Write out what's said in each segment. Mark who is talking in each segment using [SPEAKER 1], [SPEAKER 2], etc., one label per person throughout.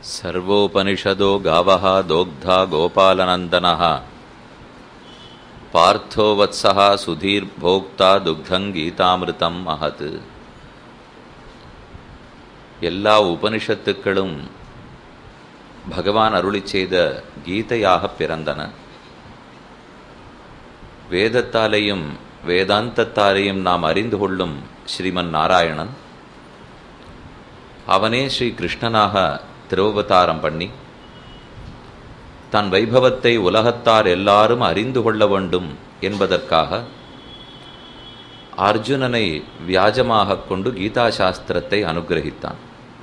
[SPEAKER 1] सर्वोपनिषदो गावः दोग्धा गोपालनन्दनः पार्थो वत्सः सुधीर्भोक्ता துக்தங் கீதாமிருதம் மகத் எல்லா உபனிஷத்துக்களும் பகவான் அருளி செய்த கீதையாக பிறந்தன வேதத்தாலேயும் வேதாந்தத்தாலேயும் நாம் அறிந்து கொள்ளும் ஸ்ரீமன் நாராயணன் அவனே ஸ்ரீ கிருஷ்ணனாக திருவவதாரம் பண்ணி தன் வைபவத்தை உலகத்தார் எல்லாரும் அறிந்து கொள்ள வேண்டும் என்பதற்காக அர்ஜுனனை வியாஜமாக கொண்டு கீதா சாஸ்திரத்தை அனுகிரகித்தான்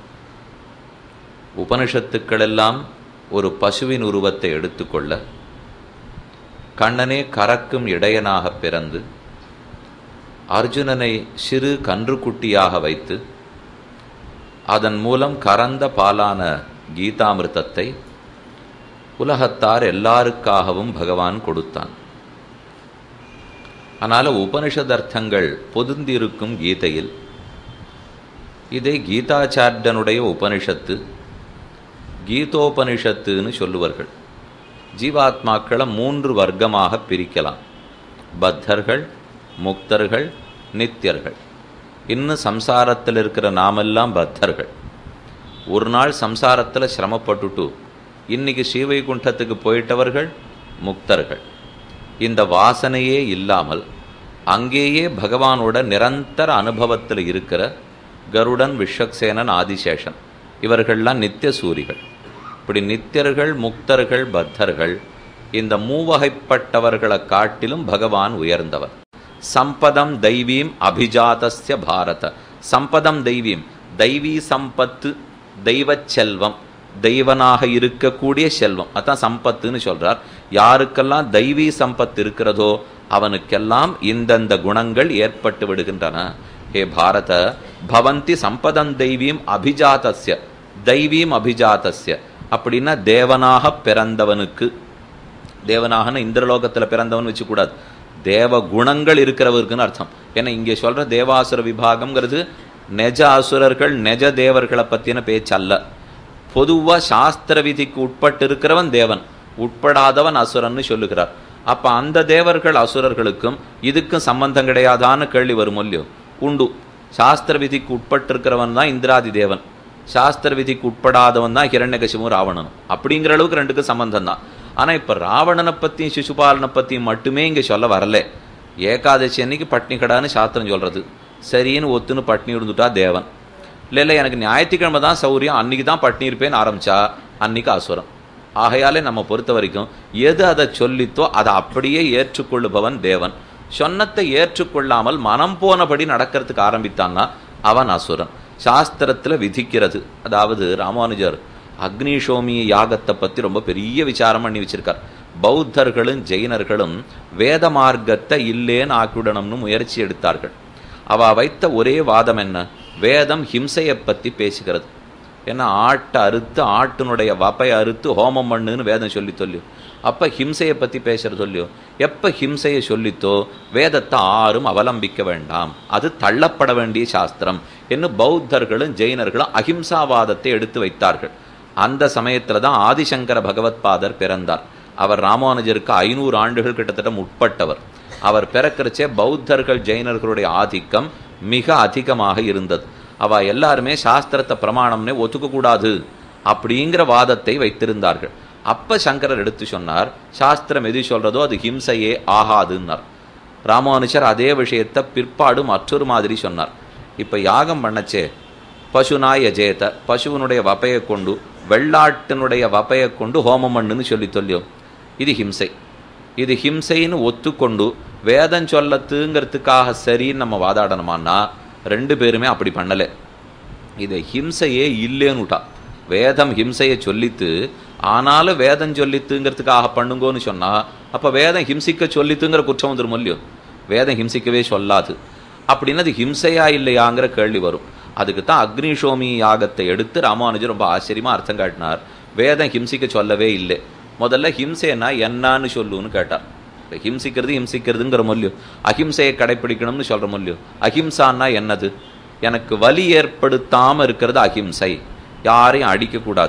[SPEAKER 1] உபனிஷத்துக்களெல்லாம் ஒரு பசுவின் உருவத்தை எடுத்துக்கொள்ள கண்ணனே கறக்கும் இடையனாக பிறந்து அர்ஜுனனை சிறு கன்றுக்குட்டியாக வைத்து அதன் மூலம் கறந்த பாலான கீதாமிர்தத்தை உலகத்தார் எல்லாருக்காகவும் பகவான் கொடுத்தான் அதனால உபனிஷதர்த்தங்கள் பொதுந்திருக்கும் கீதையில் இதை கீதாச்சாரியனுடைய உபனிஷத்து கீதோபனிஷத்துன்னு சொல்லுவார்கள் ஜீவாத்மாக்களை மூன்று வர்க்கமாக பிரிக்கலாம் பத்தர்கள் முக்தர்கள் நித்தியர்கள் இன்னும் சம்சாரத்தில் இருக்கிற நாமெல்லாம் பத்தர்கள் ஒரு நாள் சம்சாரத்தில் சிரமப்பட்டுட்டு இன்னைக்கு ஸ்ரீவைகுண்டத்துக்கு போயிட்டவர்கள் முக்தர்கள் இந்த வாசனையே இல்லாமல் அங்கேயே பகவானோட நிரந்தர அனுபவத்தில் இருக்கிற கருடன் விஸ்வக்சேனன் ஆதிசேஷன் இவர்கள்லாம் நித்திய சூரிகள் இப்படி நித்தியர்கள் முக்தர்கள் பத்தர்கள் இந்த மூவகைப்பட்டவர்களை காட்டிலும் பகவான் உயர்ந்தவர் சம்பதம் தெய்வீம் அபிஜாதஸ்ய பாரத சம்பதம் தெய்வீம் தெய்வீ சம்பத்து தெய்வ செல்வம் தெய்வனாக இருக்கக்கூடிய செல்வம் அதான் சம்பத்துன்னு சொல்றார் யாருக்கெல்லாம் தெய்வீ சம்பத்து இருக்கிறதோ அவனுக்கெல்லாம் இந்தந்த குணங்கள் ஏற்பட்டு விடுகின்றன ஹே பாரத பவந்தி சம்பதம் தெய்வீம் அபிஜாதஸ்ய தெய்வீம் அபிஜாதஸ்ய அப்படின்னா தேவனாக பிறந்தவனுக்கு தேவனாகன்னு இந்திரலோகத்தில் பிறந்தவன் வச்சுக்கூடாது தேவ குணங்கள் இருக்கிறவருக்குன்னு அர்த்தம் ஏன்னா இங்கே சொல்ற தேவாசுர விபாகம்ங்கிறது நெஜ அசுரர்கள் நெஜ தேவர்களை பற்றின பேச்சல்ல பொதுவா சாஸ்திர விதிக்கு உட்பட்டு இருக்கிறவன் தேவன் உட்படாதவன் அசுரன்னு சொல்லுகிறார் அப்ப அந்த தேவர்கள் அசுரர்களுக்கும் இதுக்கும் சம்பந்தம் கிடையாதான்னு கேள்வி வரும் இல்லையோ உண்டு சாஸ்திர விதிக்கு உட்பட்டு இருக்கிறவன் தான் இந்திராதி தேவன் சாஸ்திர விதிக்கு உட்படாதவன் தான் ஹிரண்யகசிமும் ராவணனும் அப்படிங்கிற அளவுக்கு ரெண்டுக்கும் சம்பந்தம் தான் ஆனா இப்ப ராவணனை பத்தியும் சிசுபாலனை பத்தியும் மட்டுமே இங்க சொல்ல வரல ஏகாதசி அன்னைக்கு பட்னி கடான்னு சாஸ்திரம் சொல்றது சரின்னு ஒத்துன்னு பட்னி இருந்துட்டா தேவன் இல்லை இல்லை எனக்கு ஞாயிற்றுக்கிழமை தான் சௌரியம் அன்னைக்கு தான் பட்னி இருப்பேன்னு ஆரம்பிச்சா அன்னைக்கு அசுரம் ஆகையாலே நம்ம பொறுத்த வரைக்கும் எது அதை சொல்லித்தோ அதை அப்படியே ஏற்றுக்கொள்ளுபவன் தேவன் சொன்னத்தை ஏற்றுக்கொள்ளாமல் மனம் போனபடி நடக்கிறதுக்கு ஆரம்பித்தான்னா அவன் அசுரன் சாஸ்திரத்துல விதிக்கிறது அதாவது ராமானுஜர் அக்னிஷோமி யாகத்தை பத்தி ரொம்ப பெரிய விசாரம் பண்ணி வச்சிருக்கார் பௌத்தர்களும் ஜெயினர்களும் வேத மார்க்கத்தை இல்லேன்னு ஆக்கிவிடணும்னு முயற்சி எடுத்தார்கள் அவ வைத்த ஒரே வாதம் என்ன வேதம் ஹிம்சையை பத்தி பேசுகிறது ஏன்னா ஆட்டை அறுத்து ஆட்டினுடைய வப்பை அறுத்து ஹோமம் பண்ணுன்னு வேதம் சொல்லி சொல்லியோ அப்ப ஹிம்சையை பத்தி பேசுற சொல்லியோ எப்ப ஹிம்சையை சொல்லித்தோ வேதத்தை ஆறும் அவலம்பிக்க வேண்டாம் அது தள்ளப்பட வேண்டிய சாஸ்திரம் என்று பௌத்தர்களும் ஜெயினர்களும் அஹிம்சாவாதத்தை எடுத்து வைத்தார்கள் அந்த சமயத்துல தான் ஆதிசங்கர பகவத்பாதர் பிறந்தார் அவர் ராமானுஜருக்கு ஐநூறு ஆண்டுகள் கிட்டத்தட்ட முற்பட்டவர் அவர் பிறக்கிறச்சே பௌத்தர்கள் ஜெயினர்களுடைய ஆதிக்கம் மிக அதிகமாக இருந்தது அவ எல்லாருமே சாஸ்திரத்தை பிரமாணம்னே ஒத்துக்க கூடாது அப்படிங்கிற வாதத்தை வைத்திருந்தார்கள் அப்ப சங்கரர் எடுத்து சொன்னார் சாஸ்திரம் எது சொல்றதோ அது ஹிம்சையே ஆகாதுன்னார் ராமானுஜர் அதே விஷயத்தை பிற்பாடு மற்றொரு மாதிரி சொன்னார் இப்ப யாகம் பண்ணச்சே பசுனாய் எஜேத பசுவனுடைய வப்பையை கொண்டு வெள்ளாட்டினுடைய வப்பையை கொண்டு ஹோமம் பண்ணுன்னு சொல்லி சொல்லியோம் இது ஹிம்சை இது ஹிம்சைன்னு ஒத்துக்கொண்டு வேதம் சொல்லத்துங்கிறதுக்காக சரின்னு நம்ம வாதாடணுமான்னா ரெண்டு பேருமே அப்படி பண்ணலை இதை ஹிம்சையே இல்லேன்னுட்டா வேதம் ஹிம்சையை சொல்லித்து ஆனாலும் வேதம் சொல்லித்துங்கிறதுக்காக பண்ணுங்கோன்னு சொன்னா அப்ப வேதம் ஹிம்சிக்க சொல்லித்துங்கிற குற்றம் வந்துடும் இல்லையோ வேதம் ஹிம்சிக்கவே சொல்லாது அப்படின்னு அது ஹிம்சையா இல்லையாங்கிற கேள்வி வரும் அதுக்கு தான் அக்னிஷோமி யாகத்தை எடுத்து ராமானுஜர் ரொம்ப ஆச்சரியமா அர்த்தம் காட்டினார் வேதம் ஹிம்சிக்க சொல்லவே இல்லை முதல்ல ஹிம்சைன்னா என்னன்னு சொல்லுன்னு கேட்டார் ஹிம்சிக்கிறது ஹிம்சிக்கிறதுங்கிற மொழியோ அஹிம்சையை கடைப்பிடிக்கணும்னு சொல்ற மொழியோ அஹிம்சான்னா என்னது எனக்கு வலி ஏற்படுத்தாம இருக்கிறது அஹிம்சை யாரையும் அடிக்கக்கூடாது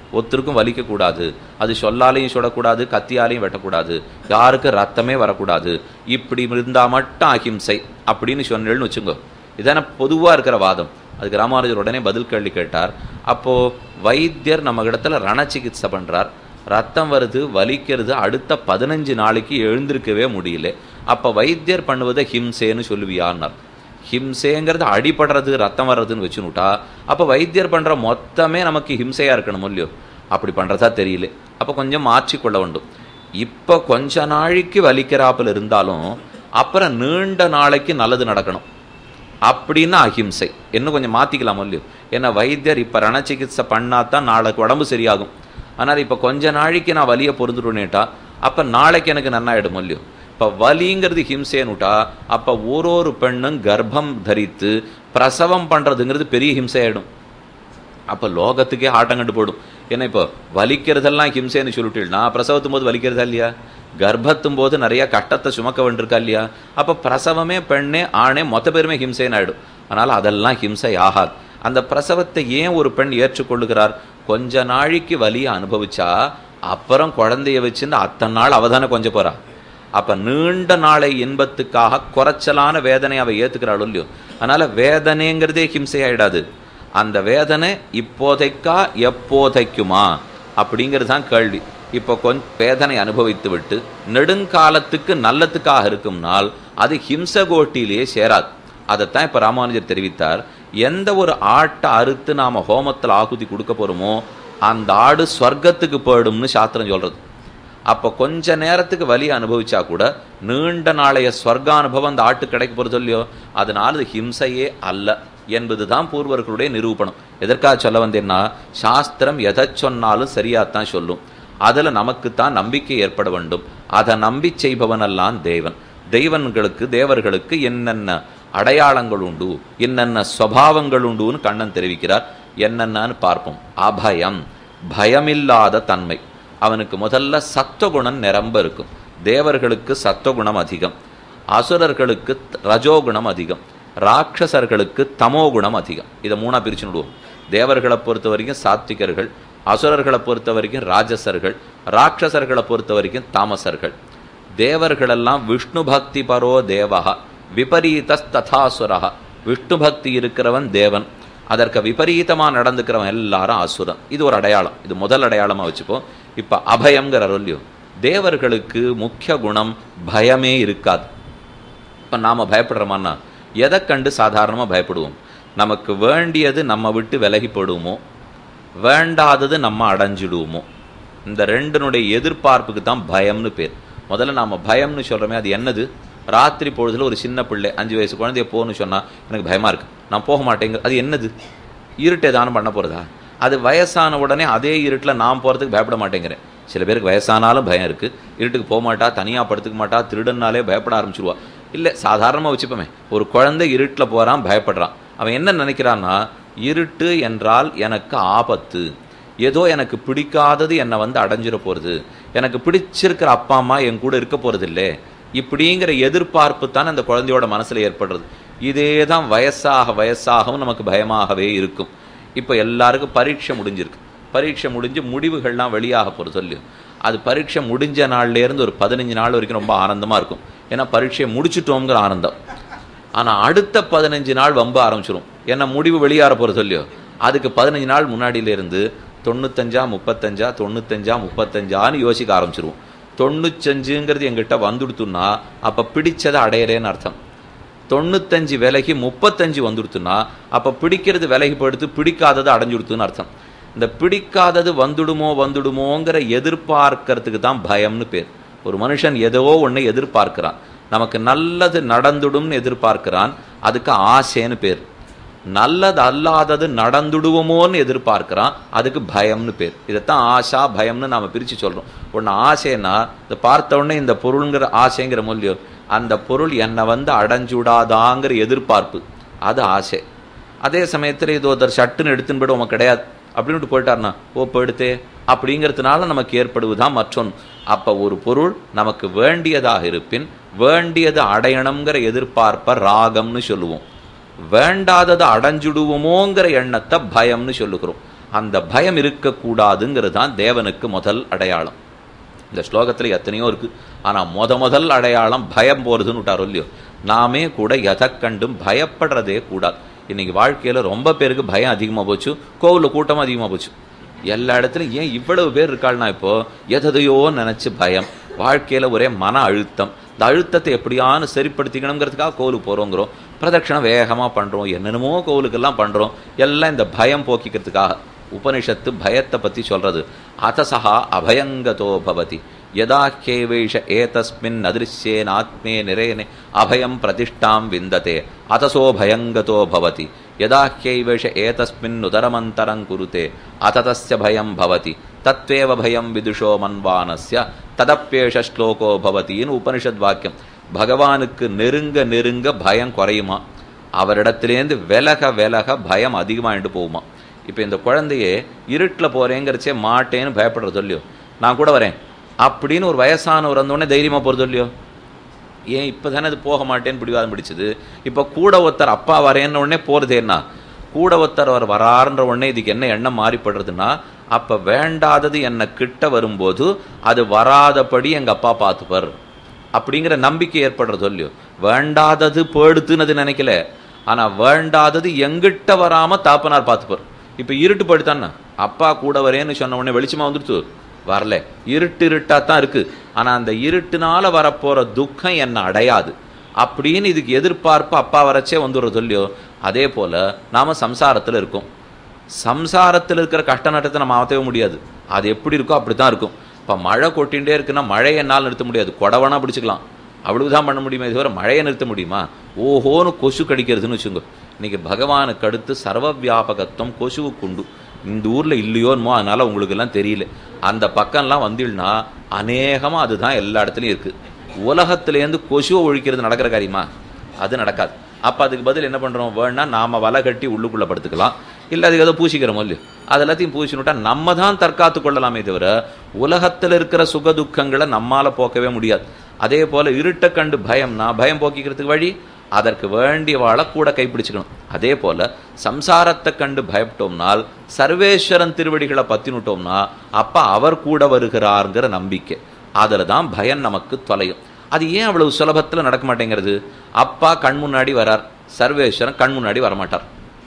[SPEAKER 1] ஒருத்தருக்கும் வலிக்கக்கூடாது அது சொல்லாலையும் சுடக்கூடாது கத்தியாலையும் வெட்டக்கூடாது யாருக்கு ரத்தமே வரக்கூடாது இப்படி இருந்தா மட்டும் அஹிம்சை அப்படின்னு சொன்னேன்னு வச்சுக்கோ இதான பொதுவா இருக்கிற வாதம் அதுக்கு ராமானுஜர் உடனே பதில் கேள்வி கேட்டார் அப்போ வைத்தியர் நம்ம இடத்துல ரண சிகிச்சை பண்றார் ரத்தம் வருது வலிக்கிறது அடுத்த பதினஞ்சு நாளைக்கு எழுந்திருக்கவே முடியல அப்ப வைத்தியர் பண்ணுவதை ஹிம்சேன்னு சொல்லுவியான்னார் ஹிம்சேங்கிறது அடிபடுறது ரத்தம் வர்றதுன்னு வச்சுனுட்டா அப்ப வைத்தியர் பண்ற மொத்தமே நமக்கு ஹிம்சையா இருக்கணும் இல்லையோ அப்படி பண்றதா தெரியல அப்ப கொஞ்சம் மாற்றிக்கொள்ள வேண்டும் இப்ப கொஞ்ச நாளைக்கு வலிக்கிறாப்புல இருந்தாலும் அப்புறம் நீண்ட நாளைக்கு நல்லது நடக்கணும் அப்படின்னா அஹிம்சை இன்னும் கொஞ்சம் மாத்திக்கலாம் இல்லையோ ஏன்னா வைத்தியர் இப்ப ரண சிகிச்சை பண்ணாதான் நாளைக்கு உடம்பு சரியாகும் ஆனால் இப்ப கொஞ்ச நாளைக்கு நான் வலியை பொருந்துட்டேனேட்டா அப்ப நாளைக்கு எனக்கு நன்னாயிடும் இல்லையோ இப்ப வலிங்கிறது ஹிம்சேனுட்டா அப்ப ஒரு ஒரு பெண்ணும் கர்ப்பம் தரித்து பிரசவம் பண்றதுங்கிறது பெரிய ஹிம்சையாயிடும் அப்ப லோகத்துக்கே ஆட்டங்கண்டு போடும் ஏன்னா இப்போ வலிக்கிறதெல்லாம் ஹிம்சைன்னு சொல்லிட்டீங்கன்னா பிரசவத்தும் போது வலிக்கிறதா இல்லையா கர்ப்பத்தும் போது நிறைய கட்டத்தை சுமக்க வேண்டியிருக்கா இல்லையா அப்ப பிரசவமே பெண்ணே ஆணே மொத்த பேருமே ஹிம்சைன்னு ஆயிடும் அதனால அதெல்லாம் ஹிம்சை ஆகாது அந்த பிரசவத்தை ஏன் ஒரு பெண் ஏற்றுக்கொள்ளுகிறார் கொஞ்ச நாளைக்கு வலியை அனுபவிச்சா அப்புறம் குழந்தைய வச்சுன்னு அத்தனை நாள் அவதானே கொஞ்சம் போறா அப்ப நீண்ட நாளை இன்பத்துக்காக குறைச்சலான வேதனை அவ ஏத்துக்கிறாள் இல்லையோ அதனால வேதனைங்கிறதே ஹிம்சை ஆயிடாது அந்த வேதனை இப்போதைக்கா எப்போதைக்குமா அப்படிங்கிறது தான் கேள்வி இப்போ கொஞ்ச வேதனை அனுபவித்து விட்டு நெடுங்காலத்துக்கு நல்லத்துக்காக இருக்கும்னால் அது ஹிம்சகோட்டிலேயே சேராது அதைத்தான் இப்ப ராமானுஜர் தெரிவித்தார் எந்த ஒரு ஆட்டை அறுத்து நாம ஹோமத்தில் ஆகுதி கொடுக்க போறோமோ அந்த ஆடு ஸ்வர்க்கத்துக்கு போயிடும்னு சாஸ்திரம் சொல்றது அப்ப கொஞ்ச நேரத்துக்கு வலி அனுபவிச்சா கூட நீண்ட நாளைய ஸ்வர்கானுபவம் அந்த ஆட்டு கிடைக்க போறது இல்லையோ அதனால அது ஹிம்சையே அல்ல என்பதுதான் பூர்வர்களுடைய நிரூபணம் எதற்காக சொல்ல வந்தேன்னா சாஸ்திரம் எதை சொன்னாலும் சரியாத்தான் சொல்லும் அதுல நமக்குத்தான் நம்பிக்கை ஏற்பட வேண்டும் அதை நம்பி செய்பவனெல்லாம் தேவன் தெய்வன்களுக்கு தேவர்களுக்கு என்னென்ன அடையாளங்கள் உண்டு என்னென்ன ஸ்வபாவங்கள் உண்டுன்னு கண்ணன் தெரிவிக்கிறார் என்னென்னு பார்ப்போம் அபயம் பயமில்லாத தன்மை அவனுக்கு முதல்ல சத்துவகுணம் நிரம்ப இருக்கும் தேவர்களுக்கு சத்துவகுணம் அதிகம் அசுரர்களுக்கு ரஜோகுணம் அதிகம் ராட்சசர்களுக்கு தமோகுணம் அதிகம் இதை மூணா பிரிச்சு விடுவோம் தேவர்களை பொறுத்த வரைக்கும் சாத்விகர்கள் அசுரர்களை பொறுத்த வரைக்கும் ராஜசர்கள் ராட்சசர்களை பொறுத்த வரைக்கும் தாமசர்கள் தேவர்களெல்லாம் விஷ்ணு பக்தி பரோ தேவகா விபரீதஸ்ததாசுரா விஷ்ணு பக்தி இருக்கிறவன் தேவன் அதற்கு விபரீதமா நடந்துக்கிறவன் எல்லாரும் அசுரன் இது ஒரு அடையாளம் இது முதல் அடையாளமா வச்சுப்போம் இப்ப அபயம்ங்கிற அருள்யம் தேவர்களுக்கு முக்கிய குணம் பயமே இருக்காது இப்ப நாம பயப்படுறோமான்னா எதை கண்டு சாதாரணமா பயப்படுவோம் நமக்கு வேண்டியது நம்ம விட்டு விலகி போடுவோமோ வேண்டாதது நம்ம அடைஞ்சிடுவோமோ இந்த ரெண்டினுடைய எதிர்பார்ப்புக்கு தான் பயம்னு பேர் முதல்ல நாம பயம்னு சொல்றோமே அது என்னது ராத்திரி பொழுதுல ஒரு சின்ன பிள்ளை அஞ்சு வயசு குழந்தைய போன்னு சொன்னா எனக்கு பயமா இருக்கு நான் போக மாட்டேங்க அது என்னது இருட்டு தானம் பண்ண போறதா அது வயசான உடனே அதே இருட்டுல நான் போறதுக்கு பயப்பட மாட்டேங்கிறேன் சில பேருக்கு வயசானாலும் பயம் இருக்கு இருட்டுக்கு போக மாட்டா தனியா படுத்துக்க மாட்டா திருடனாலே பயப்பட ஆரம்பிச்சிருவா இல்ல சாதாரணமா வச்சுப்போமே ஒரு குழந்தை இருட்டுல போறான் பயப்படுறான் அவன் என்ன நினைக்கிறான்னா இருட்டு என்றால் எனக்கு ஆபத்து ஏதோ எனக்கு பிடிக்காதது என்னை வந்து அடைஞ்சிட போறது எனக்கு பிடிச்சிருக்கிற அப்பா அம்மா என் கூட இருக்க போறது இல்லை இப்படிங்கிற எதிர்பார்ப்பு தான் அந்த குழந்தையோட மனசுல ஏற்படுறது இதே தான் வயசாக வயசாகவும் நமக்கு பயமாகவே இருக்கும் இப்போ எல்லாருக்கும் பரீட்சை முடிஞ்சிருக்கு பரீட்சை முடிஞ்சு முடிவுகள்லாம் வெளியாக போகிறது சொல்லி அது பரீட்சை முடிஞ்ச நாள்ல இருந்து ஒரு பதினஞ்சு நாள் வரைக்கும் ரொம்ப ஆனந்தமா இருக்கும் ஏன்னா பரீட்சையை முடிச்சிட்டோங்கிற ஆனந்தம் ஆனா அடுத்த பதினஞ்சு நாள் வம்ப ஆரம்பிச்சிடும் ஏன்னா முடிவு வெளியாற போகிறது இல்லையோ அதுக்கு பதினஞ்சு நாள் முன்னாடியில இருந்து தொண்ணூத்தஞ்சா முப்பத்தஞ்சா தொண்ணூத்தஞ்சா முப்பத்தஞ்சான்னு யோசிக்க ஆரம்பிச்சிருவோம் தொண்ணூத்தஞ்சுங்கிறது எங்கிட்ட வந்துடுத்துன்னா அப்ப பிடிச்சதை அடையறேன்னு அர்த்தம் தொண்ணூத்தஞ்சு விலகி முப்பத்தஞ்சு வந்துடுத்துன்னா அப்ப பிடிக்கிறது விலகி போயிடுத்து பிடிக்காதது அடைஞ்சுடுத்துன்னு அர்த்தம் இந்த பிடிக்காதது வந்துடுமோ வந்துடுமோங்கிற எதிர்பார்க்கறதுக்கு தான் பயம்னு பேர் ஒரு மனுஷன் ஏதோ ஒண்ணு எதிர்பார்க்கிறான் நமக்கு நல்லது நடந்துடும்னு எதிர்பார்க்கிறான் அதுக்கு ஆசைன்னு பேர் நல்லது அல்லாதது நடந்துடுவோமோன்னு எதிர்பார்க்கிறான் அதுக்கு பயம்னு பேர் இதைத்தான் ஆசா பயம்னு நாம பிரிச்சு சொல்றோம் ஒன்னு ஆசைன்னா இதை பார்த்த உடனே இந்த பொருளுங்கிற ஆசைங்கிற மூலியம் அந்த பொருள் என்னை வந்து அடைஞ்சுடாதாங்கிற எதிர்பார்ப்பு அது ஆசை அதே சமயத்துல இது ஒருத்தர் சட்டுன்னு எடுத்துன்னு போய்ட்டு உமக்கு கிடையாது அப்படின்னு போயிட்டார்னா ஓ போயிடுத்தே அப்படிங்கிறதுனால நமக்கு ஏற்படுவதுதான் மற்றொன்று அப்ப ஒரு பொருள் நமக்கு வேண்டியதாக இருப்பின் வேண்டியது அடையணுங்கிற எதிர்பார்ப்ப ராகம்னு சொல்லுவோம் வேண்டாததை அடைஞ்சுடுவோமோங்கிற எண்ணத்தை பயம்னு சொல்லுகிறோம் அந்த பயம் இருக்கக்கூடாதுங்கிறது தான் தேவனுக்கு முதல் அடையாளம் இந்த ஸ்லோகத்தில் எத்தனையோ இருக்கு ஆனா முத முதல் அடையாளம் பயம் போறதுன்னு விட்டாரோ இல்லையோ நாமே கூட எதை கண்டும் பயப்படுறதே கூடாது இன்னைக்கு வாழ்க்கையில ரொம்ப பேருக்கு பயம் அதிகமா போச்சு கோவில்ல கூட்டம் அதிகமா போச்சு எல்லா இடத்துலயும் ஏன் இவ்வளவு பேர் இருக்காள்னா இப்போ எதையோ நினைச்சு பயம் வாழ்க்கையில ஒரே மன அழுத்தம் இந்த அழுத்தத்தை எப்படியானு சரிப்படுத்திக்கணுங்கிறதுக்காக கோவிலுக்கு போறோங்கிறோம் பிரதட்சணம் வேகமா பண்றோம் என்னென்னமோ கோவிலுக்கெல்லாம் பண்றோம் எல்லாம் இந்த பயம் போக்கிக்கிறதுக்காக உபனிஷத்து பயத்தை பத்தி சொல்றது அத்தசா அபயங்கதோ பவதி யதா கேவைஷ ஏதஸ்மின் அதிருஷ்யேன் ஆத்மே நிரேனே அபயம் பிரதிஷ்டாம் விந்ததே அத்தசோ பயங்கதோ பவதி யதா கேவைஷ ஏதஸ்மின் உதரமந்தரம் குருதே அத்ததஸ்ய பயம் பவதி தத்வேவ பயம் விதுஷோ மன்வானஸ்ய ததப்பேஷ ஸ்லோகோ பவதின்னு உபனிஷத் வாக்கியம் பகவானுக்கு நெருங்க நெருங்க பயம் குறையுமா அவரிடத்திலேருந்து விலக விலக பயம் அதிகமாயிட்டு போகுமா இப்போ இந்த குழந்தையே இருட்டில் போறேங்கிறச்சே மாட்டேன்னு பயப்படுறது இல்லையோ நான் கூட வரேன் அப்படின்னு ஒரு வயசானவர் வந்தோடனே தைரியமாக போகிறது இல்லையோ ஏன் இப்போ தானே அது போக மாட்டேன்னு பிடிவாதம் பிடிச்சது இப்போ கூட ஒருத்தர் அப்பா வரேன்னு உடனே போகிறதேன்னா கூட ஒருத்தர் அவர் வராருன்ற உடனே இதுக்கு என்ன எண்ணம் மாறிப்படுறதுன்னா அப்போ வேண்டாதது என்ன கிட்ட வரும்போது அது வராதபடி எங்கள் அப்பா பார்த்துப்பார் அப்படிங்கிற நம்பிக்கை ஏற்படுறது இல்லையோ வேண்டாதது போயிடுத்துன்னு அது நினைக்கல ஆனால் வேண்டாதது எங்கிட்ட வராமல் தாப்பனார் பார்த்துப்பார் இப்போ இருட்டு போயிடுத்தானே அப்பா கூட வரேன்னு சொன்ன உடனே வெளிச்சமா வந்துடுத்து வரல இருட்டு இருட்டா தான் இருக்கு ஆனா அந்த இருட்டுனால வரப்போற துக்கம் என்ன அடையாது அப்படின்னு இதுக்கு எதிர்பார்ப்பு அப்பா வரச்சே வந்துடுறது இல்லையோ அதே போல நாம சம்சாரத்துல இருக்கோம் சம்சாரத்தில் இருக்கிற கஷ்ட நட்டத்தை நம்ம மாற்றவே முடியாது அது எப்படி இருக்கோ அப்படித்தான் இருக்கும் இப்போ மழை கொட்டிகிட்டே இருக்குன்னா மழையை என்னால் நிறுத்த முடியாது கொடவனா பிடிச்சிக்கலாம் அவ்வளவுதான் பண்ண முடியுமே தவிர மழையை நிறுத்த முடியுமா ஓஹோன்னு கொசு கடிக்கிறதுன்னு வச்சுங்க இன்னைக்கு பகவானுக்கு அடுத்து சர்வ வியாபகத்துவம் கொசுவுக்கு உண்டு இந்த ஊர்ல இல்லையோன்மோ அதனால உங்களுக்கு எல்லாம் தெரியல அந்த பக்கம்லாம் வந்தீங்கன்னா அநேகமா அதுதான் எல்லா இடத்துலயும் இருக்கு உலகத்திலேருந்து கொசுவை ஒழிக்கிறது நடக்கிற காரியமா அது நடக்காது அப்ப அதுக்கு பதில் என்ன பண்றோம் வேணா நாம வலை கட்டி உள்ளுக்குள்ள படுத்துக்கலாம் இல்ல அதுக்கு ஏதோ பூசிக்கிறோமோ இல்லையோ அது எல்லாத்தையும் பூசினுட்டா நம்ம தான் தற்காத்து கொள்ளலாமே தவிர உலகத்தில் இருக்கிற சுக துக்கங்களை நம்மால போக்கவே முடியாது அதே போல இருட்டை கண்டு பயம்னா பயம் போக்கிக்கிறதுக்கு வழி அதற்கு வேண்டிய வாழ கூட கைப்பிடிச்சுக்கணும் அதே போல சம்சாரத்தை கண்டு பயப்பட்டோம்னால் சர்வேஸ்வரன் திருவடிகளை பத்தினுட்டோம்னா அப்ப அவர் கூட வருகிறார்ங்கிற நம்பிக்கை அதுல தான் பயம் நமக்கு தொலையும் அது ஏன் அவ்வளவு சுலபத்துல நடக்க மாட்டேங்கிறது அப்பா கண் முன்னாடி வரார் சர்வேஸ்வரன் கண் முன்னாடி வரமாட்டார்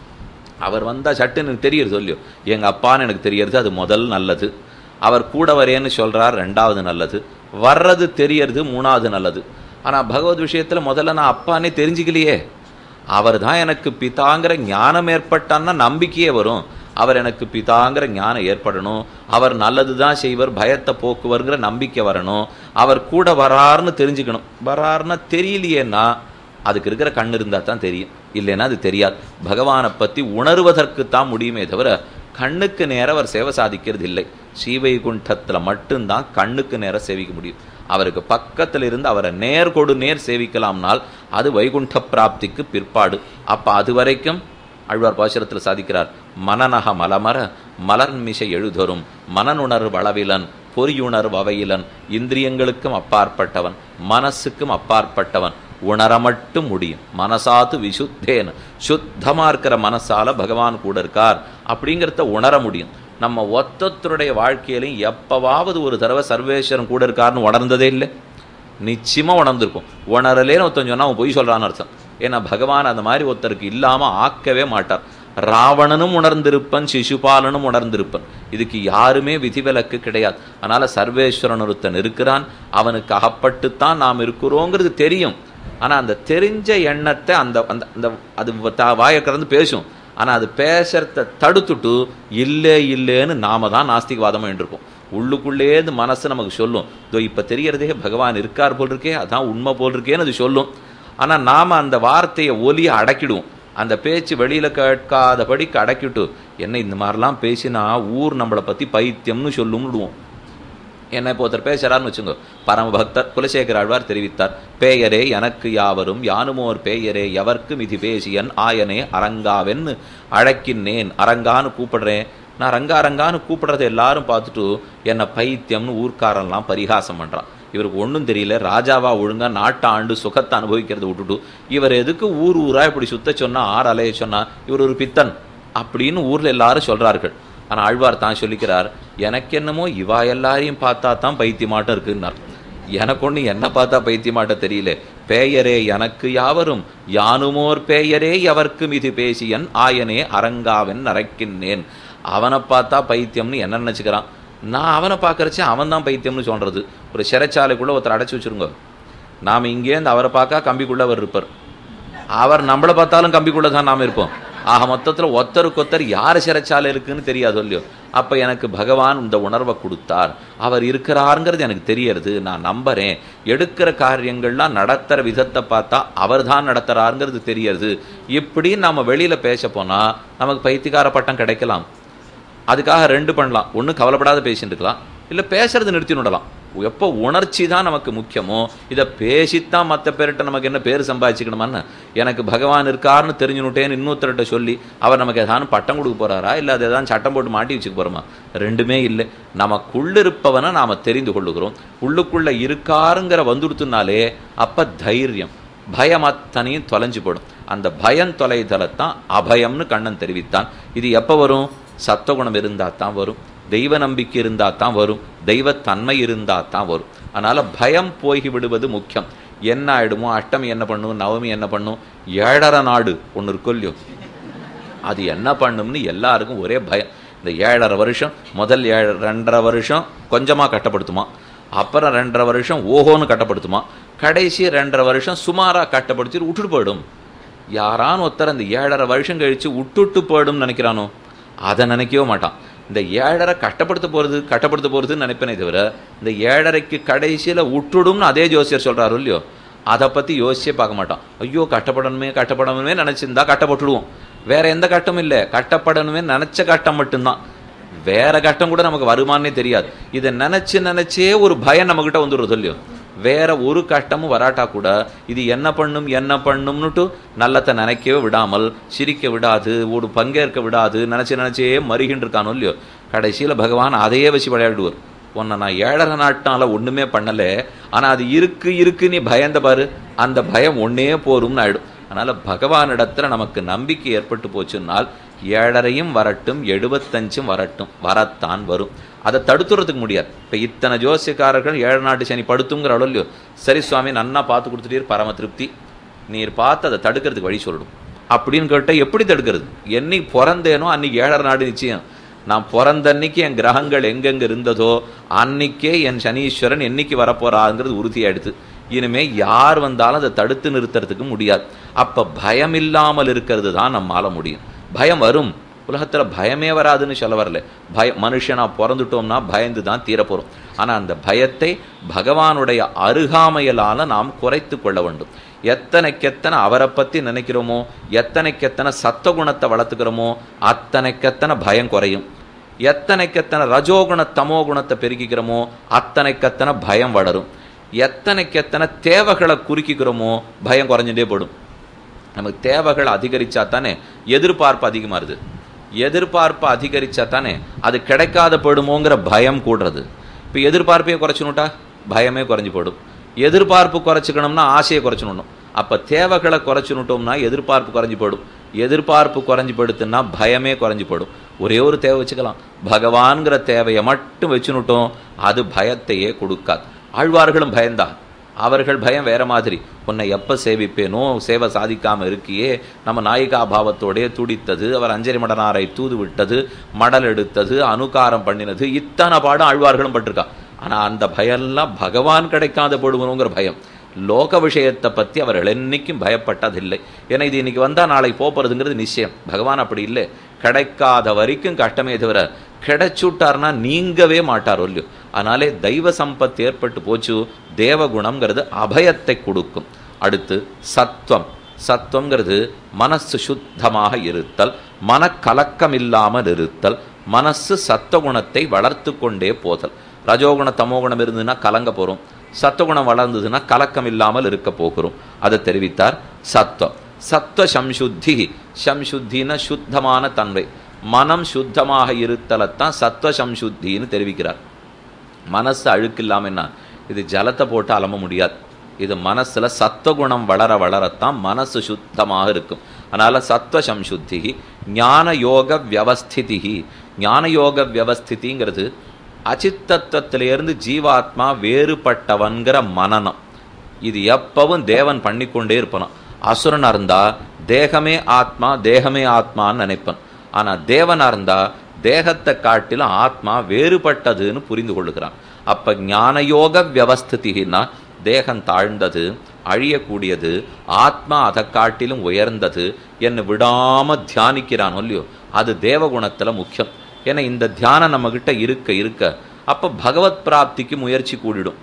[SPEAKER 1] அவர் வந்தா சட்டுன்னு எனக்கு தெரியறது இல்லையோ எங்க அப்பான்னு எனக்கு தெரியறது அது முதல் நல்லது அவர் கூட வரேன்னு சொல்றார் ரெண்டாவது நல்லது வர்றது தெரியறது மூணாவது நல்லது ஆனா பகவத் விஷயத்துல முதல்ல நான் அப்பானே தெரிஞ்சுக்கலையே அவர் தான் எனக்கு பிதாங்கிற ஞானம் ஏற்பட்டான்னா நம்பிக்கையே வரும் அவர் எனக்கு பிதாங்கிற ஞானம் ஏற்படணும் அவர் நல்லது தான் செய்வர் பயத்தை போக்குவர்ங்கிற நம்பிக்கை வரணும் அவர் கூட வராருன்னு தெரிஞ்சுக்கணும் வராருன்னா தெரியலையேன்னா அதுக்கு இருக்கிற கண் இருந்தா தான் தெரியும் இல்லைன்னா அது தெரியாது பகவானை பத்தி உணர்வதற்கு தான் முடியுமே தவிர கண்ணுக்கு நேரம் அவர் சேவை சாதிக்கிறது இல்லை ஸ்ரீவைகுண்டத்துல மட்டும்தான் கண்ணுக்கு நேரம் சேவிக்க முடியும் அவருக்கு பக்கத்தில் இருந்து அவரை நேர் கொடு நேர் சேவிக்கலாம்னால் அது வைகுண்ட பிராப்திக்கு பிற்பாடு அப்ப அது வரைக்கும் ஆழ்வார் பாசுரத்தில் சாதிக்கிறார் மனநக மலமர மலர்மிசை எழுதொரும் மனனுணர் வளவிலன் பொறியுணர் வவையிலன் இந்திரியங்களுக்கும் அப்பாற்பட்டவன் மனசுக்கும் அப்பாற்பட்டவன் உணர மட்டும் முடியும் மனசாத்து விசுத்தேன சுத்தமா இருக்கிற மனசால பகவான் கூட இருக்கார் அப்படிங்கிறத உணர முடியும் நம்ம ஒத்தொத்தருடைய வாழ்க்கையிலையும் எப்பவாவது ஒரு தடவை சர்வேஸ்வரன் கூட இருக்காருன்னு உணர்ந்ததே இல்லை நிச்சயமா உணர்ந்திருக்கும் உணரலேன்னு ஒருத்தன் சொன்னா அவன் பொய் சொல்றான்னு அர்த்தம் ஏன்னா பகவான் அந்த மாதிரி ஒருத்தருக்கு இல்லாம ஆக்கவே மாட்டார் ராவணனும் உணர்ந்திருப்பன் சிசுபாலனும் உணர்ந்திருப்பன் இதுக்கு யாருமே விதிவிலக்கு கிடையாது அதனால சர்வேஸ்வரன் ஒருத்தன் இருக்கிறான் அவனுக்கு அகப்பட்டுத்தான் நாம் இருக்கிறோங்கிறது தெரியும் ஆனா அந்த தெரிஞ்ச எண்ணத்தை அந்த அந்த அந்த அது தா- வாயை கறந்து பேசும் ஆனா அது பேசுறத தடுத்துட்டு இல்லை இல்லைன்னு நாம தான் நாஸ்திகவாதம் இருக்கோம் உள்ளுக்குள்ளேருந்து மனசு நமக்கு சொல்லும் இதோ இப்ப தெரியறதே பகவான் இருக்கார் போல் இருக்கே அதான் உண்மை போல் இருக்கேன்னு அது சொல்லும் ஆனா நாம அந்த வார்த்தையை ஒலியை அடக்கிடுவோம் அந்த பேச்சு வெளியில கேட்காதபடிக்கு அடக்கிட்டு என்ன இந்த மாதிரிலாம் பேசினா ஊர் நம்மளை பத்தி பைத்தியம்னு சொல்லும்னு விடுவோம் என்ன இப்போ ஒருத்தர் பேசுறாருன்னு வச்சுங்க பரமபக்தர் குலசேகர ஆழ்வார் தெரிவித்தார் பேயரே எனக்கு யாவரும் யானுமோர் பேயரே எவர்க்கும் இது பேசியன் ஆயனே அரங்காவென்னு அழைக்கின்னேன் அரங்கான்னு கூப்பிடுறேன் நான் ரங்கா ரங்கான்னு கூப்பிடுறதை எல்லாரும் பார்த்துட்டு என்னை பைத்தியம்னு ஊர்க்காரன்லாம் பரிகாசம் பண்றான் இவருக்கு ஒன்றும் தெரியல ராஜாவா ஒழுங்கா நாட்டை ஆண்டு சுகத்தை அனுபவிக்கிறத விட்டுட்டு இவர் எதுக்கு ஊர் ஊரா இப்படி சுத்த சொன்னா ஆறு அலைய சொன்னா இவர் ஒரு பித்தன் அப்படின்னு ஊர்ல எல்லாரும் சொல்றார்கள் ஆனா ஆழ்வார் தான் சொல்லிக்கிறார் எனக்கு என்னமோ இவா எல்லாரையும் பார்த்தா தான் பைத்தியமாட்டம் இருக்குன்னார் எனக்கு ஒண்ணு என்ன பார்த்தா பைத்தியமாட்ட தெரியல பேயரே எனக்கு யாவரும் யானுமோர் பேயரே எவர்க்கும் இது பேசியன் ஆயனே அரங்காவன் நரைக்கின்றேன் அவனை பார்த்தா பைத்தியம்னு என்ன நினைச்சுக்கிறான் நான் அவனை பார்க்கறச்சே அவன் தான் பைத்தியம்னு சொல்றது ஒரு சிறைச்சாலைக்குள்ள ஒருத்தர் அடைச்சி வச்சிருங்க நாம இங்கேருந்து அவரை பார்க்க கம்பிக்குள்ள அவர் இருப்பார் அவர் நம்மளை பார்த்தாலும் கம்பிக்குள்ள தான் நாம இருப்போம் ஆக மொத்தத்துல ஒத்தருக்கொத்தர் யார் சிறைச்சாலை இருக்குன்னு தெரியாது இல்லையோ அப்ப எனக்கு பகவான் இந்த உணர்வை கொடுத்தார் அவர் இருக்கிறாருங்கிறது எனக்கு தெரியறது நான் நம்புறேன் எடுக்கிற காரியங்கள்லாம் நடத்துற விதத்தை பார்த்தா அவர் தான் நடத்துறாருங்கிறது தெரியறது இப்படி நாம வெளியில பேச போனா நமக்கு பைத்தியக்கார பட்டம் கிடைக்கலாம் அதுக்காக ரெண்டு பண்ணலாம் ஒண்ணு கவலைப்படாத பேசிட்டு இருக்கலாம் இல்ல பேசுறது நிறுத்தி விடலாம் எப்போ உணர்ச்சி தான் நமக்கு முக்கியமோ இதை பேசித்தான் மற்ற பேர்கிட்ட நமக்கு என்ன பேர் சம்பாதிச்சுக்கணுமான்னு எனக்கு பகவான் இருக்காருன்னு தெரிஞ்சுனுட்டேன்னு இன்னொருத்தர்கிட்ட சொல்லி அவர் நமக்கு ஏதாவது பட்டம் கொடுக்க போறாரா இல்லை அது ஏதாவது சட்டம் போட்டு மாட்டி வச்சுக்க போறோமா ரெண்டுமே இல்லை நமக்குள்ளிருப்பவனை நாம தெரிந்து கொள்ளுகிறோம் உள்ளுக்குள்ள இருக்காருங்கிற வந்துடுத்துனாலே அப்ப தைரியம் பயம் அத்தனையும் தொலைஞ்சு போடும் அந்த பயம் தொலைதலத்தான் அபயம்னு கண்ணன் தெரிவித்தான் இது எப்போ வரும் சத்துவகுணம் இருந்தா தான் வரும் தெய்வ நம்பிக்கை இருந்தா தான் வரும் தெய்வத்தன்மை இருந்தா தான் வரும் அதனால பயம் போகி விடுவது முக்கியம் என்ன ஆயிடுமோ அஷ்டமி என்ன பண்ணும் நவமி என்ன பண்ணும் ஏழரை நாடு ஒன்று இருக்கும் இல்லையோ அது என்ன பண்ணும்னு எல்லாருக்கும் ஒரே பயம் இந்த ஏழரை வருஷம் முதல் ஏழு ரெண்டரை வருஷம் கொஞ்சமாக கட்டப்படுத்துமா அப்புறம் ரெண்டரை வருஷம் ஓஹோன்னு கட்டப்படுத்துமா கடைசி ரெண்டரை வருஷம் சுமாராக கட்டப்படுத்தி விட்டுட்டு போயிடும் யாரான ஒருத்தர் அந்த ஏழரை வருஷம் கழிச்சு விட்டுட்டு போயிடும்னு நினைக்கிறானோ அதை நினைக்கவே மாட்டான் இந்த ஏழரை கஷ்டப்படுத்த போகிறது கட்டப்படுத்த போகிறதுன்னு நினைப்பேனே தவிர இந்த ஏழரைக்கு கடைசியில் விட்டுடும்னு அதே ஜோசியர் சொல்கிறாரு இல்லையோ அதை பற்றி யோசிச்சே பார்க்க மாட்டான் ஐயோ கட்டப்படணுமே கட்டப்படணுமே நினச்சிருந்தா கட்டப்பட்டுடுவோம் வேற எந்த கட்டமும் இல்லை கட்டப்படணுமே நினச்ச கட்டம் மட்டும்தான் வேற கட்டம் கூட நமக்கு வருமானே தெரியாது இதை நினைச்சு நினைச்சே ஒரு பயம் நம்மகிட்ட வந்துடுறது இல்லையோ வேற ஒரு கஷ்டமும் வராட்டா கூட இது என்ன பண்ணும் என்ன பண்ணும்னுட்டு நல்லத்தை நினைக்கவே விடாமல் சிரிக்க விடாது ஒரு பங்கேற்க விடாது நினைச்சு நினைச்சே மறுகின்ற இருக்கானோ இல்லையோ கடைசியில பகவான் அதையே வச்சு விளையாடுவார் உன்னை நான் ஏழரை நாட்டால ஒண்ணுமே பண்ணல ஆனா அது இருக்கு இருக்கு நீ பயந்த பாரு அந்த பயம் ஒன்னே போரும்னு ஆயிடும் அதனால பகவானிடத்துல நமக்கு நம்பிக்கை ஏற்பட்டு போச்சுன்னால் ஏழரையும் வரட்டும் எழுபத்தஞ்சும் வரட்டும் வரத்தான் வரும் அதை தடுத்துறதுக்கு முடியாது இப்போ இத்தனை ஜோசியக்காரர்கள் ஏழு நாட்டு சனி படுத்துங்கிற அளவு இல்லையோ சரி சுவாமி நன்னா பார்த்து கொடுத்துட்டீர் பரம திருப்தி நீர் பார்த்து அதை தடுக்கிறதுக்கு வழி சொல்லணும் அப்படின்னு கேட்டால் எப்படி தடுக்கிறது என்னைக்கு பிறந்தேனோ அன்னைக்கு ஏழரை நாடு நிச்சயம் நான் பிறந்த அன்னைக்கு என் கிரகங்கள் எங்கெங்க இருந்ததோ அன்னைக்கே என் சனீஸ்வரன் என்னைக்கு வரப்போறாங்கிறது உறுதியாயிடுது இனிமே யார் வந்தாலும் அதை தடுத்து நிறுத்துறதுக்கு முடியாது அப்ப பயம் இல்லாமல் இருக்கிறது தான் நம்மால முடியும் பயம் வரும் உலகத்துல பயமே வராதுன்னு சொல்ல வரல பய மனுஷனா பிறந்துட்டோம்னா பயந்து தான் தீரப்போறோம் ஆனா அந்த பயத்தை பகவானுடைய அருகாமையிலால நாம் குறைத்து கொள்ள வேண்டும் எத்தனைக்கெத்தனை அவரை பத்தி நினைக்கிறோமோ எத்தனைக்கெத்தனை சத்தகுணத்தை வளர்த்துக்கிறோமோ அத்தனைக்கெத்தனை பயம் குறையும் எத்தனைக்கெத்தனை ரஜோகுண தமோ குணத்தை பெருக்கிக்கிறோமோ அத்தனைக்கெத்தனை பயம் வளரும் எத்தனைக்கெத்தனை தேவைகளை குறுக்கிக்கிறோமோ பயம் குறைஞ்சுட்டே போடும் நமக்கு தேவைகள் அதிகரிச்சா தானே எதிர்பார்ப்பு அதிகமாகுது எதிர்பார்ப்பு அதிகரிச்சா தானே அது கிடைக்காத போயிடுமோங்கிற பயம் கூடுறது இப்போ எதிர்பார்ப்பையே குறைச்சுனுட்டா பயமே குறைஞ்சு போயிடும் எதிர்பார்ப்பு குறைச்சிக்கணும்னா ஆசையை குறைச்சிடணும் அப்போ தேவைகளை குறைச்சுனுட்டோம்னா எதிர்பார்ப்பு குறைஞ்சு போயிடும் எதிர்பார்ப்பு குறைஞ்சு போயிடுத்துன்னா பயமே குறைஞ்சு போயிடும் ஒரே ஒரு தேவை வச்சுக்கலாம் பகவான்கிற தேவையை மட்டும் வச்சுனுட்டோம் அது பயத்தையே கொடுக்காது ஆழ்வார்களும் பயந்தான் அவர்கள் பயம் வேற மாதிரி உன்னை எப்ப சேவிப்பேனோ சேவை சாதிக்காம இருக்கியே நம்ம நாயிகா பாவத்தோடே துடித்தது அவர் அஞ்சரி மடனாரை தூது விட்டது மடல் எடுத்தது அனுகாரம் பண்ணினது இத்தனை பாடம் ஆழ்வார்களும் பட்டிருக்கா ஆனா அந்த பயம்லாம் பகவான் கிடைக்காத போடுவனுங்கிற பயம் லோக விஷயத்தை பத்தி அவர்கள் என்னைக்கும் பயப்பட்டதில்லை ஏன்னா இது இன்னைக்கு வந்தா நாளை போறதுங்கிறது நிச்சயம் பகவான் அப்படி இல்லை கிடைக்காத வரைக்கும் கஷ்டமே தவிர கிடைச்சுட்டார்னா நீங்கவே மாட்டார் இல்லையோ அதனாலே தெய்வ சம்பத்து ஏற்பட்டு போச்சு தேவகுணம்ங்கிறது அபயத்தை கொடுக்கும் அடுத்து சத்வம் சத்வங்கிறது மனசு சுத்தமாக இருத்தல் மனக்கலக்கம் இல்லாமல் இருத்தல் மனசு சத்துவகுணத்தை வளர்த்து கொண்டே போதல் ரஜோகுண தமோகுணம் இருந்ததுன்னா கலங்க போறோம் சத்துவகுணம் வளர்ந்ததுன்னா கலக்கம் இல்லாமல் இருக்க போகிறோம் அதை தெரிவித்தார் சத்வம் சத்வ சம்சுத்தி சம்சுத்தின சுத்தமான தன்மை மனம் சுத்தமாக இருத்தலைத்தான் சத்வ சம்சுத்தின்னு தெரிவிக்கிறார் மனசு அழுக்கு இல்லாம என்ன இது ஜலத்தை போட்டு அலம்ப முடியாது இது மனசுல சத்வகுணம் வளர வளரத்தான் மனசு சுத்தமாக இருக்கும் அதனால சத்வ சம்சுத்தி ஞான யோக வியவஸ்திதி ஞானயோக வியவஸ்திதிங்கிறது அச்சித்தத்துவத்திலிருந்து ஜீவாத்மா வேறுபட்டவன்கிற மனநம் இது எப்பவும் தேவன் பண்ணிக்கொண்டே இருப்பனான் அசுரனா இருந்தா தேகமே ஆத்மா தேகமே ஆத்மான்னு நினைப்பன் ஆனா தேவனா இருந்தா தேகத்தை காட்டிலும் ஆத்மா வேறுபட்டதுன்னு புரிந்து கொள்ளுகிறான் அப்ப ஞானயோக வியவஸ்திதினா தேகம் தாழ்ந்தது அழியக்கூடியது ஆத்மா அதை காட்டிலும் உயர்ந்தது என்ன விடாம தியானிக்கிறான் இல்லையோ அது தேவகுணத்துல முக்கியம் ஏன்னா இந்த தியானம் நம்ம கிட்ட இருக்க இருக்க அப்ப பகவத் பிராப்திக்கு முயற்சி கூடிடும்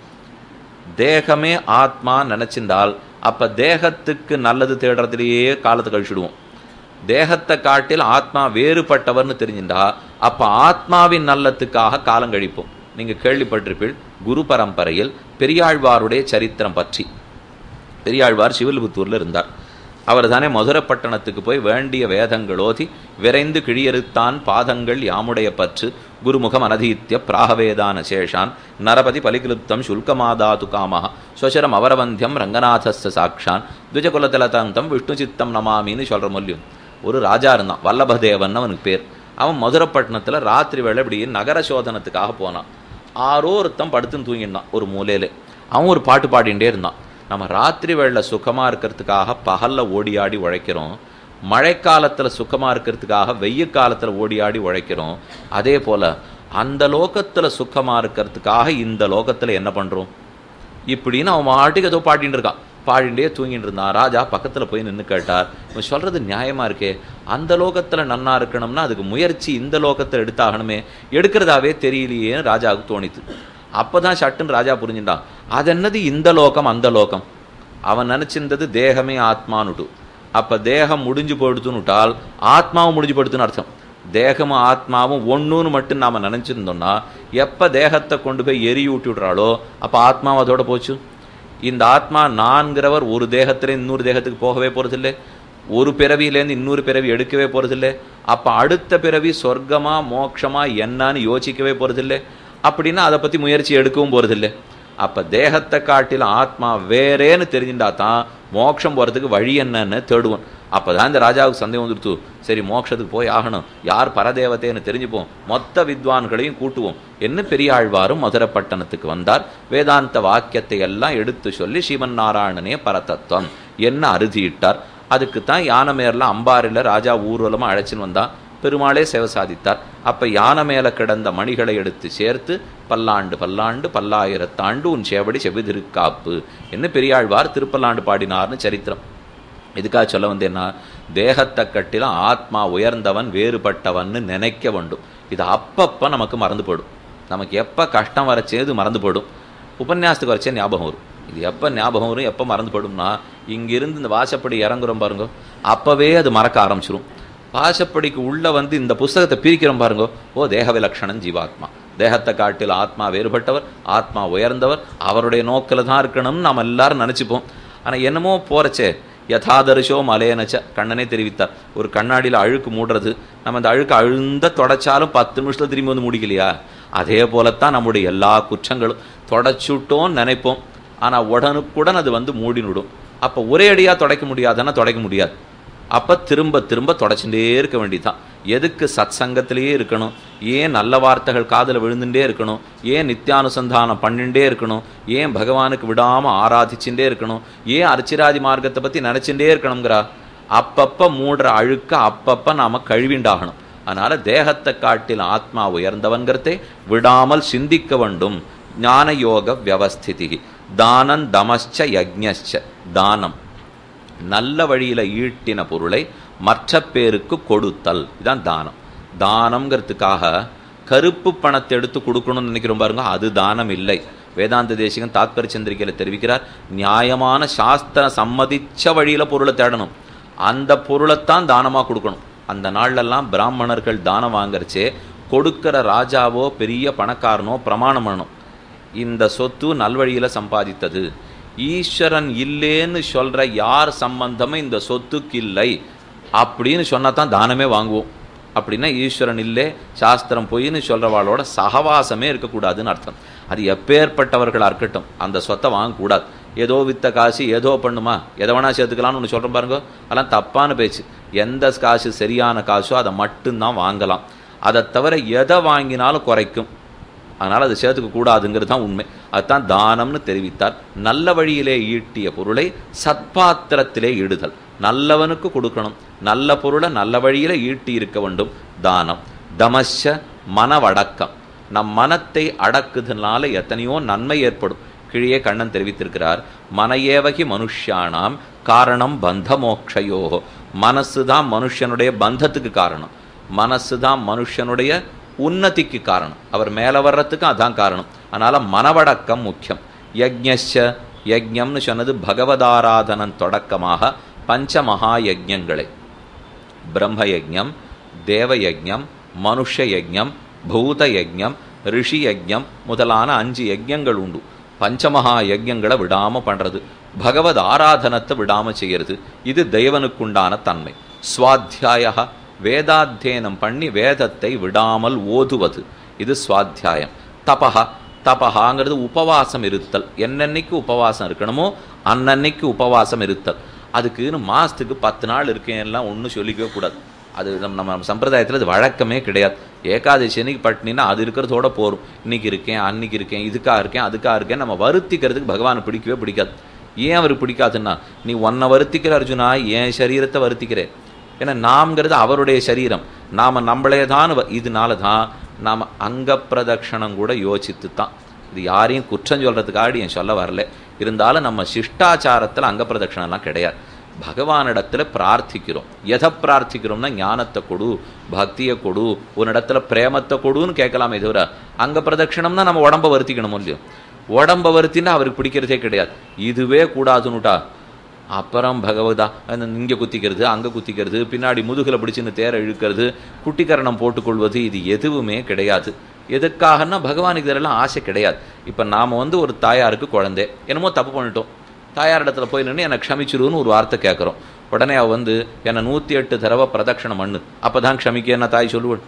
[SPEAKER 1] தேகமே ஆத்மா நினைச்சிருந்தால் அப்ப தேகத்துக்கு நல்லது தேடுறதுலயே காலத்தை கழிச்சிடுவோம் தேகத்தை காட்டில் ஆத்மா வேறுபட்டவர்னு தெரிஞ்சிருந்தா அப்ப ஆத்மாவின் நல்லத்துக்காக காலம் கழிப்போம் நீங்க கேள்விப்பட்டிருப்பீள் குரு பரம்பரையில் பெரியாழ்வாருடைய சரித்திரம் பற்றி பெரியாழ்வார் சிவில்புத்தூர்ல இருந்தார் அவர் தானே மதுரப்பட்டணத்துக்கு போய் வேண்டிய வேதங்கள் ஓதி விரைந்து கிழியறுத்தான் பாதங்கள் யாமுடைய பற்று குருமுகம் அனதீத்திய பிராகவேதான சேஷான் நரபதி பலிகிலுப்தம் சுல்கமாதாது காமஹ ஸ்வசரம் அவரவந்தியம் ரங்கநாதஸ்த சாக்ஷான் துஜகுலதலதந்தம் விஷ்ணு சித்தம் நமாமின்னு சொல்ற மொழியும் ஒரு ராஜா இருந்தான் வல்லபதேவன் அவனுக்கு பேர் அவன் மதுரப்பட்டினத்துல ராத்திரி வேளை இப்படி நகர சோதனத்துக்காக போனான் ஆரோ ஒருத்தன் படுத்துன்னு தூங்கினான் ஒரு மூலையில அவன் ஒரு பாட்டு பாடிண்டே இருந்தான் நம்ம ராத்திரி வேளை சுகமா இருக்கிறதுக்காக பகல்ல ஓடியாடி உழைக்கிறோம் மழைக்காலத்துல சுகமா இருக்கிறதுக்காக வெய்ய காலத்துல ஓடியாடி உழைக்கிறோம் அதே போல அந்த லோகத்துல சுகமா இருக்கிறதுக்காக இந்த லோகத்துல என்ன பண்றோம் இப்படின்னு அவன் மாட்டுக்கு ஏதோ பாடிட்டு இருக்கான் பாடிண்டே தூங்கிட்டு இருந்தான் ராஜா பக்கத்துல போய் நின்று கேட்டார் இவன் சொல்றது நியாயமா இருக்கே அந்த லோகத்துல நன்னா இருக்கணும்னா அதுக்கு முயற்சி இந்த லோகத்துல எடுத்தாகணுமே எடுக்கிறதாவே தெரியலையேன்னு ராஜாவுக்கு தோணித்து அப்பதான் சட்டுன்னு ராஜா புரிஞ்சுட்டான் அது என்னது இந்த லோகம் அந்த லோகம் அவன் நினைச்சிருந்தது தேகமே ஆத்மானுட்டு அப்ப தேகம் முடிஞ்சு போடுத்துன்னுட்டால் ஆத்மாவும் முடிஞ்சு போடுத்துன்னு அர்த்தம் தேகமும் ஆத்மாவும் ஒண்ணுன்னு மட்டும் நாம நினைச்சிருந்தோம்னா எப்ப தேகத்தை கொண்டு போய் எரி ஊட்டி விடுறாளோ அப்ப ஆத்மாவும் அதோட போச்சு இந்த ஆத்மா நான்கிறவர் ஒரு தேகத்துல இன்னொரு தேகத்துக்கு போகவே போறதில்லை ஒரு பிறவியிலேருந்து இன்னொரு பிறவி எடுக்கவே போறதில்லை அப்ப அடுத்த பிறவி சொர்க்கமா மோட்சமா என்னன்னு யோசிக்கவே போறதில்லை அப்படின்னா அதை பத்தி முயற்சி எடுக்கவும் போறதில்லை அப்ப தேகத்தை காட்டிலும் ஆத்மா வேறேன்னு தெரிஞ்சுட்டா தான் மோட்சம் போறதுக்கு வழி என்னன்னு தேடுவோம் அப்பதான் இந்த ராஜாவுக்கு சந்தேகம் வந்துடுத்து சரி மோட்சத்துக்கு போய் ஆகணும் யார் பரதேவத்தைன்னு தெரிஞ்சுப்போம் மொத்த வித்வான்களையும் கூட்டுவோம் என்ன பெரியாழ்வாரும் மதுரப்பட்டணத்துக்கு வந்தார் வேதாந்த வாக்கியத்தை எல்லாம் எடுத்து சொல்லி ஸ்ரீமன் நாராயணனே பரதத்துவம் என்ன அறுதியிட்டார் அதுக்கு தான் யானை மேரில் அம்பாரில் ராஜா ஊர்வலமாக அழைச்சின்னு வந்தான் பெருமாளே சேவை சாதித்தார் அப்ப யானை மேல கிடந்த மணிகளை எடுத்து சேர்த்து பல்லாண்டு பல்லாண்டு பல்லாயிரத்தாண்டு உன் சேவடி செவிதிருக்காப்பு என்ன பெரியாழ்வார் திருப்பல்லாண்டு பாடினார்னு சரித்திரம் இதுக்காக சொல்ல வந்தேன்னா தேகத்தை கட்டிலும் ஆத்மா உயர்ந்தவன் வேறுபட்டவன்னு நினைக்க வேண்டும் இது அப்பப்ப நமக்கு மறந்து போடும் நமக்கு எப்ப கஷ்டம் வரச்சே இது மறந்து போடும் உபன்யாசத்துக்கு வரச்சே ஞாபகம் வரும் இது எப்ப ஞாபகம் வரும் எப்ப மறந்து போடும்னா இங்கிருந்து இந்த வாசப்படி இறங்குறோம் பாருங்க அப்பவே அது மறக்க ஆரம்பிச்சிரும் வாசப்படிக்கு உள்ள வந்து இந்த புஸ்தகத்தை பிரிக்கிறோம் பாருங்க ஓ தேக விலக்ஷணம் ஜீவாத்மா தேகத்தை காட்டில் ஆத்மா வேறுபட்டவர் ஆத்மா உயர்ந்தவர் அவருடைய நோக்கில் தான் இருக்கணும்னு நாம் எல்லாரும் நினச்சிப்போம் ஆனால் என்னமோ போறச்சே யதாதரிசோ மலையனச்ச கண்ணனே தெரிவித்தார் ஒரு கண்ணாடியில் அழுக்கு மூடுறது நம்ம அந்த அழுக்கு அழுந்த தொடச்சாலும் பத்து நிமிஷத்துல திரும்பி வந்து முடிக்கலையா அதே போலத்தான் நம்முடைய எல்லா குற்றங்களும் தொடச்சுட்டோன்னு நினைப்போம் ஆனால் உடனுக்குடன் அது வந்து மூடினுடும் அப்போ ஒரே அடியாக தொடய்க்க முடியாதுன்னா தொடய்க்க முடியாது அப்போ திரும்ப திரும்ப தொடச்சுட்டே இருக்க வேண்டியதுதான் எதுக்கு சத் சங்கத்திலேயே இருக்கணும் ஏன் நல்ல வார்த்தைகள் காதில் விழுந்துட்டே இருக்கணும் ஏன் நித்தியானுசந்தானம் பண்ணிட்டே இருக்கணும் ஏன் பகவானுக்கு விடாமல் ஆராதிச்சுட்டே இருக்கணும் ஏன் அர்ச்சிராதி மார்க்கத்தை பற்றி நினச்சிட்டே இருக்கணுங்கிறா அப்பப்போ மூடுற அழுக்க அப்பப்போ நாம் கழுவிண்டாகணும் அதனால தேகத்தை காட்டில் ஆத்மா உயர்ந்தவன்கிறதை விடாமல் சிந்திக்க வேண்டும் ஞான யோக வியவஸ்திதி தானம் தமஸ்ச யஜ்ஞச்ச தானம் நல்ல வழியில ஈட்டின பொருளை மற்ற பேருக்கு கொடுத்தல் இதான் தானம் தானம்ங்கிறதுக்காக கருப்பு பணத்தை எடுத்து கொடுக்கணும்னு நினைக்கிறோம் பாருங்க அது தானம் இல்லை வேதாந்த தேசிகன் தாத்பரிய சந்திரிகையில தெரிவிக்கிறார் நியாயமான சாஸ்திர சம்மதிச்ச வழியில பொருளை தேடணும் அந்த பொருளைத்தான் தானமா கொடுக்கணும் அந்த நாள்லெல்லாம் பிராமணர்கள் தானம் வாங்கறச்சே கொடுக்கிற ராஜாவோ பெரிய பணக்காரனோ பிரமாணம் பண்ணணும் இந்த சொத்து நல்வழியில சம்பாதித்தது ஈஸ்வரன் இல்லேன்னு சொல்ற யார் சம்பந்தமும் இந்த சொத்துக்கு இல்லை அப்படின்னு சொன்னா தான் தானமே வாங்குவோம் அப்படின்னா ஈஸ்வரன் இல்லை சாஸ்திரம் பொய்ன்னு சொல்றவாளோட சகவாசமே இருக்கக்கூடாதுன்னு அர்த்தம் அது எப்பேற்பட்டவர்களாக இருக்கட்டும் அந்த சொத்தை வாங்கக்கூடாது ஏதோ வித்த காசு ஏதோ பண்ணுமா எதை வேணா சேர்த்துக்கலாம்னு ஒன்று சொல்கிறேன் பாருங்க அதெல்லாம் தப்பான பேச்சு எந்த காசு சரியான காசோ அதை மட்டும்தான் வாங்கலாம் அதை தவிர எதை வாங்கினாலும் குறைக்கும் அதனால் அது சேர்த்துக்க கூடாதுங்கிறது தான் உண்மை அதுதான் தானம்னு தெரிவித்தார் நல்ல வழியிலே ஈட்டிய பொருளை சத்பாத்திரத்திலே இடுதல் நல்லவனுக்கு கொடுக்கணும் நல்ல பொருளை நல்ல வழியில ஈட்டி இருக்க வேண்டும் தானம் தமஷ மனவடக்கம் நம் மனத்தை அடக்குதனால எத்தனையோ நன்மை ஏற்படும் கீழே கண்ணன் தெரிவித்திருக்கிறார் மனையேவகி மனுஷானாம் காரணம் பந்த மோக்ஷயோ மனசு தான் மனுஷனுடைய பந்தத்துக்கு காரணம் மனசு தான் மனுஷனுடைய உன்னதிக்கு காரணம் அவர் மேலே வர்றதுக்கு அதான் காரணம் அதனால மனவடக்கம் முக்கியம் யஜ்ஞ யஜ்ஞம்னு சொன்னது பகவதாராதனன் தொடக்கமாக பஞ்ச மகா யஜ்ஞங்களை பிரம்ம யஜ்ஞம் தேவ யஜ்ஞம் மனுஷ யஜ்ஞம் பூத யஜ்ஞம் ரிஷி யஜ்ஞம் முதலான அஞ்சு யஜ்ஞங்கள் உண்டு பஞ்சமகா யஜ்ஞங்களை விடாம பண்றது பகவத் ஆராதனத்தை விடாம செய்யறது இது தெய்வனுக்குண்டான தன்மை சுவாத்தியாய வேதாத்தியனம் பண்ணி வேதத்தை விடாமல் ஓதுவது இது சுவாத்தியாயம் தபஹா தபஹாங்கிறது உபவாசம் இருத்தல் என்னன்னைக்கு உபவாசம் இருக்கணுமோ அன்னன்னைக்கு உபவாசம் இருத்தல் அதுக்குன்னு மாசத்துக்கு பத்து நாள் இருக்கேன் எல்லாம் ஒன்றும் சொல்லிக்கவே கூடாது அது நம்ம நம்ம சம்பிரதாயத்தில் அது வழக்கமே கிடையாது ஏகாதசி அன்னைக்கு பட்டினா அது இருக்கிறதோட போரும் இன்னைக்கு இருக்கேன் அன்னைக்கு இருக்கேன் இதுக்காக இருக்கேன் அதுக்காக இருக்கேன் நம்ம வருத்திக்கிறதுக்கு பகவானை பிடிக்கவே பிடிக்காது ஏன் அவருக்கு பிடிக்காதுன்னா நீ உன்னை வருத்திக்கிற அர்ஜுனா என் சரீரத்தை வருத்திக்கிற ஏன்னா நாம்ங்கிறது அவருடைய சரீரம் நாம் நம்மளே தான் வ- இதனால தான் நாம் அங்க பிரதட்சணம் கூட யோசித்து தான் இது யாரையும் குற்றம் சொல்கிறதுக்காக என் சொல்ல வரல இருந்தாலும் நம்ம சிஷ்டாச்சாரத்தில் அங்க பிரதட்சணம்லாம் கிடையாது பகவானிடத்துல பிரார்த்திக்கிறோம் எதை பிரார்த்திக்கிறோம்னா ஞானத்தை கொடு பக்தியை கொடு உன்னிடத்துல பிரேமத்தை கொடுன்னு கேட்கலாமே தவிர அங்க பிரதட்சணம்னா நம்ம உடம்ப வருத்திக்கணும் இல்லையோ உடம்ப வருத்தினா அவருக்கு பிடிக்கிறதே கிடையாது இதுவே கூடாதுன்னுட்டா அப்புறம் பகவதா அந்த இங்கே குத்திக்கிறது அங்கே குத்திக்கிறது பின்னாடி முதுகில் பிடிச்சின்னு தேரை இழுக்கிறது குட்டிக்கரணம் போட்டுக்கொள்வது இது எதுவுமே கிடையாது எதுக்காகன்னா பகவானுக்கு இதெல்லாம் ஆசை கிடையாது இப்போ நாம் வந்து ஒரு தாயாருக்கு குழந்தை என்னமோ தப்பு பண்ணிட்டோம் தாயார் இடத்துல போய் நின்று என்னை க்ஷமிச்சிருன்னு ஒரு வார்த்தை கேட்குறோம் உடனே அவ வந்து என்னை நூற்றி எட்டு தடவை பிரதட்சணம் பண்ணு அப்போ தான் க்ஷமிக்க என்ன தாய் சொல்லுவள்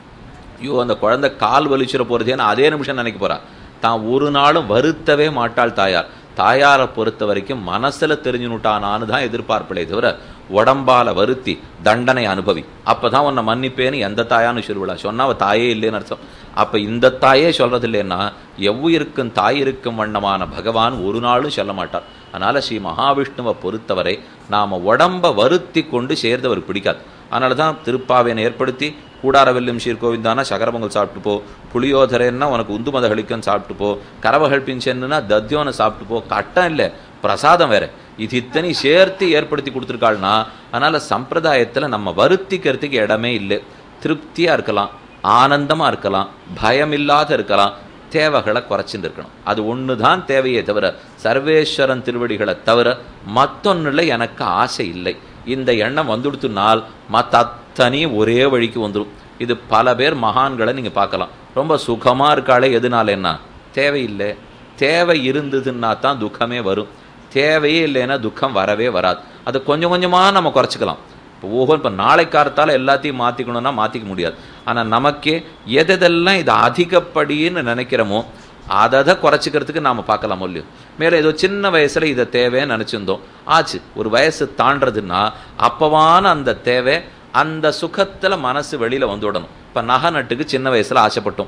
[SPEAKER 1] ஐயோ அந்த குழந்தை கால் வலிச்சிட போகிறதேன்னு அதே நிமிஷம் நினைக்க போறா தான் ஒரு நாளும் வருத்தவே மாட்டாள் தாயார் தாயாரை பொறுத்த வரைக்கும் மனசுல தெரிஞ்சுனுட்டானான்னு தான் எதிர்பார்ப்பிலே தவிர உடம்பால வருத்தி தண்டனை அனுபவி அப்பதான் உன்னை மன்னிப்பேன்னு எந்த தாயான்னு சொல்லுவா சொன்னா அவ தாயே இல்லைன்னு அர்த்தம் அப்ப இந்த தாயே சொல்றது இல்லைன்னா எவ்வுயிருக்கும் தாய் இருக்கும் வண்ணமான பகவான் ஒரு நாளும் சொல்ல மாட்டார் அதனால ஸ்ரீ மகாவிஷ்ணுவை பொறுத்தவரை நாம உடம்ப வருத்தி கொண்டு சேர்ந்தவர் பிடிக்காது அதனால தான் திருப்பாவையனை ஏற்படுத்தி கூடாரவெல்லும் சீர்கோவிந்தானா சகரபொங்கல் சாப்பிட்டு போ புளியோதரைன்னா உனக்கு உந்து மதகளிக்கும் சாப்பிட்டு போ கரவகள் பிஞ்சன்னா தத்தியோனை சாப்பிட்டு போ கட்டம் இல்லை பிரசாதம் வேற இது இத்தனை சேர்த்து ஏற்படுத்தி கொடுத்துருக்காள்னா அதனால சம்பிரதாயத்துல நம்ம வருத்திக்கிறதுக்கு இடமே இல்லை திருப்தியா இருக்கலாம் ஆனந்தமா இருக்கலாம் பயம் இல்லாத இருக்கலாம் தேவைகளை குறைச்சிட்டு இருக்கணும் அது ஒன்று தான் தேவையே தவிர சர்வேஸ்வரன் திருவடிகளை தவிர மத்தொன்னுல எனக்கு ஆசை இல்லை இந்த எண்ணம் வந்துடுத்துனால் மற்ற அத்தனையும் ஒரே வழிக்கு வந்துடும் இது பல பேர் மகான்களை நீங்கள் பார்க்கலாம் ரொம்ப சுகமாக இருக்காளே எதுனால என்ன தேவையில்லை தேவை இருந்ததுன்னா தான் துக்கமே வரும் தேவையே இல்லைன்னா துக்கம் வரவே வராது அதை கொஞ்சம் கொஞ்சமாக நம்ம குறைச்சிக்கலாம் இப்போ ஓஹோ இப்போ நாளை காலத்தால் எல்லாத்தையும் மாற்றிக்கணும்னா மாற்றிக்க முடியாது ஆனால் நமக்கே எதெல்லாம் இது அதிகப்படின்னு நினைக்கிறோமோ அதை அதை குறைச்சிக்கிறதுக்கு நாம் பார்க்கலாம் இல்லையோ மேலே ஏதோ சின்ன வயசில் இதை தேவைன்னு நினச்சிருந்தோம் ஆச்சு ஒரு வயசு தாண்டதுன்னா அப்பவான அந்த தேவை அந்த சுகத்தில் மனசு வெளியில் வந்துவிடணும் இப்போ நகை நட்டுக்கு சின்ன வயசில் ஆசைப்பட்டோம்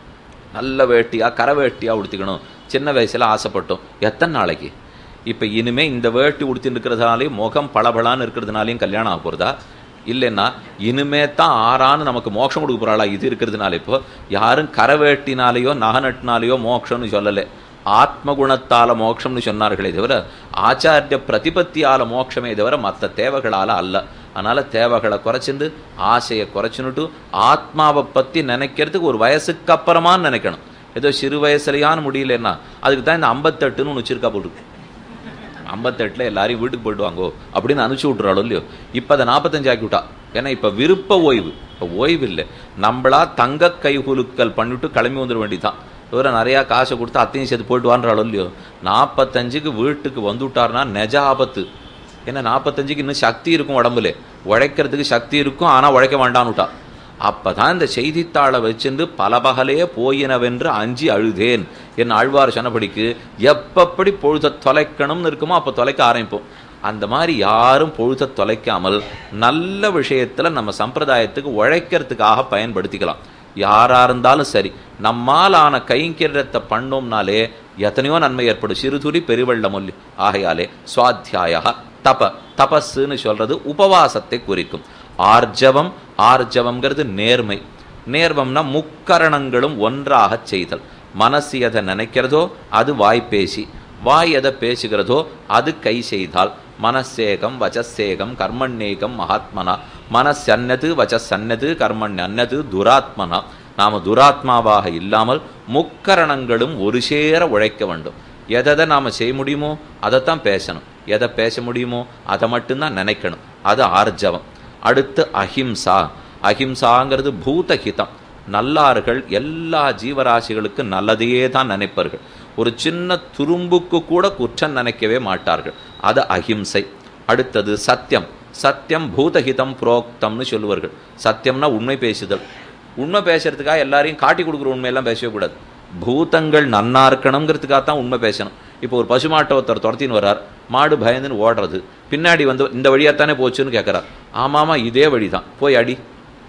[SPEAKER 1] நல்ல வேட்டியாக கரை வேட்டியாக உடுத்திக்கணும் சின்ன வயசில் ஆசைப்பட்டோம் எத்தனை நாளைக்கு இப்போ இனிமே இந்த வேட்டி உடுத்தின்னு இருக்கிறதுனாலையும் முகம் பளபளான்னு இருக்கிறதுனாலையும் கல்யாணம் ஆக போகிறதா இல்லைன்னா இனிமே தான் ஆறான்னு நமக்கு மோட்சம் கொடுக்க போகிறாளா இது இருக்கிறதுனால இப்போ யாரும் கரை வேட்டினாலேயோ நகை நட்டினாலேயோ மோட்சம்னு சொல்லலை ஆத்மகுணத்தால மோட்சம்னு சொன்னார்களே தவிர ஆச்சாரிய பிரதிபத்தியால மோட்சமே தவிர மற்ற தேவைகளால அல்ல அதனால தேவைகளை குறைச்சிண்டு ஆசையை குறைச்சுன்னுட்டு ஆத்மாவை பத்தி நினைக்கிறதுக்கு ஒரு வயசுக்கு அப்புறமா நினைக்கணும் ஏதோ சிறு வயசுலையான்னு முடியலன்னா அதுக்கு தான் இந்த ஐம்பத்தெட்டுன்னு ஒன்று வச்சிருக்கா போட்டுருக்கு ஐம்பத்தெட்டில் எல்லாரையும் வீட்டுக்கு போயிடுவாங்கோ அப்படின்னு அனுப்பிச்சு விட்றாளோ இல்லையோ இப்போ அதை நாற்பத்தஞ்சு ஆக்கி விட்டா ஏன்னா இப்போ விருப்ப ஓய்வு இப்போ ஓய்வு இல்லை நம்மளா தங்க கைகுலுக்கல் பண்ணிவிட்டு கிளம்பி வந்துட வேண்டியதான் இவரை நிறையா காசை கொடுத்து அத்தையும் சேர்த்து போயிட்டு வான்றாளோ இல்லையோ நாற்பத்தஞ்சுக்கு வீட்டுக்கு வந்துவிட்டார்னா நெஜ ஆபத்து ஏன்னா நாற்பத்தஞ்சுக்கு இன்னும் சக்தி இருக்கும் உடம்புல உழைக்கிறதுக்கு சக்தி இருக்கும் ஆனால் உழைக்க வேண்டான்னுட்டா அப்பதான் இந்த செய்தித்தாளை வச்சிருந்து பல பகலே போயினவென்று அஞ்சி அழுதேன் என் ஆழ்வார் சொன்னபடிக்கு எப்பப்படி பொழுத தொலைக்கணும்னு இருக்குமோ அப்போ தொலைக்க ஆரம்பிப்போம் அந்த மாதிரி யாரும் பொழுத தொலைக்காமல் நல்ல விஷயத்துல நம்ம சம்பிரதாயத்துக்கு உழைக்கிறதுக்காக பயன்படுத்திக்கலாம் யாரா இருந்தாலும் சரி நம்மால் ஆன கைங்கரியத்தை பண்ணோம்னாலே எத்தனையோ நன்மை ஏற்படும் சிறுதுளி பெருவெள்ள மொழி ஆகையாலே சுவாத்தியாயா தப தபஸ்ன்னு சொல்றது உபவாசத்தை குறிக்கும் ஆர்ஜவம் ஆர்ஜவம்ங்கிறது நேர்மை நேர்வம்னா முக்கரணங்களும் ஒன்றாக செய்தல் மனசு எதை நினைக்கிறதோ அது வாய் பேசி வாய் எதை பேசுகிறதோ அது கை செய்தால் மனசேகம் வச்சசேகம் கர்மண்ணேகம் மகாத்மனா மனசன்னது வச்சசன்னது கர்மண் அன்னது துராத்மனா நாம துராத்மாவாக இல்லாமல் முக்கரணங்களும் ஒரு சேர உழைக்க வேண்டும் எதை நாம செய்ய முடியுமோ அதைத்தான் பேசணும் எதை பேச முடியுமோ அதை மட்டும்தான் நினைக்கணும் அது ஆர்ஜவம் அடுத்து அஹிம்சா அஹிம்சாங்கிறது பூதஹிதம் நல்லார்கள் எல்லா ஜீவராசிகளுக்கு நல்லதையே தான் நினைப்பார்கள் ஒரு சின்ன துரும்புக்கு கூட குற்றம் நினைக்கவே மாட்டார்கள் அது அஹிம்சை அடுத்தது சத்தியம் சத்தியம் பூதஹிதம் புரோக்தம்னு சொல்லுவார்கள் சத்தியம்னா உண்மை பேசுதல் உண்மை பேசுறதுக்காக எல்லாரையும் காட்டி கொடுக்குற உண்மையெல்லாம் பேசவே கூடாது பூதங்கள் நன்னா இருக்கணுங்கிறதுக்காக தான் உண்மை பேசணும் இப்போ ஒரு பசுமாட்டை ஒருத்தர் துரத்தின்னு வர்றார் மாடு பயந்துன்னு ஓடுறது பின்னாடி வந்து இந்த வழியாத்தானே போச்சுன்னு கேட்குறார் ஆமாமா இதே வழி தான் போய் அடி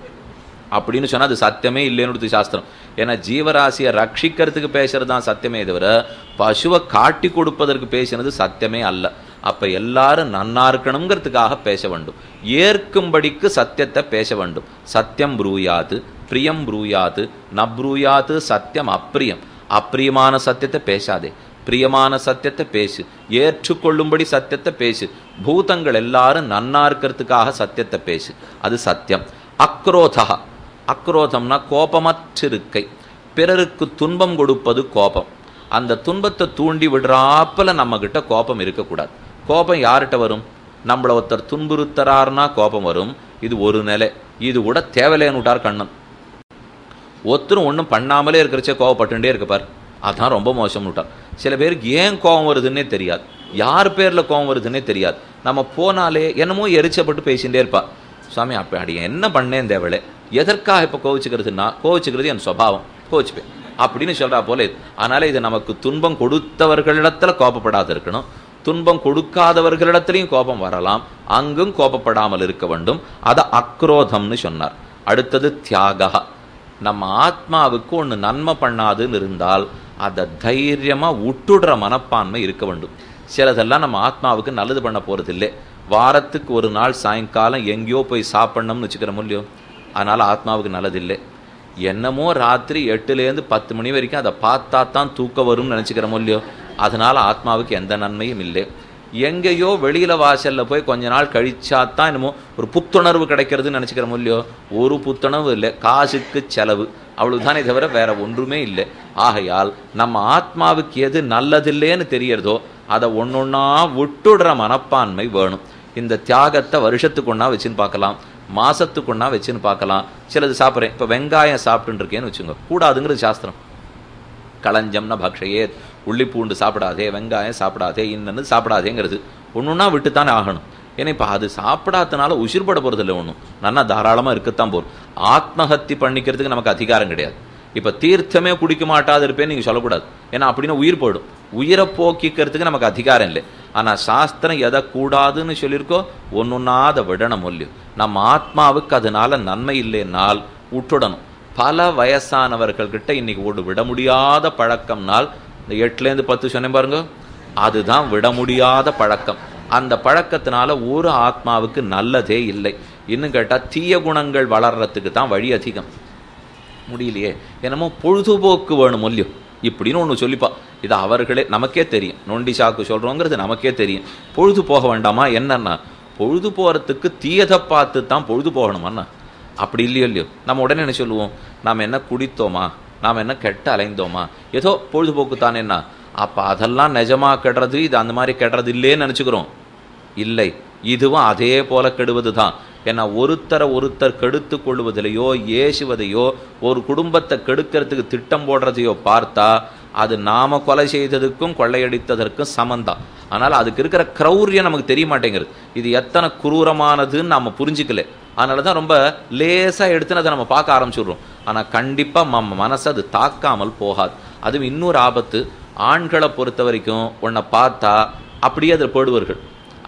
[SPEAKER 1] அப்படின்னு சொன்னா அது சத்தியமே இல்லைன்னு சாஸ்திரம் ஏன்னா ஜீவராசியை ரட்சிக்கிறதுக்கு பேசுறது தான் சத்தியமே தவிர பசுவை காட்டி கொடுப்பதற்கு பேசினது சத்தியமே அல்ல அப்ப எல்லாரும் நன்னா இருக்கணுங்கிறதுக்காக பேச வேண்டும் ஏற்கும்படிக்கு சத்தியத்தை பேச வேண்டும் சத்தியம் ப்ரூயாது பிரியம் ப்ரூயாது நப்ரூயாது சத்தியம் அப்பிரியம் அப்பிரியமான சத்தியத்தை பேசாதே பிரியமான சத்தியத்தை பேசு ஏற்றுக்கொள்ளும்படி சத்தியத்தை பேசு பூதங்கள் எல்லாரும் நன்னா இருக்கிறதுக்காக சத்தியத்தை பேசு அது சத்தியம் அக்ரோதா அக்ரோதம்னா கோபமற்றிருக்கை பிறருக்கு துன்பம் கொடுப்பது கோபம் அந்த துன்பத்தை தூண்டி விடுறாப்புல நம்ம கிட்ட கோபம் இருக்கக்கூடாது கோபம் யார்கிட்ட வரும் நம்மள ஒருத்தர் துன்புறுத்தறாருன்னா கோபம் வரும் இது ஒரு நிலை இது கூட தேவையில்லைன்னு விட்டார் கண்ணன் ஒருத்தரும் ஒன்றும் பண்ணாமலே இருக்கிறச்சே கோவப்பட்டுட்டே இருக்க பார் அதான் ரொம்ப மோசம்னு விட்டார் சில பேருக்கு ஏன் கோபம் வருதுன்னே தெரியாது யார் பேரில் கோபம் வருதுன்னே தெரியாது நம்ம போனாலே என்னமோ எரிச்சப்பட்டு பேசிகிட்டே இருப்பா சுவாமி அப்போ அடி என்ன பண்ணேன் தேவலை எதற்காக இப்போ கோவிச்சுக்கிறதுனா கோவிச்சுக்கிறது என் சுவாவம் கோவிச்சுப்பேன் அப்படின்னு சொல்றா போல இது அதனால இது நமக்கு துன்பம் கொடுத்தவர்களிடத்துல கோபப்படாது இருக்கணும் துன்பம் கொடுக்காதவர்களிடத்திலையும் கோபம் வரலாம் அங்கும் கோபப்படாமல் இருக்க வேண்டும் அதை அக்ரோதம்னு சொன்னார் அடுத்தது தியாகா நம்ம ஆத்மாவுக்கு ஒன்று நன்மை பண்ணாதுன்னு இருந்தால் அதை தைரியமா விட்டுடுற மனப்பான்மை இருக்க வேண்டும் சிலதெல்லாம் நம்ம ஆத்மாவுக்கு நல்லது பண்ண போறது இல்லை வாரத்துக்கு ஒரு நாள் சாயங்காலம் எங்கேயோ போய் சாப்பிடணும்னு வச்சுக்கிற முடியும் அதனால ஆத்மாவுக்கு நல்லதில்லை என்னமோ ராத்திரி எட்டுலேருந்து பத்து மணி வரைக்கும் அதை பார்த்தா தான் தூக்கம் வரும்னு நினச்சிக்கிற முடியும் அதனால ஆத்மாவுக்கு எந்த நன்மையும் இல்லை எங்கேயோ வெளியில வாசல்ல போய் கொஞ்ச நாள் கழிச்சா தான் என்னமோ ஒரு புத்துணர்வு கிடைக்கிறதுன்னு நினச்சிக்கிற முடியும் ஒரு புத்துணர்வு இல்லை காசுக்கு செலவு அவ்வளவுதானே தவிர வேற ஒன்றுமே இல்லை ஆகையால் நம்ம ஆத்மாவுக்கு எது நல்லதில்லைன்னு தெரியறதோ அதை ஒன்னொன்னா விட்டுடுற மனப்பான்மை வேணும் இந்த தியாகத்தை வருஷத்துக்கு ஒன்றா வச்சுன்னு பார்க்கலாம் மாசத்துக்கு ஒன்றா வச்சுன்னு பார்க்கலாம் சிலது சாப்பிட்றேன் இப்போ வெங்காயம் சாப்பிட்டுன்னு இருக்கேன்னு வச்சுங்க கூடாதுங்கிறது சாஸ்திரம் களஞ்சம்னா பக்ஷையே உள்ளிப்பூண்டு சாப்பிடாதே வெங்காயம் சாப்பிடாதே இன்னன்னு சாப்பிடாதேங்கிறது ஒன்றுன்னா விட்டுத்தானே ஆகணும் ஏன்னா இப்போ அது சாப்பிடாதனால உசிர்பட போகிறது இல்லை ஒன்றும் நல்லா தாராளமாக இருக்கத்தான் போகும் ஆத்மஹத்தி பண்ணிக்கிறதுக்கு நமக்கு அதிகாரம் கிடையாது இப்போ தீர்த்தமே குடிக்க மாட்டாது இருப்பேன்னு நீங்கள் சொல்லக்கூடாது ஏன்னா அப்படின்னா உயிர் போயிடும் உயிரை போக்கிக்கிறதுக்கு நமக்கு அதிகாரம் இல்லை ஆனால் சாஸ்திரம் எதை கூடாதுன்னு சொல்லியிருக்கோ ஒன்றுன்னா அதை விடணும் இல்லையோ நம்ம ஆத்மாவுக்கு அதனால நன்மை இல்லைன்னால் விட்டுடணும் பல வயசானவர்கள்கிட்ட இன்னைக்கு ஒரு விட முடியாத பழக்கம்னால் இந்த எட்டுலேருந்து பத்து சொன்னேன் பாருங்க அதுதான் விட முடியாத பழக்கம் அந்த பழக்கத்தினால ஒரு ஆத்மாவுக்கு நல்லதே இல்லை இன்னும் கேட்டால் தீய குணங்கள் வளர்றதுக்கு தான் வழி அதிகம் முடியலையே என்னமோ பொழுதுபோக்கு வேணும் இல்லையோ இப்படின்னு ஒன்று சொல்லிப்பா இது அவர்களே நமக்கே தெரியும் நொண்டி சாக்கு சொல்கிறோங்கிறது நமக்கே தெரியும் பொழுது போக வேண்டாமா என்னன்னா பொழுது போகிறதுக்கு தீயதை பார்த்து தான் பொழுது போகணுமாண்ணா அப்படி இல்லையோ இல்லையோ நம்ம உடனே என்ன சொல்லுவோம் நாம் என்ன குடித்தோமா நாம் என்ன கெட்ட அலைந்தோமா ஏதோ பொழுதுபோக்கு தானே என்ன அப்போ அதெல்லாம் நிஜமா கெடுறது இது அந்த மாதிரி கெடுறது இல்லைன்னு நினச்சிக்கிறோம் இல்லை இதுவும் அதே போல கெடுவது தான் ஏன்னா ஒருத்தரை ஒருத்தர் கெடுத்து கொள்வதிலையோ ஏசுவதையோ ஒரு குடும்பத்தை கெடுக்கிறதுக்கு திட்டம் போடுறதையோ பார்த்தா அது நாம கொலை செய்ததுக்கும் கொள்ளையடித்ததற்கும் சமந்தான் ஆனால் அதுக்கு இருக்கிற கிரௌரியம் நமக்கு தெரிய மாட்டேங்கிறது இது எத்தனை குரூரமானதுன்னு நம்ம புரிஞ்சுக்கல அதனால தான் ரொம்ப லேசாக எடுத்துன்னு அதை நம்ம பார்க்க ஆரம்பிச்சிடுறோம் ஆனால் கண்டிப்பாக நம்ம மனசை அது தாக்காமல் போகாது அதுவும் இன்னொரு ஆபத்து ஆண்களை பொறுத்த வரைக்கும் உன்னை பார்த்தா அப்படியே அதில் போடுவார்கள்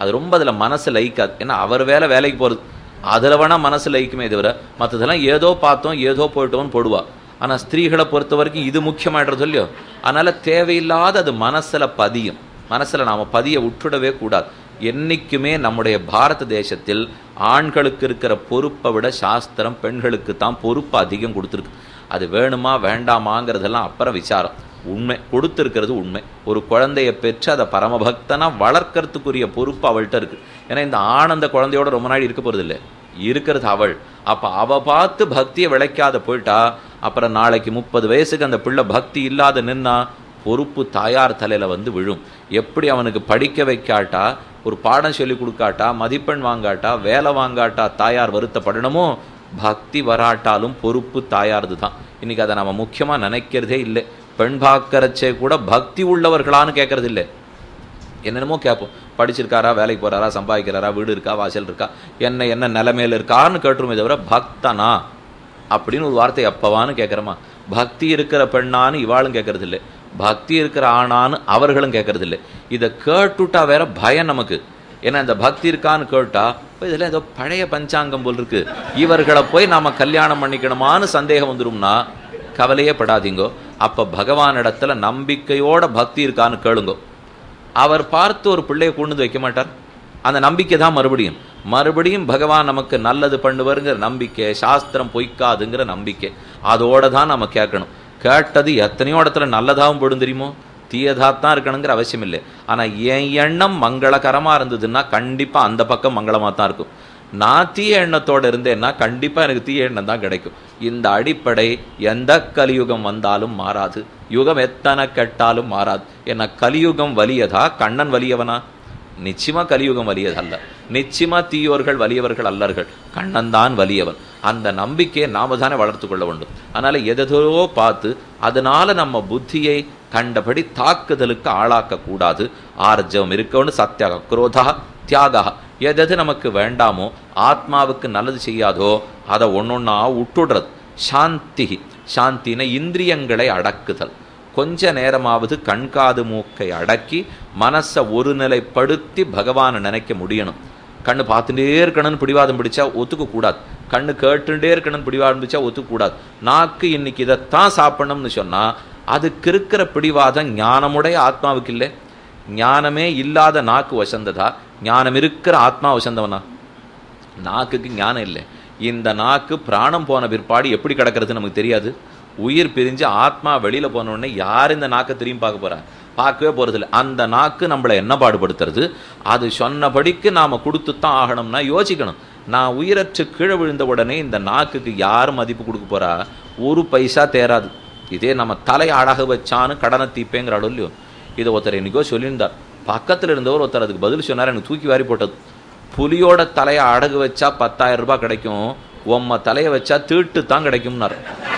[SPEAKER 1] அது ரொம்ப அதில் மனசு லயிக்காது ஏன்னா அவர் வேலை வேலைக்கு போகிறது அதில் வேணால் மனசு லயிக்குமே தவிர மற்றதெல்லாம் ஏதோ பார்த்தோம் ஏதோ போயிட்டோம்னு போடுவா ஆனால் ஸ்திரீகளை பொறுத்த வரைக்கும் இது முக்கியமாயிடுறது இல்லையோ அதனால் தேவையில்லாத அது மனசில் பதியும் மனசில் நாம் பதிய விட்டுடவே கூடாது என்னைக்குமே நம்முடைய பாரத தேசத்தில் ஆண்களுக்கு இருக்கிற பொறுப்பை விட சாஸ்திரம் பெண்களுக்கு தான் பொறுப்பு அதிகம் கொடுத்துருக்கு அது வேணுமா வேண்டாமாங்கிறதெல்லாம் அப்புறம் விசாரம் உண்மை கொடுத்துருக்கிறது உண்மை ஒரு குழந்தைய பெற்று அதை பரமபக்தனா வளர்க்கறதுக்குரிய பொறுப்பு அவள்கிட்ட இருக்கு ஏன்னா இந்த ஆனந்த குழந்தையோட ரொம்ப நாள் இருக்க போறது இல்லை இருக்கிறது அவள் அப்ப அவ பார்த்து பக்தியை விளைக்காத போயிட்டா அப்புறம் நாளைக்கு முப்பது வயசுக்கு அந்த பிள்ளை பக்தி இல்லாத நின்னா பொறுப்பு தாயார் தலையில வந்து விழும் எப்படி அவனுக்கு படிக்க வைக்காட்டா ஒரு பாடம் சொல்லி கொடுக்காட்டா மதிப்பெண் வாங்காட்டா வேலை வாங்காட்டா தாயார் வருத்தப்படணுமோ பக்தி வராட்டாலும் பொறுப்பு தாயாரது தான் இன்னைக்கு அதை நம்ம முக்கியமா நினைக்கிறதே இல்லை பெண் பார்க்கறச்சே கூட பக்தி உள்ளவர்களான்னு கேட்கறது இல்லை என்னென்னமோ கேட்போம் படிச்சிருக்காரா வேலைக்கு போறாரா சம்பாதிக்கிறாரா வீடு இருக்கா வாசல் இருக்கா என்ன என்ன நிலைமையில இருக்கான்னு கேட்டுருமே தவிர பக்தனா அப்படின்னு ஒரு வார்த்தை எப்பவான்னு கேட்குறோமா பக்தி இருக்கிற பெண்ணான்னு இவாளும் கேட்கறது இல்லை பக்தி இருக்கிற ஆணான்னு அவர்களும் கேட்கறது இல்லை இதை கேட்டுட்டா வேற பயம் நமக்கு ஏன்னா இந்த பக்தி இருக்கான்னு கேட்டா "ஓ, இதெல்லாம் ஏதோ பழைய பஞ்சாங்கம் போல் இருக்கு இவர்களை போய் நாம கல்யாணம் பண்ணிக்கணுமான்னு சந்தேகம் வந்துரும்னா கவலையே படாதீங்கோ அப்ப பகவானிடத்துல நம்பிக்கையோட பக்தி இருக்கான்னு கேளுங்கோ அவர் பார்த்து ஒரு பிள்ளையை கொண்டு வந்து வைக்க மாட்டார் அந்த நம்பிக்கை தான் மறுபடியும் மறுபடியும் பகவான் நமக்கு நல்லது பண்ணுவாருங்கிற நம்பிக்கை சாஸ்திரம் பொய்க்காதுங்கிற நம்பிக்கை அதோட தான் நம்ம கேட்கணும் கேட்டது எத்தனையோ இடத்துல நல்லதாகவும் போடும் தெரியுமோ தீயதாத்தான் இருக்கணுங்கிற அவசியம் இல்லை ஆனா என் எண்ணம் மங்களகரமா இருந்ததுன்னா கண்டிப்பா அந்த பக்கம் மங்களமா தான் இருக்கும் நான் தீய எண்ணத்தோட இருந்தேன்னா கண்டிப்பா எனக்கு தீய எண்ணம் தான் கிடைக்கும் இந்த அடிப்படை எந்த கலியுகம் வந்தாலும் மாறாது யுகம் எத்தனை கெட்டாலும் மாறாது என்ன கலியுகம் வலியதா கண்ணன் வலியவனா நிச்சயமா கலியுகம் வலியதல்ல நிச்சயமா தீயோர்கள் வலியவர்கள் அல்லர்கள் கண்ணன் தான் வலியவன் அந்த நம்பிக்கையை நாம தானே வளர்த்து கொள்ள வேண்டும் அதனால எதோ பார்த்து அதனால நம்ம புத்தியை கண்டபடி தாக்குதலுக்கு ஆளாக்க கூடாது ஆர்ஜவம் இருக்கவனு சத்தியாக குரோதா தியாகா எது நமக்கு வேண்டாமோ ஆத்மாவுக்கு நல்லது செய்யாதோ அதை ஒன்னொன்னா விட்டுடுறது சாந்தி சாந்தின இந்திரியங்களை அடக்குதல் கொஞ்ச நேரமாவது கண்காது மூக்கை அடக்கி மனசை ஒருநிலைப்படுத்தி பகவானை நினைக்க முடியணும் கண்ணு பார்த்துட்டே இருக்கணும்னு பிடிவாதம் பிடிச்சா ஒத்துக்க கூடாது கண்ணு கேட்டுட்டே இருக்கணும்னு பிடிவாதம் பிடிச்சா ஒத்துக்க கூடாது நாக்கு இன்னைக்கு இதைத்தான் சாப்பிடணும்னு சொன்னா அதுக்கு இருக்கிற பிடிவாதம் ஞானமுடைய ஆத்மாவுக்கு இல்லை ஞானமே இல்லாத நாக்கு வசந்ததா ஞானம் இருக்கிற ஆத்மா வசந்தவனா நாக்குக்கு ஞானம் இல்லை இந்த நாக்கு பிராணம் போன பிற்பாடு எப்படி கிடக்கிறது நமக்கு தெரியாது உயிர் பிரிஞ்சு ஆத்மா வெளியில போன உடனே யார் இந்த நாக்கை திரும்பி பார்க்க போறா பார்க்கவே போறதில்லை அந்த நாக்கு நம்மளை என்ன பாடுபடுத்துறது அது சொன்னபடிக்கு நாம கொடுத்துத்தான் ஆகணும்னா யோசிக்கணும் நான் உயிரற்று கீழே விழுந்த உடனே இந்த நாக்குக்கு யார் மதிப்பு கொடுக்க போறா ஒரு பைசா தேராது இதே நம்ம தலை அழக வச்சான்னு கடனை தீப்பேங்கிறாடோ இல்லையோ இதை ஒருத்தர் என்னைக்கோ சொல்லியிருந்தார் பக்கத்தில் இருந்தவர் ஒருத்தர் அதுக்கு பதில் சொன்னார் எனக்கு தூக்கி வாரி போட்டது புலியோட தலையை அடகு வச்சா பத்தாயிரம் ரூபாய் கிடைக்கும் உம்ம தலையை வச்சா தீட்டு தான் கிடைக்கும்னார்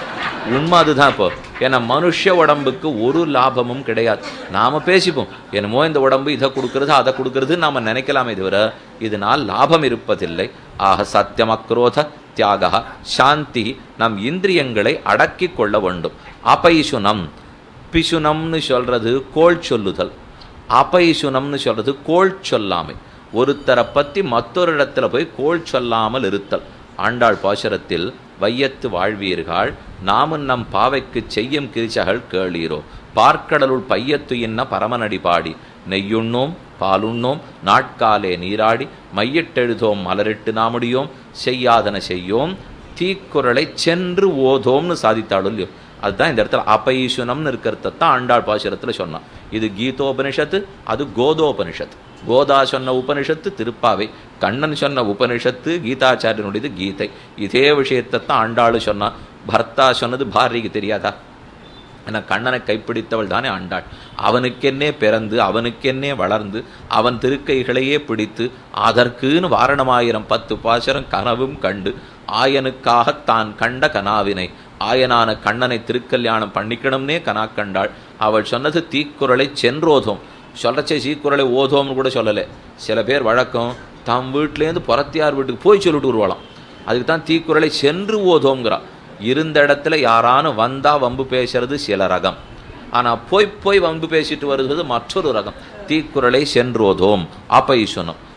[SPEAKER 1] உண்மை அதுதான் இப்போ ஏன்னா மனுஷ உடம்புக்கு ஒரு லாபமும் கிடையாது நாம பேசிப்போம் என்னமோ இந்த உடம்பு இதை கொடுக்கறது அதை கொடுக்கறது நாம நினைக்கலாமே தவிர இதனால் லாபம் இருப்பதில்லை ஆக சத்தியம் அக்ரோத தியாக சாந்தி நம் இந்திரியங்களை அடக்கி கொள்ள வேண்டும் அபைசுனம் பிசுனம்னு சொல்றது கோள் சொல்லுதல் அபைசுனம்னு சொல்றது கோள் சொல்லாமை ஒருத்தரை பத்தி மற்றொரு இடத்துல போய் கோள் சொல்லாமல் இருத்தல் ஆண்டாள் பாசுரத்தில் வையத்து வாழ்வீர்கள் நாமும் நம் பாவைக்கு செய்யும் கிரிச்சகள் கேளீரோ பார்க்கடலுள் பையத்து என்ன பரமனடி பாடி நெய்யுண்ணோம் பாலுண்ணோம் நாட்காலே நீராடி மையிட்டெழுதோம் மலரிட்டு நாமுடியோம் செய்யாதன செய்யோம் தீக்குறளை சென்று ஓதோம்னு சாதித்தாள் இல்லையோ அதுதான் இந்த இடத்துல அபைசுனம்னு இருக்கிறத தான் ஆண்டாள் பாசுரத்தில் சொன்னான் இது கீதோபனிஷத்து அது கோதோபனிஷத்து கோதா சொன்ன உபனிஷத்து திருப்பாவை கண்ணன் சொன்ன உபனிஷத்து கீதாச்சாரியனுடையது கீதை இதே விஷயத்தை தான் ஆண்டாள் சொன்னா பர்த்தா சொன்னது பாரதிக்கு தெரியாதா ஏன்னா கண்ணனை கைப்பிடித்தவள் தானே ஆண்டாள் அவனுக்கென்னே பிறந்து அவனுக்கென்னே வளர்ந்து அவன் திருக்கைகளையே பிடித்து அதற்குன்னு வாரணமாயிரம் பத்து பாசரம் கனவும் கண்டு ஆயனுக்காக தான் கண்ட கனாவினை ஆயனான கண்ணனை திருக்கல்யாணம் பண்ணிக்கணும்னே கனா கண்டாள் அவள் சொன்னது தீக்குறளை சென்றோதோம் சொல்லச்சே சீக்குறளை ஓதோம்னு கூட சொல்லலை சில பேர் வழக்கம் தம் வீட்டிலேருந்து புறத்தியார் வீட்டுக்கு போய் சொல்லிட்டு வருவாளாம் அதுக்கு தான் தீக்குறளை சென்று ஓதோங்கிறா இருந்த இடத்துல யாரானும் வந்தா வம்பு பேசுறது சில ரகம் ஆனா போய் போய் வம்பு பேசிட்டு வருவது மற்றொரு ரகம் தீக்குறளை சென்றோதோம் அபைசுனம்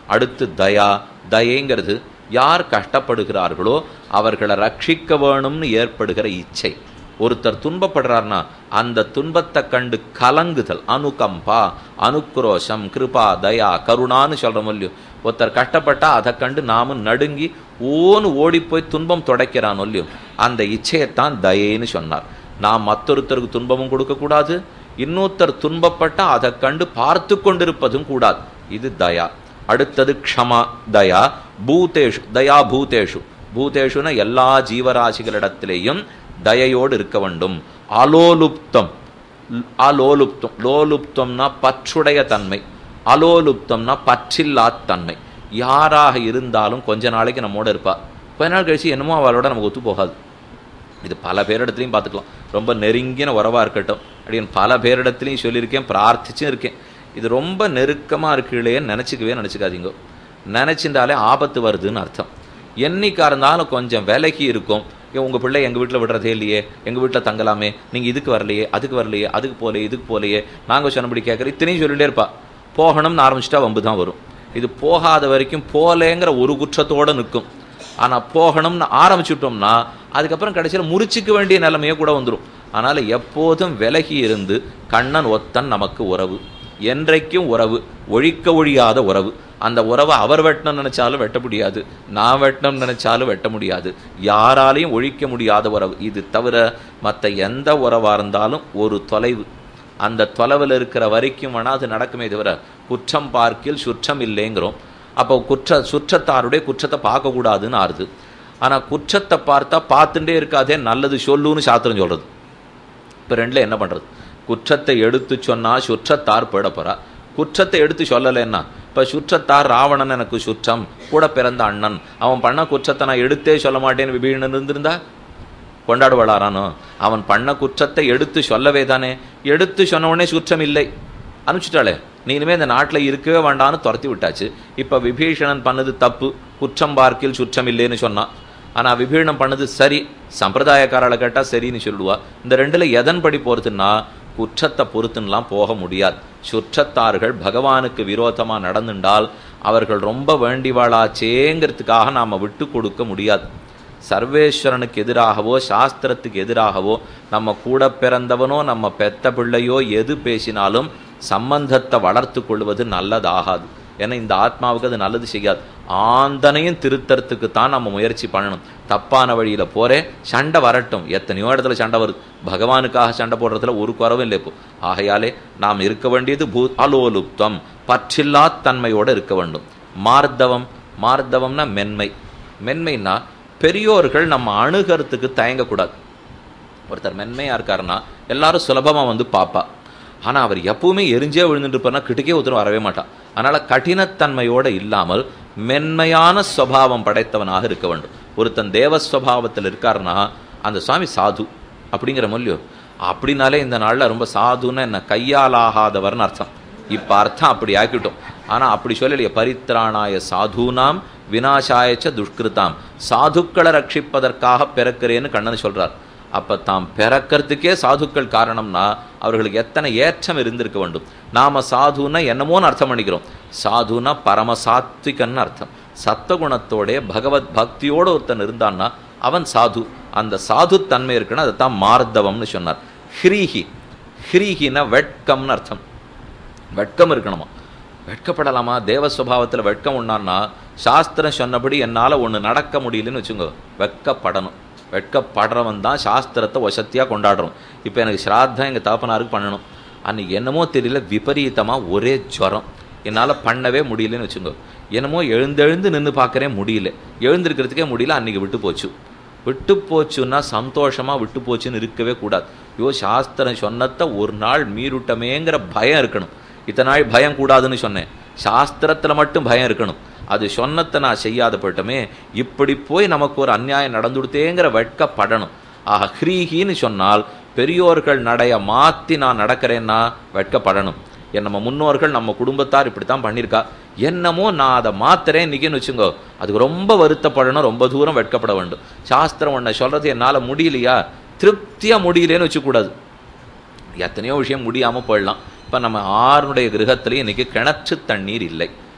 [SPEAKER 1] அடுத்து தயா தயைங்கிறது யார் கஷ்டப்படுகிறார்களோ அவர்களை ரட்சிக்க வேணும்னு ஏற்படுகிற இச்சை ஒருத்தர் துன்பப்படுறார்னா அந்த துன்பத்தை கண்டு கலங்குதல் அனுகம்பா அனுக்ரோஷம் கிருபா தயா கருணான்னு சொல்றோம் இல்லையோ ஒருத்தர் கஷ்டப்பட்டா அதை கண்டு நாமும் நடுங்கி ஓன்னு ஓடி போய் துன்பம் துடைக்கிறான் இல்லையோ அந்த இச்சையத்தான் தயைன்னு சொன்னார் நாம் மற்றொருத்தருக்கு துன்பமும் கொடுக்கக்கூடாது இன்னொருத்தர் துன்பப்பட்டா அதை கண்டு பார்த்து கொண்டிருப்பதும் கூடாது இது தயா அடுத்தது க்ஷமா தயா பூதேஷு தயா பூதேஷு பூதேஷுன எல்லா ஜீவராசிகளிடத்திலேயும் தயையோடு இருக்க வேண்டும் அலோலுப்தம் அலோலுப்தம் லோலுப்தம்னா பற்றுடைய தன்மை அலோலுப்தம்னா பற்றில்லா தன்மை யாராக இருந்தாலும் கொஞ்ச நாளைக்கு நம்மோட இருப்பா கொஞ்ச நாள் கழிச்சு என்னமோ அவளோட நமக்கு ஒத்து போகாது இது பல பேரிடத்துலையும் பார்த்துக்கலாம் ரொம்ப நெருங்கின உறவாக இருக்கட்டும் அப்படின்னு பல பேரிடத்துலையும் சொல்லியிருக்கேன் பிரார்த்திச்சும் இருக்கேன் இது ரொம்ப நெருக்கமாக இருக்கலையேன்னு நினச்சிக்கவே நினச்சிக்காதீங்க நினச்சிருந்தாலே ஆபத்து வருதுன்னு அர்த்தம் என்னைக்கா இருந்தாலும் கொஞ்சம் விலகி இருக்கும் ஏன் உங்கள் பிள்ளை எங்கள் வீட்டில் விடுறதே இல்லையே எங்கள் வீட்டில் தங்கலாமே நீங்கள் இதுக்கு வரலையே அதுக்கு வரலையே அதுக்கு போலையே இதுக்கு போலையே நாங்கள் சொன்னபடி கேட்குற இத்தனையும் சொல்லிட்டே இருப்பா போகணும்னு ஆரம்பிச்சிட்டா வம்பு தான் வரும் இது போகாத வரைக்கும் போலேங்கிற ஒரு குற்றத்தோடு நிற்கும் ஆனால் போகணும்னு ஆரம்பிச்சுட்டோம்னா அதுக்கப்புறம் கடைசியில் முறிச்சிக்க வேண்டிய நிலைமையே கூட வந்துடும் அதனால் எப்போதும் விலகி இருந்து கண்ணன் ஒத்தன் நமக்கு உறவு என்றைக்கும் உறவு ஒழிக்க ஒழியாத உறவு அந்த உறவை அவர் வெட்டணும்னு நினைச்சாலும் வெட்ட முடியாது நான் வெட்டணும்னு நினைச்சாலும் வெட்ட முடியாது யாராலையும் ஒழிக்க முடியாத உறவு இது தவிர மற்ற எந்த உறவாக இருந்தாலும் ஒரு தொலைவு அந்த தொலைவில் இருக்கிற வரைக்கும் வேணா அது நடக்குமே தவிர குற்றம் பார்க்கில் சுற்றம் இல்லைங்கிறோம் அப்போ குற்ற சுற்றத்தாருடைய குற்றத்தை பார்க்கக்கூடாதுன்னு ஆறுது ஆனால் குற்றத்தை பார்த்தா பார்த்துட்டே இருக்காதே நல்லது சொல்லுன்னு சாத்திரம் சொல்கிறது இப்போ ரெண்டில் என்ன பண்ணுறது குற்றத்தை எடுத்து சொன்னால் சுற்றத்தார் போயிட போகிறா குற்றத்தை எடுத்து சொல்லலைன்னா இப்போ சுற்றத்தார் ராவணன் எனக்கு சுற்றம் கூட பிறந்த அண்ணன் அவன் பண்ண குற்றத்தை நான் எடுத்தே சொல்ல மாட்டேன்னு விபீஷணன் இருந்திருந்தா கொண்டாடுவாளாரானோ அவன் பண்ண குற்றத்தை எடுத்து சொல்லவே தானே எடுத்து சொன்ன உடனே சுற்றம் இல்லை அனுப்பிச்சிட்டாளே நீ இனிமேல் இந்த நாட்டில் இருக்கவே வேண்டான்னு துரத்தி விட்டாச்சு இப்போ விபீஷணன் பண்ணது தப்பு குற்றம் பார்க்கில் சுற்றம் இல்லைன்னு சொன்னான் ஆனால் விபீஷணன் பண்ணது சரி சம்பிரதாயக்காரர்களை கேட்டால் சரின்னு சொல்லுவா இந்த ரெண்டில் எதன்படி போகிறதுன்னா குற்றத்தை பொறுத்துன்னெலாம் போக முடியாது சுற்றத்தார்கள் பகவானுக்கு விரோதமாக நடந்துட்டால் அவர்கள் ரொம்ப வேண்டிவாளாச்சேங்கிறதுக்காக நாம் விட்டு கொடுக்க முடியாது சர்வேஸ்வரனுக்கு எதிராகவோ சாஸ்திரத்துக்கு எதிராகவோ நம்ம கூட பிறந்தவனோ நம்ம பெத்த பிள்ளையோ எது பேசினாலும் சம்பந்தத்தை வளர்த்து கொள்வது நல்லதாகாது ஏன்னா இந்த ஆத்மாவுக்கு அது நல்லது செய்யாது ஆந்தனையும் திருத்தறதுக்கு தான் நம்ம முயற்சி பண்ணணும் தப்பான வழியில் போறே சண்டை வரட்டும் எத்தனையோ இடத்துல சண்டை வருது பகவானுக்காக சண்டை போடுறதுல ஒரு குறவும் இல்லை இப்போ ஆகையாலே நாம் இருக்க வேண்டியது பூ அலோலுப்தம் பற்றில்லா தன்மையோடு இருக்க வேண்டும் மார்தவம் மார்தவம்னா மென்மை மென்மைன்னா பெரியோர்கள் நம்ம அணுகிறதுக்கு தயங்கக்கூடாது ஒருத்தர் மென்மையாக இருக்காருன்னா எல்லாரும் சுலபமாக வந்து பார்ப்பா ஆனால் அவர் எப்பவுமே எரிஞ்சே விழுந்துட்டு இருப்பார்னா கிட்டக்கே ஒருத்தர் வரவே மாட்டான் அதனால் கடினத்தன்மையோடு இல்லாமல் மென்மையான சுவாவம் படைத்தவனாக இருக்க வேண்டும் ஒருத்தன் தேவஸ்வபாவத்தில் இருக்காருன்னா அந்த சுவாமி சாது அப்படிங்கிற மொழியோ அப்படின்னாலே இந்த நாளில் ரொம்ப சாதுன்னு என்ன கையால் ஆகாதவர்னு அர்த்தம் இப்போ அர்த்தம் அப்படி ஆக்கிட்டோம் ஆனால் அப்படி சொல்லலையே பரித்ராணாய சாதுனாம் வினாசாயச்ச துஷ்கிருதாம் சாதுக்களை ரட்சிப்பதற்காக பிறக்கிறேன்னு கண்ணன் சொல்றார் அப்போ தாம் பிறக்கிறதுக்கே சாதுக்கள் காரணம்னா அவர்களுக்கு எத்தனை ஏற்றம் இருந்திருக்க வேண்டும் நாம சாதுன்னா என்னமோன்னு அர்த்தம் பண்ணிக்கிறோம் சாதுனா பரமசாத்விகன்னு அர்த்தம் சத்தகுணத்தோட பகவத் பக்தியோடு ஒருத்தன் இருந்தான்னா அவன் சாது அந்த சாது தன்மை இருக்குன்னா அதைத்தான் மார்தவம்னு சொன்னார் ஹ்ரீஹி ஹ்ரீஹினா வெட்கம்னு அர்த்தம் வெட்கம் இருக்கணுமா வெட்கப்படலாமா தேவ சுபாவத்தில் வெட்கம் உண்டான்னா சாஸ்திரம் சொன்னபடி என்னால் ஒன்று நடக்க முடியலன்னு வச்சுக்கோ வெட்கப்படணும் வெட்கப்படுறவன் தான் சாஸ்திரத்தை வசத்தியாக கொண்டாடுறோம் இப்போ எனக்கு ஸ்ராத்தம் எங்கள் தகப்பனாருக்கு பண்ணணும் அன்றைக்கி என்னமோ தெரியல விபரீதமாக ஒரே ஜுரம் என்னால் பண்ணவே முடியலன்னு வச்சுக்கோ என்னமோ எழுந்தெழுந்து நின்று பார்க்குறேன் முடியல எழுந்திருக்கிறதுக்கே முடியல அன்றைக்கி விட்டு போச்சு விட்டு போச்சுன்னா சந்தோஷமாக விட்டு போச்சுன்னு இருக்கவே கூடாது ஐயோ சாஸ்திரம் சொன்னத்தை ஒரு நாள் மீறுட்டமேங்கிற பயம் இருக்கணும் இத்தனை நாள் பயம் கூடாதுன்னு சொன்னேன் சாஸ்திரத்தில் மட்டும் பயம் இருக்கணும் அது சொன்னத்தை நான் செய்யாத போயிட்டோமே இப்படி போய் நமக்கு ஒரு அநியாயம் நடந்துடுத்தேங்கிற வெட்கப்படணும் ஆக ஹ்ரீஹின்னு சொன்னால் பெரியோர்கள் நடைய மாற்றி நான் நடக்கிறேன்னா வெட்கப்படணும் என் நம்ம முன்னோர்கள் நம்ம குடும்பத்தார் இப்படி தான் பண்ணியிருக்கா என்னமோ நான் அதை மாத்துறேன் இன்னைக்குன்னு வச்சுங்கோ அதுக்கு ரொம்ப வருத்தப்படணும் ரொம்ப தூரம் வெட்கப்பட வேண்டும் சாஸ்திரம் ஒன்றை சொல்கிறது என்னால் முடியலையா திருப்தியாக முடியலேன்னு வச்சுக்கூடாது எத்தனையோ விஷயம் முடியாமல் போயிடலாம் இப்போ நம்ம ஆறுனுடைய கிரகத்திலையும் இன்றைக்கி கிணற்று தண்ணீர் இல்லை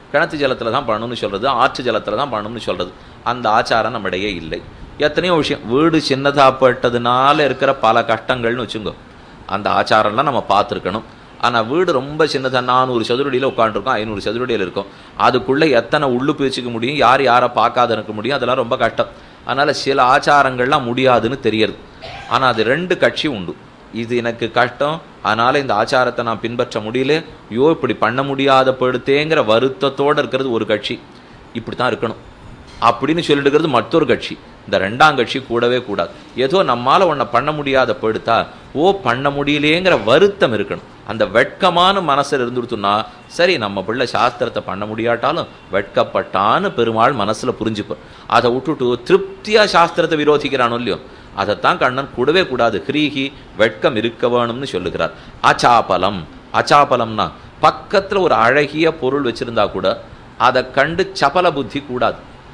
[SPEAKER 1] கிணத்து ஜலத்தில் தான் பண்ணணும்னு சொல்கிறது ஆற்று ஜலத்தில் தான் பண்ணணும்னு சொல்கிறது அந்த ஆச்சாரம் நம்மிடையே இல்லை எத்தனையோ விஷயம் வீடு சின்னதாகப்பட்டதுனால இருக்கிற பல கஷ்டங்கள்னு வச்சுங்கோ அந்த ஆச்சாரம்லாம் நம்ம பார்த்துருக்கணும் ஆனால் வீடு ரொம்ப சின்னதாக நானூறு சதுரடியில் உட்காந்துருக்கோம் ஐநூறு சதுரடியில் இருக்கும் அதுக்குள்ளே எத்தனை உள்ளு பிரிச்சுக்க முடியும் யார் யாரை பார்க்காத இருக்க முடியும் அதெல்லாம் ரொம்ப கஷ்டம் அதனால் சில ஆச்சாரங்கள்லாம் முடியாதுன்னு தெரியறது ஆனால் அது ரெண்டு கட்சி உண்டு இது எனக்கு கஷ்டம் அதனால் இந்த ஆச்சாரத்தை நான் பின்பற்ற முடியல ஐயோ இப்படி பண்ண முடியாத படுத்தேங்கிற வருத்தத்தோடு இருக்கிறது ஒரு கட்சி இப்படி தான் இருக்கணும் அப்படின்னு சொல்லிடுக்கிறது மற்றொரு கட்சி இந்த ரெண்டாம் கட்சி கூடவே கூடாது ஏதோ நம்மால ஒன்றை பண்ண முடியாத படுத்தா ஓ பண்ண முடியலேங்கிற வருத்தம் இருக்கணும் அந்த வெட்கமான மனசில் இருந்துடுத்துன்னா சரி நம்ம பிள்ளை சாஸ்திரத்தை பண்ண முடியாட்டாலும் வெட்கப்பட்டான்னு பெருமாள் மனசுல புரிஞ்சுப்பார் அதை விட்டுட்டு திருப்தியா சாஸ்திரத்தை விரோதிக்கிறானோ இல்லையோ அதைத்தான் கண்ணன் கூடவே கூடாது ஹ்ரீஹி வெட்கம் இருக்க வேணும்னு சொல்லுகிறார் அச்சாபலம் அச்சாபலம்னா பக்கத்துல ஒரு அழகிய பொருள் வச்சிருந்தா கூட அதை கண்டு சபல புத்தி கூடாது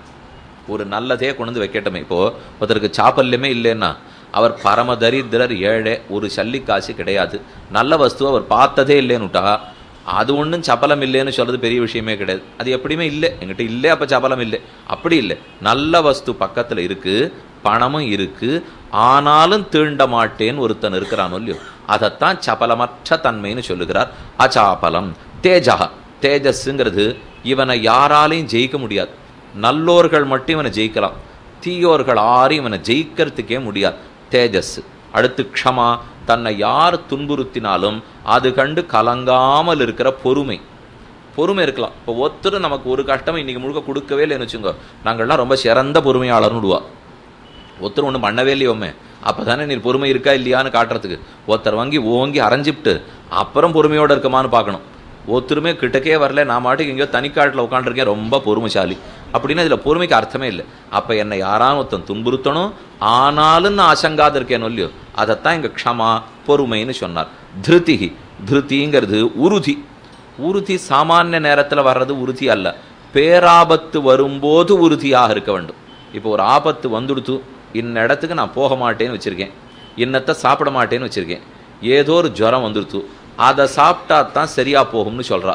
[SPEAKER 1] ஒரு நல்லதே கொண்டு வந்து வைக்கட்டுமே இப்போ ஒருத்தருக்கு சாப்பல்யமே இல்லைன்னா அவர் பரம தரித்திரர் ஏழை ஒரு சல்லி காசு கிடையாது நல்ல வஸ்துவை அவர் பார்த்ததே இல்லைன்னுட்டா அது ஒன்றும் சபலம் இல்லைன்னு சொல்றது பெரிய விஷயமே கிடையாது அது எப்படியுமே இல்லை எங்கிட்ட இல்லை அப்போ சபலம் இல்லை அப்படி இல்லை நல்ல வஸ்து பக்கத்தில் இருக்கு பணமும் இருக்கு ஆனாலும் தீண்ட மாட்டேன்னு ஒருத்தன் இருக்கிறானோ இல்லையோ அதைத்தான் சபலமற்ற தன்மைன்னு சொல்லுகிறார் அச்சாபலம் தேஜா தேஜஸ்ங்கிறது இவனை யாராலையும் ஜெயிக்க முடியாது நல்லோர்கள் மட்டும் இவனை ஜெயிக்கலாம் தீயோர்கள் ஆரும் இவனை ஜெயிக்கிறதுக்கே முடியாது தேஜஸ் அடுத்து க்ஷமா தன்னை யார் துன்புறுத்தினாலும் அது கண்டு கலங்காமல் இருக்கிற பொறுமை பொறுமை இருக்கலாம் இப்போ ஒருத்தர் நமக்கு ஒரு கஷ்டம் இன்னைக்கு முழுக்க கொடுக்கவே இல்லைன்னு வச்சுக்கோ நாங்கள்லாம் ரொம்ப சிறந்த பொறுமையாளர்னு விடுவா ஒருத்தர் ஒன்றும் பண்ணவே இல்லையோமே அப்போ தானே நீ பொறுமை இருக்கா இல்லையான்னு காட்டுறதுக்கு ஒருத்தர் வாங்கி ஓங்கி அரைஞ்சிப்ட்டு அப்புறம் பொறுமையோடு இருக்கமான்னு பார்க்கணும் ஒருத்தருமே கிட்டக்கே வரல நான் மாட்டுக்கு எங்கேயோ தனிக்காட்டில் உட்காந்துருக்கேன் ரொம்ப பொறுமைசாலி அப்படின்னு இதில் பொறுமைக்கு அர்த்தமே இல்லை அப்போ என்னை யாராவது ஒருத்தன் துன்புறுத்தணும் ஆனாலும் நான் அசங்காத இருக்கேனோ இல்லையோ அதைத்தான் இங்கே க்ஷமா பொறுமைன்னு சொன்னார் திருதிகி திருதிங்கிறது உறுதி உறுதி சாமானிய நேரத்தில் வர்றது உறுதி அல்ல பேராபத்து வரும்போது உறுதியாக இருக்க வேண்டும் இப்போ ஒரு ஆபத்து வந்துடுத்து இன்ன இடத்துக்கு நான் போக மாட்டேன்னு வச்சுருக்கேன் இன்னத்தை சாப்பிட மாட்டேன்னு வச்சுருக்கேன் ஏதோ ஒரு ஜுரம் வந்துடுத்து அதை சாப்பிட்டா தான் சரியாக போகும்னு சொல்கிறா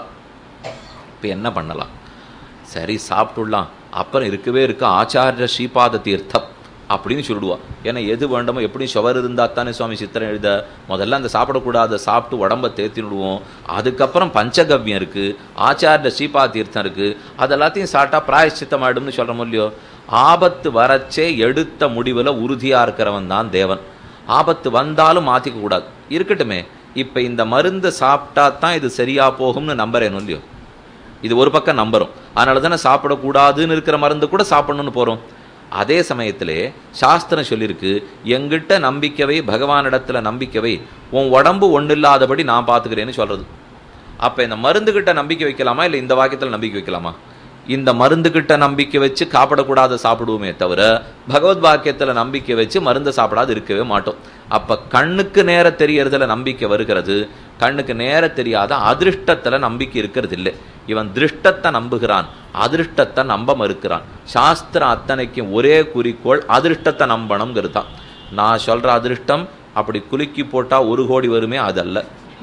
[SPEAKER 1] இப்போ என்ன பண்ணலாம் சரி சாப்பிட்டுடலாம் அப்புறம் இருக்கவே இருக்க ஆச்சாரிய ஸ்ரீபாத தீர்த்தம் அப்படின்னு சொல்லிடுவா ஏன்னா எது வேண்டுமோ எப்படி சுவர் இருந்தால் தானே சுவாமி சித்திரம் எழுத முதல்ல அந்த சாப்பிடக்கூடாத சாப்பிட்டு உடம்ப தேத்தினுடுவோம் அதுக்கப்புறம் பஞ்சகவ்யம் இருக்குது ஆச்சாரிய ஸ்ரீபா தீர்த்தம் இருக்குது அதெல்லாத்தையும் சாப்பிட்டா பிராயச்சித்தம் ஆயிடும்னு சொல்கிறோம் இல்லையோ ஆபத்து வரச்சே எடுத்த முடிவில் உறுதியாக இருக்கிறவன் தான் தேவன் ஆபத்து வந்தாலும் மாற்றிக்க கூடாது இருக்கட்டுமே இப்போ இந்த மருந்து சாப்பிட்டா தான் இது சரியா போகும்னு நம்புறேன் இல்லையோ இது ஒரு பக்கம் நம்புறோம் அதனால தானே சாப்பிடக்கூடாதுன்னு இருக்கிற மருந்து கூட சாப்பிடணும்னு போகிறோம் அதே சமயத்திலே சாஸ்திரம் சொல்லியிருக்கு எங்கிட்ட நம்பிக்கவை பகவானிடத்துல நம்பிக்கவை உன் உடம்பு ஒன்றும் இல்லாதபடி நான் பார்த்துக்கிறேன்னு சொல்றது அப்போ இந்த மருந்துகிட்ட நம்பிக்கை வைக்கலாமா இல்லை இந்த வாக்கியத்தில் நம்பிக்கை வைக்கலாமா இந்த மருந்துகிட்ட நம்பிக்கை வச்சு காப்பிடக்கூடாத சாப்பிடுவோமே தவிர பகவத் வாக்கியத்தில் நம்பிக்கை வச்சு மருந்து சாப்பிடாது இருக்கவே மாட்டோம் அப்போ கண்ணுக்கு நேர தெரியறதுல நம்பிக்கை வருகிறது கண்ணுக்கு நேர தெரியாத அதிருஷ்டத்தில் நம்பிக்கை இருக்கிறது இல்லை இவன் திருஷ்டத்தை நம்புகிறான் அதிருஷ்டத்தை நம்ப மறுக்கிறான் சாஸ்திரம் அத்தனைக்கும் ஒரே குறிக்கோள் அதிருஷ்டத்தை நம்பணுங்கிறது தான் நான் சொல்ற அதிருஷ்டம் அப்படி குலுக்கி போட்டால் ஒரு கோடி வருமே அதல்ல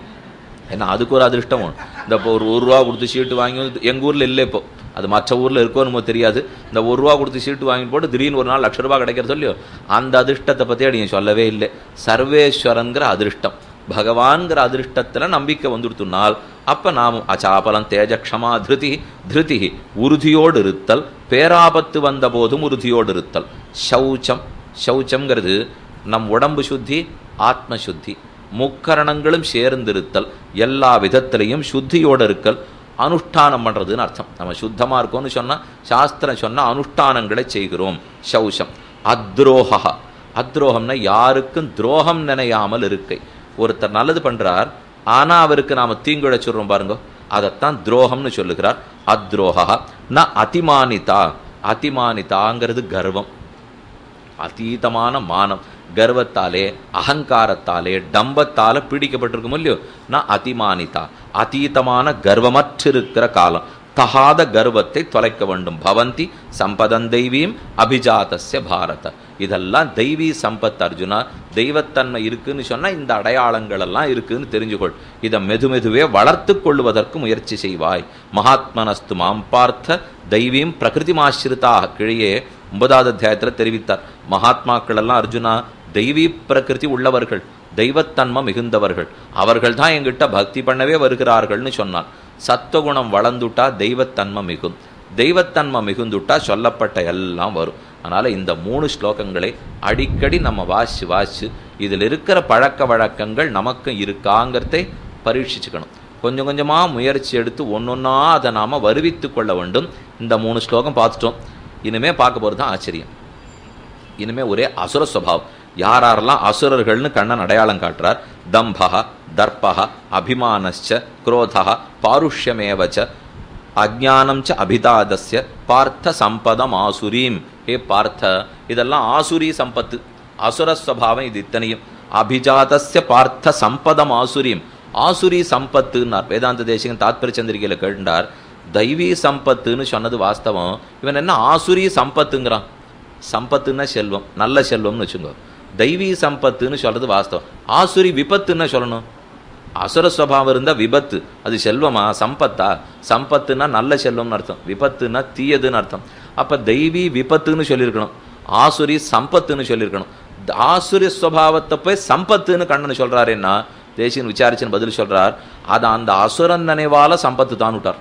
[SPEAKER 1] ஏன்னா அதுக்கு ஒரு அதிர்ஷ்டம் வேணும். இந்த இப்போ ஒரு ஒரு ரூபா கொடுத்து சீட்டு வாங்கி எங்கள் ஊரில் இல்லை இப்போ அது மற்ற ஊரில் இருக்கோ நம்ம தெரியாது இந்த ஒரு ரூபா கொடுத்து சீட்டு வாங்கி போட்டு திடீர்னு ஒரு நாள் லட்ச ரூபா கிடைக்கிறது இல்லையோ அந்த அதிர்ஷ்டத்தை பற்றி நீங்கள் சொல்லவே இல்லை சர்வேஸ்வரங்கிற அதிர்ஷ்டம் பகவான்கிற அதிர்ஷ்டத்தில் நம்பிக்கை வந்துடுத்துனால் அப்போ நாம் அச்சாபலம் தேஜக்ஷமா திருதி திருதி உறுதியோடு இருத்தல் பேராபத்து வந்த போதும் உறுதியோடு இருத்தல் சௌச்சம் சௌச்சம்ங்கிறது நம் உடம்பு சுத்தி ஆத்ம சுத்தி முக்கரணங்களும் சேர்ந்திருத்தல் எல்லா விதத்திலையும் சுத்தியோடு இருக்கல் அனுஷ்டானம் பண்ணுறதுன்னு அர்த்தம் நம்ம சுத்தமாக இருக்கோம்னு சொன்னால் சாஸ்திரம் சொன்னால் அனுஷ்டானங்களை செய்கிறோம் சௌஷம் அத்ரோஹா அத்ரோகம்னா யாருக்கும் துரோகம் நினையாமல் இருக்கை ஒருத்தர் நல்லது பண்ணுறார் ஆனால் அவருக்கு நாம் தீங்குழைச்சிடுறோம் பாருங்க அதைத்தான் துரோகம்னு சொல்லுகிறார் அத்ரோஹா ந அதிமானிதா அதிமானிதாங்கிறது கர்வம் அதீதமான மானம் கர்வத்தாலே அகங்காரத்தாலே டம்பத்தால பீடிக்கப்பட்டிருக்கும் இல்லையோ நான் அதிமானிதா அதீதமான கர்வமற்றிருக்கிற காலம் தகாத கர்வத்தை தொலைக்க வேண்டும் பவந்தி சம்பதன் தெய்வீம் அபிஜாதஸ்ய பாரத இதெல்லாம் தெய்வீ சம்பத் அர்ஜுனா தெய்வத்தன்மை இருக்குன்னு சொன்னா இந்த அடையாளங்கள் எல்லாம் இருக்குன்னு தெரிஞ்சுக்கொள் இதை மெதுமெதுவே வளர்த்து கொள்வதற்கு முயற்சி செய்வாய் மகாத்மனஸ்து மாம் பார்த்த தெய்வீம் பிரகிருதிமாசிரிதாக கிழியே ஒன்பதாவது அத்தியாயத்தில் தெரிவித்தார் மகாத்மாக்கள் எல்லாம் அர்ஜுனா தெய்வீ பிரகிருதி உள்ளவர்கள் தெய்வத்தன்மை மிகுந்தவர்கள் அவர்கள் தான் எங்கிட்ட பக்தி பண்ணவே வருகிறார்கள்னு சொன்னான் சத்துவகுணம் வளர்ந்துட்டா தெய்வத்தன்மை மிகும் தெய்வத்தன்மை மிகுந்துட்டா சொல்லப்பட்ட எல்லாம் வரும் அதனால இந்த மூணு ஸ்லோகங்களை அடிக்கடி நம்ம வாசி வாசி இதில் இருக்கிற பழக்க வழக்கங்கள் நமக்கு இருக்காங்கிறதை பரீட்சிச்சுக்கணும் கொஞ்சம் கொஞ்சமா முயற்சி எடுத்து ஒன்னொன்னா அதை நாம வருவித்து கொள்ள வேண்டும் இந்த மூணு ஸ்லோகம் பார்த்துட்டோம் இனிமே பார்க்க போறது தான் ஆச்சரியம் இனிமே ஒரே அசுர சுவாவம் யார் யாரெல்லாம் அசுரர்கள்னு கண்ணன் அடையாளம் காட்டுறார் தம்பக தர்பக அபிமானச்ச குரோதக பாருஷ்யமேவச்ச அஜானம் ச அபிதாதஸ்ய பார்த்த சம்பதம் ஆசுரீம் ஹே பார்த்த இதெல்லாம் ஆசுரி சம்பத்து அசுர ஸ்வபாவம் இது இத்தனையும் அபிஜாதஸ்ய பார்த்த சம்பதம் ஆசுரீம் ஆசுரி சம்பத்துன்னார் வேதாந்த தேசிகன் தாத்பரிய சந்திரிகையில் கேட்டார் தெய்வீ சம்பத்துன்னு சொன்னது வாஸ்தவம் இவன் என்ன ஆசுரி சம்பத்துங்கிறான் சம்பத்துன்னா செல்வம் நல்ல செல்வம்னு வச்சுக்கோ தெய்வீ சம்பத்துன்னு சொல்றது வாஸ்தவம் ஆசுரி விபத்துன்னு சொல்லணும் அசுர சுவாவம் இருந்தா விபத்து அது செல்வமா சம்பத்தா சம்பத்துன்னா நல்ல செல்வம்னு அர்த்தம் விபத்துன்னா தீயதுன்னு அர்த்தம் அப்ப தெய்வீ விபத்துன்னு சொல்லியிருக்கணும் ஆசுரி சம்பத்துன்னு சொல்லியிருக்கணும் ஆசுரி சுவாவத்தை போய் சம்பத்துன்னு கண்ணன் சொல்றாருன்னா தேசியன் விசாரிச்சுன்னு பதில் சொல்றார் அது அந்த அசுரன் நினைவால சம்பத்து தான் விட்டார்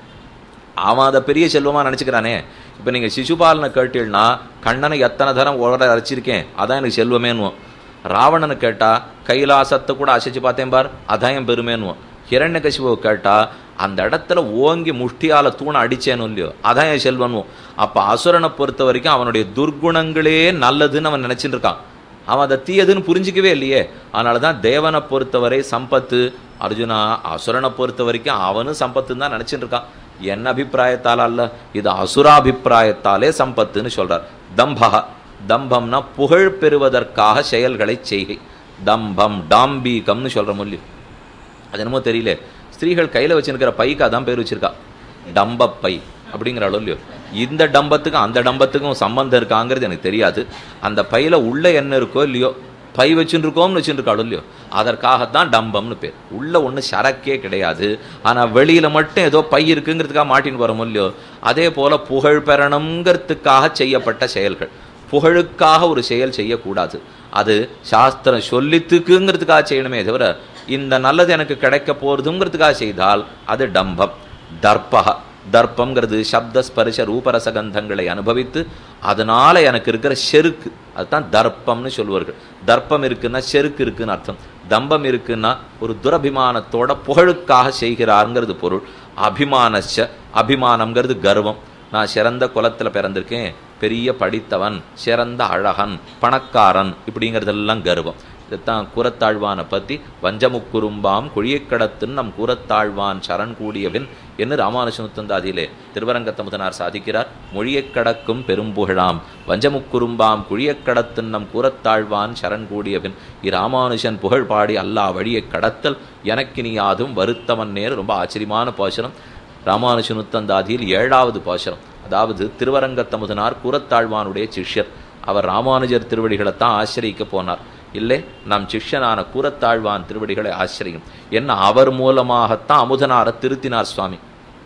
[SPEAKER 1] அவன் அதை பெரிய செல்வமா நினைச்சுக்கிறானே இப்போ நீங்க சிசுபாலனை கேட்டீங்கன்னா கண்ணனை எத்தனை தரம் உடற அரைச்சிருக்கேன் அதான் எனக்கு செல்வமேனுவோம் ராவணனை கேட்டா கைலாசத்தை கூட அசைச்சு பார்த்தேன் பார் அதான் என் பெருமேனுவோம் ஹிரண்ய கசிபுவை கேட்டா அந்த இடத்துல ஓங்கி முஷ்டியால தூணை அடிச்சேனும் இல்லையோ அதான் என் செல்வனும் அப்ப அசுரனை பொறுத்த வரைக்கும் அவனுடைய துர்குணங்களே நல்லதுன்னு அவன் நினைச்சிட்டு இருக்கான் அவன் அதை தீயதுன்னு புரிஞ்சிக்கவே இல்லையே அதனால தான் தேவனை பொறுத்தவரை சம்பத்து அர்ஜுனா அசுரனை பொறுத்த வரைக்கும் அவனும் சம்பத்துன்னு தான் நினைச்சிட்டு இருக்கான் என்ன அபிப்பிராயத்தால் அல்ல இது அசுராபிப்பிராயத்தாலே சம்பத்துன்னு சொல்றார் தம்பக தம்பம்னா புகழ் பெறுவதற்காக செயல்களை செய்கை தம்பம் டாம்பீகம்னு சொல்ற மொழி அது என்னமோ தெரியல ஸ்திரீகள் கையில வச்சிருக்கிற பைக்கு அதான் பேர் வச்சிருக்கா டம்ப பை அப்படிங்கிற அளவு இல்லையோ இந்த டம்பத்துக்கும் அந்த டம்பத்துக்கும் சம்பந்தம் இருக்காங்கிறது எனக்கு தெரியாது அந்த பையில உள்ள என்ன இருக்கோ இல்லையோ பை வச்சுட்டு இருக்கோம்னு வச்சுட்டு இருக்காளோ இல்லையோ அதற்காகத்தான் டம்பம்னு பேர் உள்ள ஒண்ணு சரக்கே கிடையாது ஆனா வெளியில மட்டும் ஏதோ பை இருக்குங்கிறதுக்காக மாட்டின்னு வரோமோ இல்லையோ அதே போல புகழ் பெறணுங்கிறதுக்காக செய்யப்பட்ட செயல்கள் புகழுக்காக ஒரு செயல் செய்யக்கூடாது அது சாஸ்திரம் சொல்லித்துக்குங்கிறதுக்காக செய்யணுமே தவிர இந்த நல்லது எனக்கு கிடைக்க போறதுங்கிறதுக்காக செய்தால் அது டம்பம் தர்பக தர்ப்பங்கிறது சப்த ஸ்பரிச ரூபரசகந்தங்களை அனுபவித்து அதனால எனக்கு இருக்கிற செருக்கு அதுதான் தர்ப்பம்னு சொல்லுவார்கள் தர்ப்பம் இருக்குன்னா செருக்கு இருக்குன்னு அர்த்தம் தம்பம் இருக்குன்னா ஒரு துரபிமானத்தோட புகழுக்காக செய்கிறாருங்கிறது பொருள் அபிமானச்ச அபிமானம்ங்கிறது கர்வம் நான் சிறந்த குலத்துல பிறந்திருக்கேன் பெரிய படித்தவன் சிறந்த அழகன் பணக்காரன் இப்படிங்கிறதெல்லாம் கர்வம் இதைத்தான் கூறத்தாழ்வானை பத்தி வஞ்சமுக்குறும்பாம் குழியக்கடத்துன்னு நம் கூறத்தாழ்வான் சரண் கூடியவன் என்று ராமானுஜனுத்தந்தாதியிலே திருவரங்கத்தமுதனார் சாதிக்கிறார் மொழியக் கடக்கும் பெரும்புகழாம் வஞ்சமுக்குறும்பாம் குழியக்கடத்துன் நம் கூறத்தாழ்வான் சரண் கூடியவன் இராமானுஜன் புகழ் பாடி அல்லா வழியைக் கடத்தல் எனக்கினி யாதும் வருத்தவன் நேர் ரொம்ப ஆச்சரியமான பாசனம் ராமானுஜனுத்தந்தாதியில் ஏழாவது பாசனம் அதாவது திருவரங்கத்தமுதனார் கூறத்தாழ்வானுடைய சிஷ்யர் அவர் ராமானுஜர் திருவடிகளைத்தான் ஆசிரியிக்க போனார் இல்லை நம் சிஷ்யனான கூறத்தாழ்வான் திருவடிகளை ஆசிரியம் என்ன அவர் மூலமாகத்தான் அமுதனார திருத்தினார் சுவாமி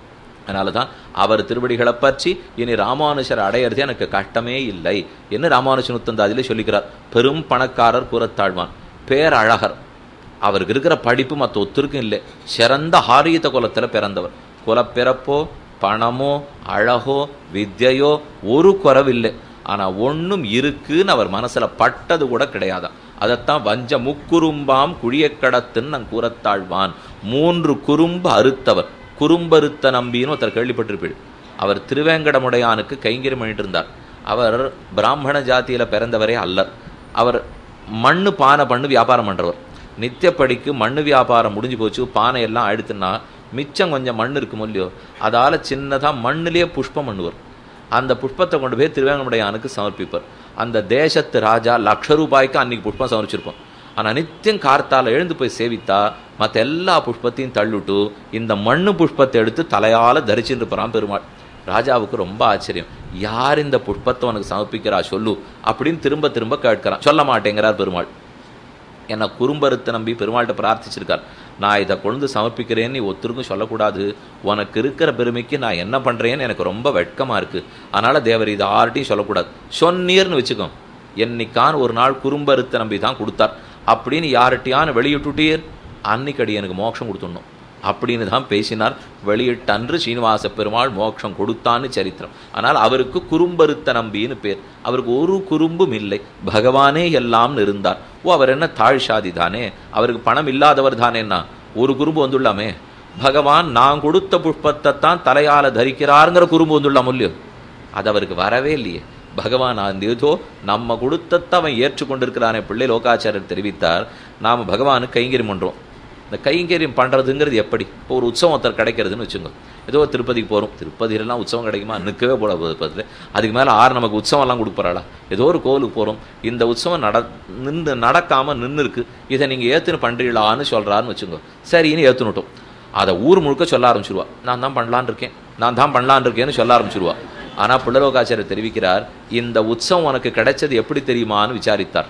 [SPEAKER 1] அதனால தான் அவர் திருவடிகளை பற்றி இனி ராமானுஜர் அடையிறது எனக்கு கஷ்டமே இல்லை என்று ராமானுஜன் உத்தந்தாதிலே சொல்லிக்கிறார் பெரும் பணக்காரர் கூறத்தாழ்வான் பேரழகர் அவருக்கு இருக்கிற படிப்பு மற்ற ஒத்துருக்கும் இல்லை சிறந்த ஹாரியத குலத்தில் பிறந்தவர் குலப்பிறப்போ பணமோ அழகோ வித்யையோ ஒரு குறவில்லை ஆனா ஒண்ணும் இருக்குன்னு அவர் மனசுல பட்டது கூட கிடையாதான் அதைத்தான் வஞ்ச முக்குறும்பாம் குழியக்கடத்துன்னு நான் கூறத்தாழ்வான் மூன்று குறும்பு அறுத்தவர் குறும்பறுத்த நம்பின்னு ஒருத்தர் கேள்விப்பட்டிருப்பீள் அவர் திருவேங்கடமுடையானுக்கு கைங்கரியம் பண்ணிட்டு இருந்தார் அவர் பிராமண ஜாத்தியில பிறந்தவரே அல்லர் அவர் மண்ணு பானை பண்ணு வியாபாரம் பண்றவர் நித்தியப்படிக்கு மண்ணு வியாபாரம் முடிஞ்சு போச்சு பானை எல்லாம் அழுத்துனா மிச்சம் கொஞ்சம் மண் இருக்குமோ இல்லையோ அதால சின்னதா மண்ணிலேயே புஷ்பம் பண்ணுவார் அந்த புஷ்பத்தை கொண்டு போய் திருவேங்கடமுடையானுக்கு சமர்ப்பிப்பார் அந்த தேசத்து ராஜா லட்ச ரூபாய்க்கு அன்னைக்கு புஷ்பம் சமர்ப்பிச்சிருப்போம் ஆனால் நித்தியம் கார்த்தால எழுந்து போய் சேவித்தா மற்ற எல்லா புஷ்பத்தையும் தள்ளிட்டு இந்த மண்ணு புஷ்பத்தை எடுத்து தலையால தரிச்சுட்டு போறான் பெருமாள் ராஜாவுக்கு ரொம்ப ஆச்சரியம் யார் இந்த புஷ்பத்தை உனக்கு சமர்ப்பிக்கிறா சொல்லு அப்படின்னு திரும்ப திரும்ப கேட்கிறான் சொல்ல மாட்டேங்கிறார் பெருமாள் என்னை குறும்பருத்தை நம்பி பெருமாள்கிட்ட பிரார்த்திச்சிருக்கார் நான் இதை கொண்டு சமர்ப்பிக்கிறேன்னு நீ ஒருத்தருக்கும் சொல்லக்கூடாது உனக்கு இருக்கிற பெருமைக்கு நான் என்ன பண்ணுறேன்னு எனக்கு ரொம்ப வெட்கமாக இருக்குது அதனால் தேவர் இதை ஆர்ட்டையும் சொல்லக்கூடாது சொன்னீர்னு வச்சுக்கோ என்னைக்கான் ஒரு நாள் குறும்பருத்தை நம்பி தான் கொடுத்தார் அப்படின்னு யார்கிட்டயான்னு வெளியிட்டுட்டீர் அன்னைக்கடி எனக்கு மோட்சம் கொடுத்துடணும் அப்படின்னு தான் பேசினார் வெளியிட்டன்று சீனிவாச பெருமாள் மோட்சம் கொடுத்தான்னு சரித்திரம் ஆனால் அவருக்கு குறும்பருத்த நம்பின்னு பேர் அவருக்கு ஒரு குறும்பும் இல்லை பகவானே எல்லாம் இருந்தார் ஓ அவர் என்ன தாழ் சாதி தானே அவருக்கு பணம் இல்லாதவர் தானேன்னா ஒரு குறும்பு வந்துள்ளாமே பகவான் நான் கொடுத்த புஷ்பத்தை தான் தலையால தரிக்கிறாருங்கிற குறும்பு வந்துள்ளாம் இல்லையோ அது அவருக்கு வரவே இல்லையே பகவான் அந்த ஏதோ நம்ம கொடுத்தத்தை அவன் ஏற்றுக்கொண்டிருக்கிறானே பிள்ளை லோகாச்சாரியர் தெரிவித்தார் நாம் பகவானுக்கு கைங்கரியம் பண்ணுறோம் இந்த கைங்கரியம் பண்ணுறதுங்கிறது எப்படி இப்போ ஒரு உற்சவம் ஒருத்தர் கிடைக்கிறதுன்னு வச்சுங்க ஏதோ திருப்பதிக்கு போகிறோம் திருப்பதியிலலாம் உற்சவம் கிடைக்குமா நிற்கவே போட பதில் அதுக்கு மேலே ஆறு நமக்கு உற்சவம்லாம் கொடுப்பாரா ஏதோ ஒரு கோவிலுக்கு போகிறோம் இந்த உற்சவம் நட நின்று நடக்காமல் நின்று இருக்கு இதை நீங்கள் ஏற்றுன்னு பண்ணுறீங்களான்னு சொல்கிறாருன்னு வச்சுங்க சரின்னு ஏற்றுனுட்டோம் அதை ஊர் முழுக்க சொல்ல ஆரம்பிச்சிருவா நான் தான் பண்ணலான் இருக்கேன் நான் தான் பண்ணலான் இருக்கேன்னு சொல்ல ஆரம்பிச்சிருவா ஆனால் பிள்ளலோகாச்சாரியர் தெரிவிக்கிறார் இந்த உற்சவம் உனக்கு கிடைச்சது எப்படி தெரியுமான்னு விசாரித்தார்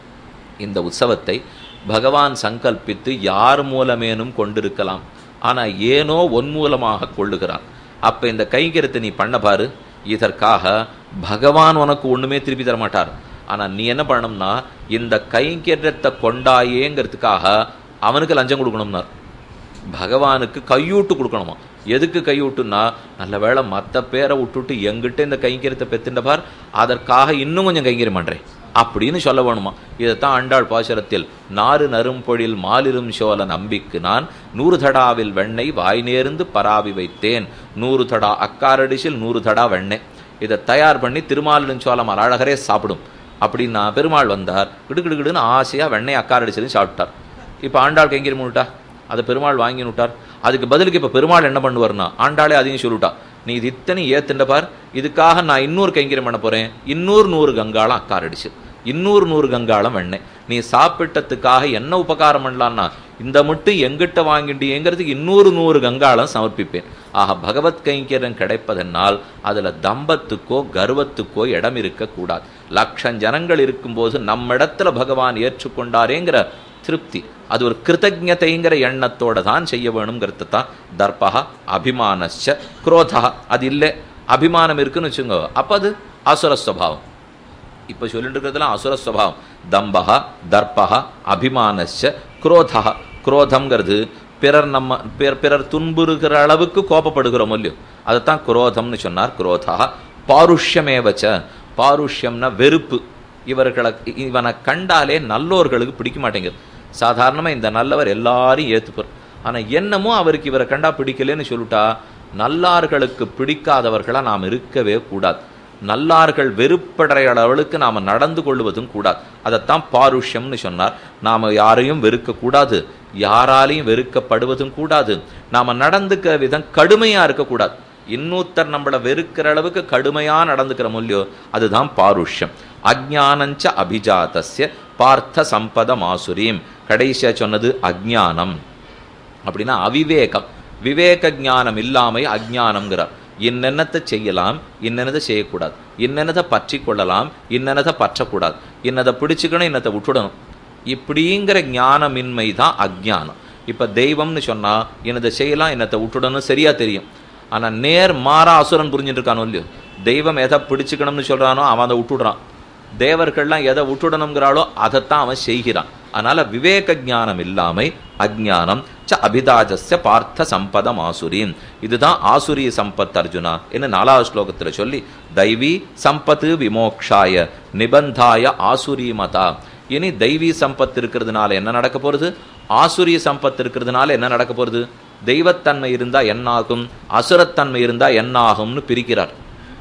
[SPEAKER 1] இந்த உற்சவத்தை பகவான் சங்கல்பித்து யார் மூலமேனும் கொண்டிருக்கலாம் ஆனால் ஏனோ ஒன் மூலமாக கொள்ளுகிறான் அப்போ இந்த கைங்கரத்தை நீ பண்ண பாரு இதற்காக பகவான் உனக்கு ஒன்றுமே திருப்பி தர மாட்டார் ஆனால் நீ என்ன பண்ணணும்னா இந்த கைங்கரியத்தை கொண்டாயேங்கிறதுக்காக அவனுக்கு லஞ்சம் கொடுக்கணும்னார் பகவானுக்கு கையூட்டு கொடுக்கணுமா எதுக்கு கையூட்டுன்னா நல்ல வேளை மற்ற பேரை விட்டுட்டு எங்கிட்ட இந்த கைங்கரியத்தை பெத்துண்ட பார் அதற்காக இன்னும் கொஞ்சம் கைங்கரியம் பண்ணுறேன் அப்படின்னு சொல்ல வேணுமா இதைத்தான் ஆண்டாள் பாசுரத்தில் நாறு நறும்பொழில் மாலிரும் சோழ நம்பிக்கு நான் நூறு தடாவில் வெண்ணெய் வாய் நேர்ந்து பராவி வைத்தேன் நூறு தடா அக்காரடிசில் நூறு தடா வெண்ணெய் இதை தயார் பண்ணி திருமாலிரும் சோழம் அழகரே சாப்பிடும் அப்படின்னா பெருமாள் வந்தார் கிடுகிடுகிடுன்னு ஆசையாக வெண்ணெய் அக்காரடிச்சிலும் சாப்பிட்டார் இப்போ ஆண்டாள் கைங்கரியம் விட்டா அதை பெருமாள் வாங்கி விட்டார் அதுக்கு பதிலுக்கு இப்போ பெருமாள் என்ன பண்ணுவார்னா ஆண்டாளே அதையும் சொல்லிவிட்டா நீ இது இத்தனை ஏத்துண்ட பார் இதுக்காக நான் இன்னொரு கைங்கரியம் பண்ண போறேன் இன்னொரு நூறு கங்காளம் அக்காரடிச்சு இன்னொரு நூறு கங்காளம் வெண்ணெய் நீ சாப்பிட்டதுக்காக என்ன உபகாரம் பண்ணலான்னா இந்த மட்டும் எங்கிட்ட வாங்கிட்டியேங்கிறதுக்கு இன்னொரு நூறு கங்காளம் சமர்ப்பிப்பேன் ஆக பகவத் கைங்கரியம் கிடைப்பதனால் அதுல தம்பத்துக்கோ கர்வத்துக்கோ இடம் இருக்கக்கூடாது லட்சம் ஜனங்கள் இருக்கும்போது நம்மிடத்துல பகவான் ஏற்றுக்கொண்டாரேங்கிற திருப்தி அது ஒரு கிருத்தஜதைங்கிற எண்ணத்தோட தான் செய்ய வேணுங்கிறது தான் தர்பா அபிமானச்ச குரோதா அது இல்லை அபிமானம் இருக்குன்னு வச்சுங்க அப்போ அது அசுர சுவாவம் இப்போ சொல்லிட்டு இருக்கிறதுலாம் அசுர சுவாவம் தம்பா தர்பா அபிமானச்ச குரோதா குரோதம்ங்கிறது பிறர் நம்ம பிறர் பிறர் துன்புறுகிற அளவுக்கு கோபப்படுகிறோம் இல்லையோ அதைத்தான் குரோதம்னு சொன்னார் குரோதா பாருஷ்யமேவச்ச பாருஷ்யம்னா வெறுப்பு இவர்களை இவனை கண்டாலே நல்லோர்களுக்கு பிடிக்க மாட்டேங்குது சாதாரணமாக இந்த நல்லவர் எல்லாரையும் ஏற்றுப்பார் ஆனால் என்னமோ அவருக்கு இவரை கண்டா பிடிக்கலன்னு சொல்லிட்டா நல்லார்களுக்கு பிடிக்காதவர்களாக நாம் இருக்கவே கூடாது நல்லார்கள் வெறுப்படைய அளவுக்கு நாம் நடந்து கொள்வதும் கூடாது அதைத்தான் பாருஷ்யம்னு சொன்னார் நாம் யாரையும் வெறுக்கக்கூடாது யாராலையும் வெறுக்கப்படுவதும் கூடாது நாம் நடந்துக்கிற விதம் கடுமையாக இருக்கக்கூடாது இன்னொருத்தர் நம்மளை வெறுக்கிற அளவுக்கு கடுமையாக நடந்துக்கிற மூலியோ அதுதான் பாருஷ்யம் அஜானஞ்ச அபிஜாத்தஸ்ய பார்த்த சம்பத மாசுரீம் கடைசியாக சொன்னது அஜ்ஞானம் அப்படின்னா அவிவேகம் விவேக ஞானம் இல்லாமை அஜ்ஞானம்ங்கிறார் இன்னென்னத்தை செய்யலாம் இன்னென்னதை செய்யக்கூடாது இன்னென்னதை பற்றி கொள்ளலாம் இன்னென்னதை பற்றக்கூடாது இன்னதை பிடிச்சுக்கணும் இன்னத்தை விட்டுடணும் இப்படிங்கிற ஞானமின்மை தான் அஜ்ஞானம் இப்போ தெய்வம்னு சொன்னால் இன்னதை செய்யலாம் இன்னத்தை விட்டுடணும் சரியாக தெரியும் ஆனால் நேர் மாறா அசுரன் புரிஞ்சுட்டு இருக்கானோ இல்லையோ தெய்வம் எதை பிடிச்சுக்கணும்னு சொல்கிறானோ அவன் அதை விட்டுடுறான் தேவர்கள்லாம் எதை விட்டுடணுங்கிறாளோ அதைத்தான் அவன் செய்கிறான் அதனால விவேக ஞானம் இல்லாமை அஜ்ஞானம் ச அபிதாஜஸ்ய பார்த்த சம்பதம் ஆசுரீன் இதுதான் ஆசுரிய சம்பத் அர்ஜுனா என்று நாலாவது ஸ்லோகத்தில் சொல்லி தைவி சம்பத்து விமோக்ஷாய நிபந்தாய ஆசுரி மதா இனி தெய்வீ சம்பத் இருக்கிறதுனால என்ன நடக்க போகிறது ஆசுரிய சம்பத் இருக்கிறதுனால என்ன நடக்க போகிறது தெய்வத்தன்மை இருந்தால் என்னாகும் அசுரத்தன்மை இருந்தால் என்னாகும்னு பிரிக்கிறார்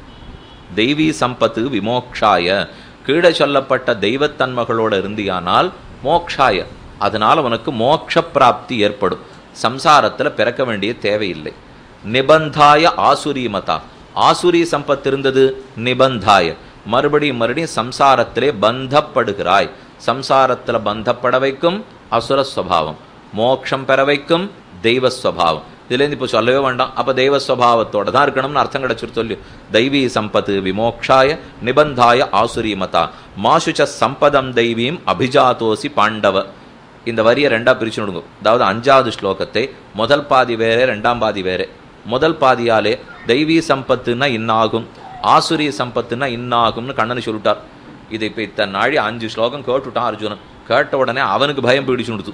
[SPEAKER 1] தெய்வீ சம்பத்து விமோக்ஷாய கீழே சொல்லப்பட்ட தெய்வத்தன்மைகளோட இருந்தியானால் மோக்ஷாய அதனால் உனக்கு மோட்ச பிராப்தி ஏற்படும் சம்சாரத்தில் பிறக்க வேண்டிய தேவையில்லை நிபந்தாய ஆசுரி மதா ஆசுரி சம்பத் இருந்தது நிபந்தாய மறுபடியும் மறுபடியும் சம்சாரத்திலே பந்தப்படுகிறாய் சம்சாரத்துல பந்தப்பட வைக்கும் அசுர ஸ்வபாவம் மோட்சம் பெற வைக்கும் தெய்வ ஸ்வபாவம் இதுலேருந்து இப்போ சொல்லவே வேண்டாம் அப்போ தெய்வ ஸ்வபாவத்தோட தான் இருக்கணும்னு அர்த்தம் கிடைச்சிரு சொல்லி தெய்வீ சம்பத்து விமோக்ஷாய நிபந்தாய ஆசுரி மதா மாசுச்ச சம்பதம் தெய்வீம் அபிஜாதோசி பாண்டவ இந்த வரியை ரெண்டா பிரிச்சு விடுங்க அதாவது அஞ்சாவது ஸ்லோகத்தை முதல் பாதி வேறே ரெண்டாம் பாதி வேறே முதல் பாதியாலே தெய்வீ சம்பத்துன்னா இன்னாகும் ஆசுரி சம்பத்துன்னா இன்னாகும்னு கண்ணன் சொல்லிட்டார் இதை இப்போ இத்தனை நாழி அஞ்சு ஸ்லோகம் கேட்டுட்டான் அர்ஜுனன் கேட்ட உடனே அவனுக்கு பயம் பிடிச்சு கொடுத்து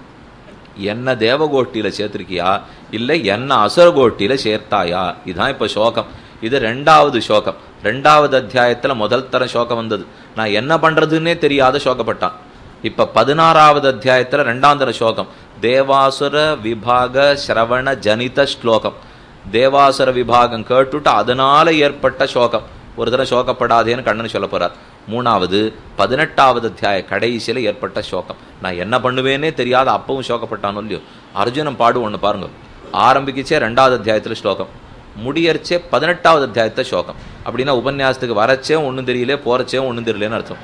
[SPEAKER 1] என்ன தேவகோட்டியில சேர்த்திருக்கியா இல்லை என்ன அசுரகோட்டியில சேர்த்தாயா இதுதான் இப்ப சோகம் இது ரெண்டாவது சோகம் ரெண்டாவது அத்தியாயத்துல முதல் தர சோகம் வந்தது நான் என்ன பண்றதுன்னே தெரியாத சோகப்பட்டான் இப்ப பதினாறாவது அத்தியாயத்துல ரெண்டாம் தர சோகம் தேவாசுர விபாக சிரவண ஜனித ஸ்லோகம் தேவாசுர விபாகம் கேட்டுட்டு அதனால ஏற்பட்ட சோகம் ஒரு தடவை சோகப்படாதேன்னு கண்ணன் சொல்ல போறார் மூணாவது பதினெட்டாவது அத்தியாய கடைசியில ஏற்பட்ட சோகம் நான் என்ன பண்ணுவேனே தெரியாத அப்பவும் சோகப்பட்டானோ இல்லையோ அர்ஜுனன் பாடு ஒன்று பாருங்க ஆரம்பிக்கச்சே ரெண்டாவது அத்தியாயத்துல ஸ்லோகம் முடியறச்சே பதினெட்டாவது அத்தியாயத்தை சோகம் அப்படின்னா உபன்யாசத்துக்கு வரச்சே ஒன்றும் தெரியல போறச்சே ஒன்றும் தெரியலன்னு அர்த்தம்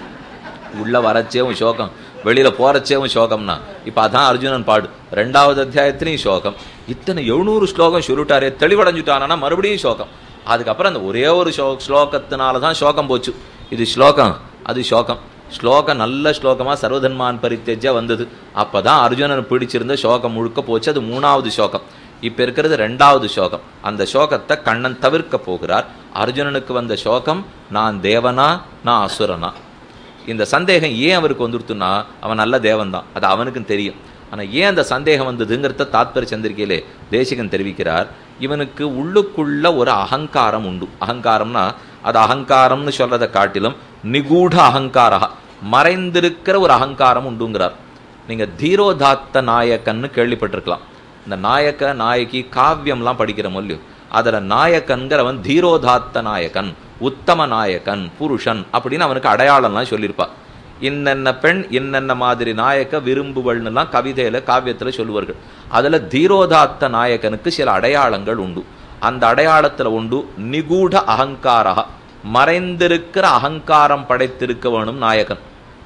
[SPEAKER 1] உள்ள வரச்சேவும் சோகம் வெளியில போறச்சேவும் சோகம்னா இப்ப அதான் அர்ஜுனன் பாடு ரெண்டாவது அத்தியாயத்திலையும் சோகம் இத்தனை எழுநூறு ஸ்லோகம் சொல்லிட்டாரே தெளிவடைஞ்சுட்டானா மறுபடியும் சோகம் அதுக்கப்புறம் அந்த ஒரே ஒரு ஸ்லோ ஸ்லோகத்தினால தான் சோகம் போச்சு இது ஸ்லோகம் அது சோகம் ஸ்லோகம் நல்ல ஸ்லோகமா சர்வதன்மான் பரித்தேஜா வந்தது அப்பதான் அர்ஜுனன் பிடிச்சிருந்த சோகம் முழுக்க போச்சு அது மூணாவது சோகம் இப்ப இருக்கிறது ரெண்டாவது சோகம் அந்த சோகத்தை கண்ணன் தவிர்க்க போகிறார் அர்ஜுனனுக்கு வந்த சோகம் நான் தேவனா நான் அசுரனா இந்த சந்தேகம் ஏன் அவருக்கு வந்துருத்துன்னா அவன் நல்ல தேவன் தான் அது அவனுக்கும் தெரியும் ஆனா ஏன் அந்த சந்தேகம் வந்ததுங்கிறத தாத்பரிய சந்திரிக்கையிலே தேசிகன் தெரிவிக்கிறார் இவனுக்கு உள்ளுக்குள்ள ஒரு அகங்காரம் உண்டு அகங்காரம்னா அது அகங்காரம்னு சொல்றதை காட்டிலும் நிகூட அகங்காரா மறைந்திருக்கிற ஒரு அகங்காரம் உண்டுங்கிறார் நீங்க தீரோதாத்த நாயக்கன்னு கேள்விப்பட்டிருக்கலாம் இந்த நாயக்க நாயகி காவியம்லாம் படிக்கிற மொழியும் அதுல நாயக்கன்கிறவன் தீரோதாத்த நாயகன் உத்தம நாயகன் புருஷன் அப்படின்னு அவனுக்கு அடையாளம்லாம் சொல்லியிருப்பா இன்னென்ன பெண் இன்னென்ன மாதிரி நாயக்க விரும்புவள்னுலாம் கவிதையில காவியத்துல சொல்லுவார்கள் அதுல தீரோதாத்த நாயகனுக்கு சில அடையாளங்கள் உண்டு அந்த அடையாளத்துல உண்டு நிகூட அகங்காரா மறைந்திருக்கிற அகங்காரம் படைத்திருக்க வேணும் நாயகன்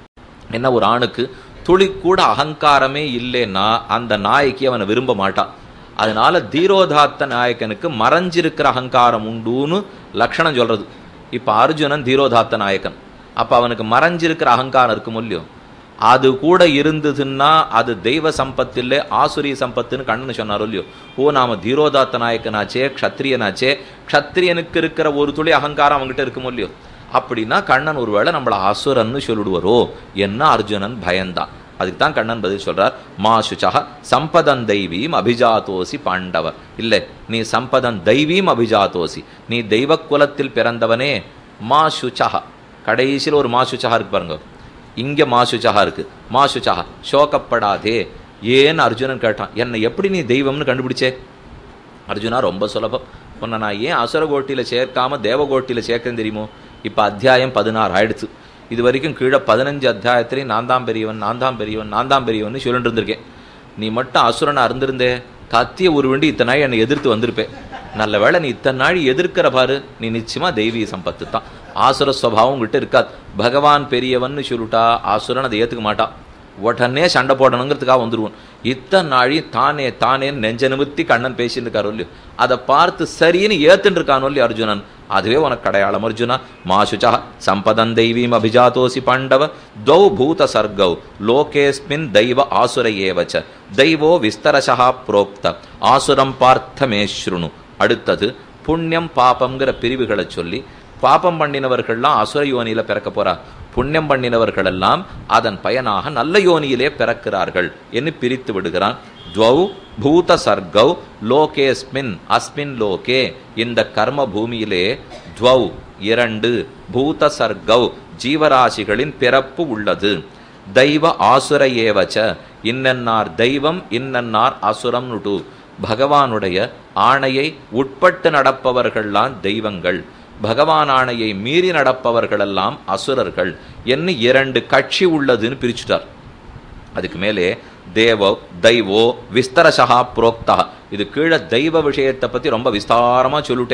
[SPEAKER 1] என்ன ஒரு ஆணுக்கு துளி கூட அகங்காரமே இல்லைன்னா அந்த நாய்க்கு அவனை விரும்ப மாட்டான் அதனால தீரோதாத்த நாயக்கனுக்கு மறைஞ்சிருக்கிற அகங்காரம் உண்டுன்னு லட்சணம் சொல்றது இப்ப அர்ஜுனன் தீரோதாத்த நாயக்கன் அப்ப அவனுக்கு மறைஞ்சிருக்கிற அகங்காரம் இருக்கும் இல்லையோ அது கூட இருந்ததுன்னா அது தெய்வ சம்பத்தில்லை ஆசுரிய சம்பத்துன்னு கண்ணன் சொன்னார் இல்லையோ ஓ நாம தீரோதாத்த நாயக்கனாச்சே க்ஷத்ரியனாச்சே க்ஷத்ரியனுக்கு இருக்கிற ஒரு துளி அகங்காரம் அவங்ககிட்ட இருக்கும் இல்லையோ அப்படின்னா கண்ணன் ஒருவேளை நம்மளை அசுரன்னு சொல்லிடுவாரோ என்ன அர்ஜுனன் பயந்தான் அதுக்கு தான் கண்ணன் பதில் சொல்றார் மா சுச்சா சம்பதன் தெய்வீம் அபிஜாதோசி பாண்டவ இல்லை நீ சம்பதன் தெய்வீம் அபிஜாதோசி நீ தெய்வ குலத்தில் பிறந்தவனே மா சுச்சா கடைசியில் ஒரு மா சுச்சா இருக்கு பாருங்க இங்க மா சுச்சா இருக்கு மா சுச்சா சோகப்படாதே ஏன்னு அர்ஜுனன் கேட்டான் என்னை எப்படி நீ தெய்வம்னு கண்டுபிடிச்சே அர்ஜுனா ரொம்ப சுலபம் உன்னை நான் ஏன் அசுர கோட்டியில சேர்க்காம தேவகோட்டியில சேர்க்கன்னு தெரியுமோ இப்ப அத்தியாயம் பதினாறு ஆயிடுச்சு இது வரைக்கும் கீழே பதினஞ்சு அத்தியாயத்திலையும் நான் தான் பெரியவன் நான் தான் பெரியவன் நான் தான் பெரியவன் சொல்லிட்டு இருந்திருக்கேன் நீ மட்டும் அசுரனா இருந்திருந்தே கத்திய ஒரு வண்டி இத்தனை நாள் என்னை எதிர்த்து வந்திருப்பேன் நல்ல வேளை நீ இத்தனை நாள் எதிர்க்கிற பாரு நீ நிச்சயமா தெய்வீக சம்பத்து தான் ஆசுர சுவாவம் உங்ககிட்ட இருக்காது பகவான் பெரியவன்னு சொல்லிட்டா ஆசுரன் அதை ஏத்துக்க மாட்டான் உடனே சண்டை போடணுங்கிறதுக்காக வந்துருவோம் இத்தனை நாழி தானே தானே நெஞ்ச நிமித்தி கண்ணன் பேசிட்டு இருக்காரு இல்லையோ அதை பார்த்து சரின்னு ஏத்துட்டு இருக்கானோ இல்லையோ அர்ஜுனன் அதுவே உனக்கு அடையாளம் அர்ஜுனா மாசுச்சா சம்பதன் தெய்வீம் அபிஜாதோசி பாண்டவ தௌ பூத சர்கௌ லோகேஸ்மின் தெய்வ ஆசுர ஏவச்ச தெய்வோ விஸ்தரசா புரோக்த ஆசுரம் பார்த்தமே ஸ்ருணு அடுத்தது புண்ணியம் பாபம்ங்கிற பிரிவுகளை சொல்லி பாபம் பண்ணினவர்கள்லாம் அசுர யோனியில பிறக்க போறா புண்ணியம் பண்ணினவர்கள் எல்லாம் அதன் பயனாக நல்ல யோனியிலே பிறக்கிறார்கள் என்று பிரித்து விடுகிறான் துவௌ பூத சர்கௌ லோகேஸ்மின் அஸ்மின் லோகே இந்த கர்ம பூமியிலே துவௌ இரண்டு பூத சர்கௌ ஜீவராசிகளின் பிறப்பு உள்ளது தெய்வ ஆசுர ஏவச்ச இன்னன்னார் தெய்வம் இன்னன்னார் அசுரம் நுடு பகவானுடைய ஆணையை உட்பட்டு நடப்பவர்கள்லாம் தெய்வங்கள் பகவான் ஆணையை மீறி நடப்பவர்களெல்லாம் அசுரர்கள் என்ன இரண்டு கட்சி உள்ளதுன்னு பிரிச்சுட்டார் அதுக்கு மேலே தேவோ தெய்வோ விஸ்தரசகா புரோக்தா இது கீழே தெய்வ விஷயத்தை பத்தி ரொம்ப விஸ்தாரமா சொல்லிட்டேன்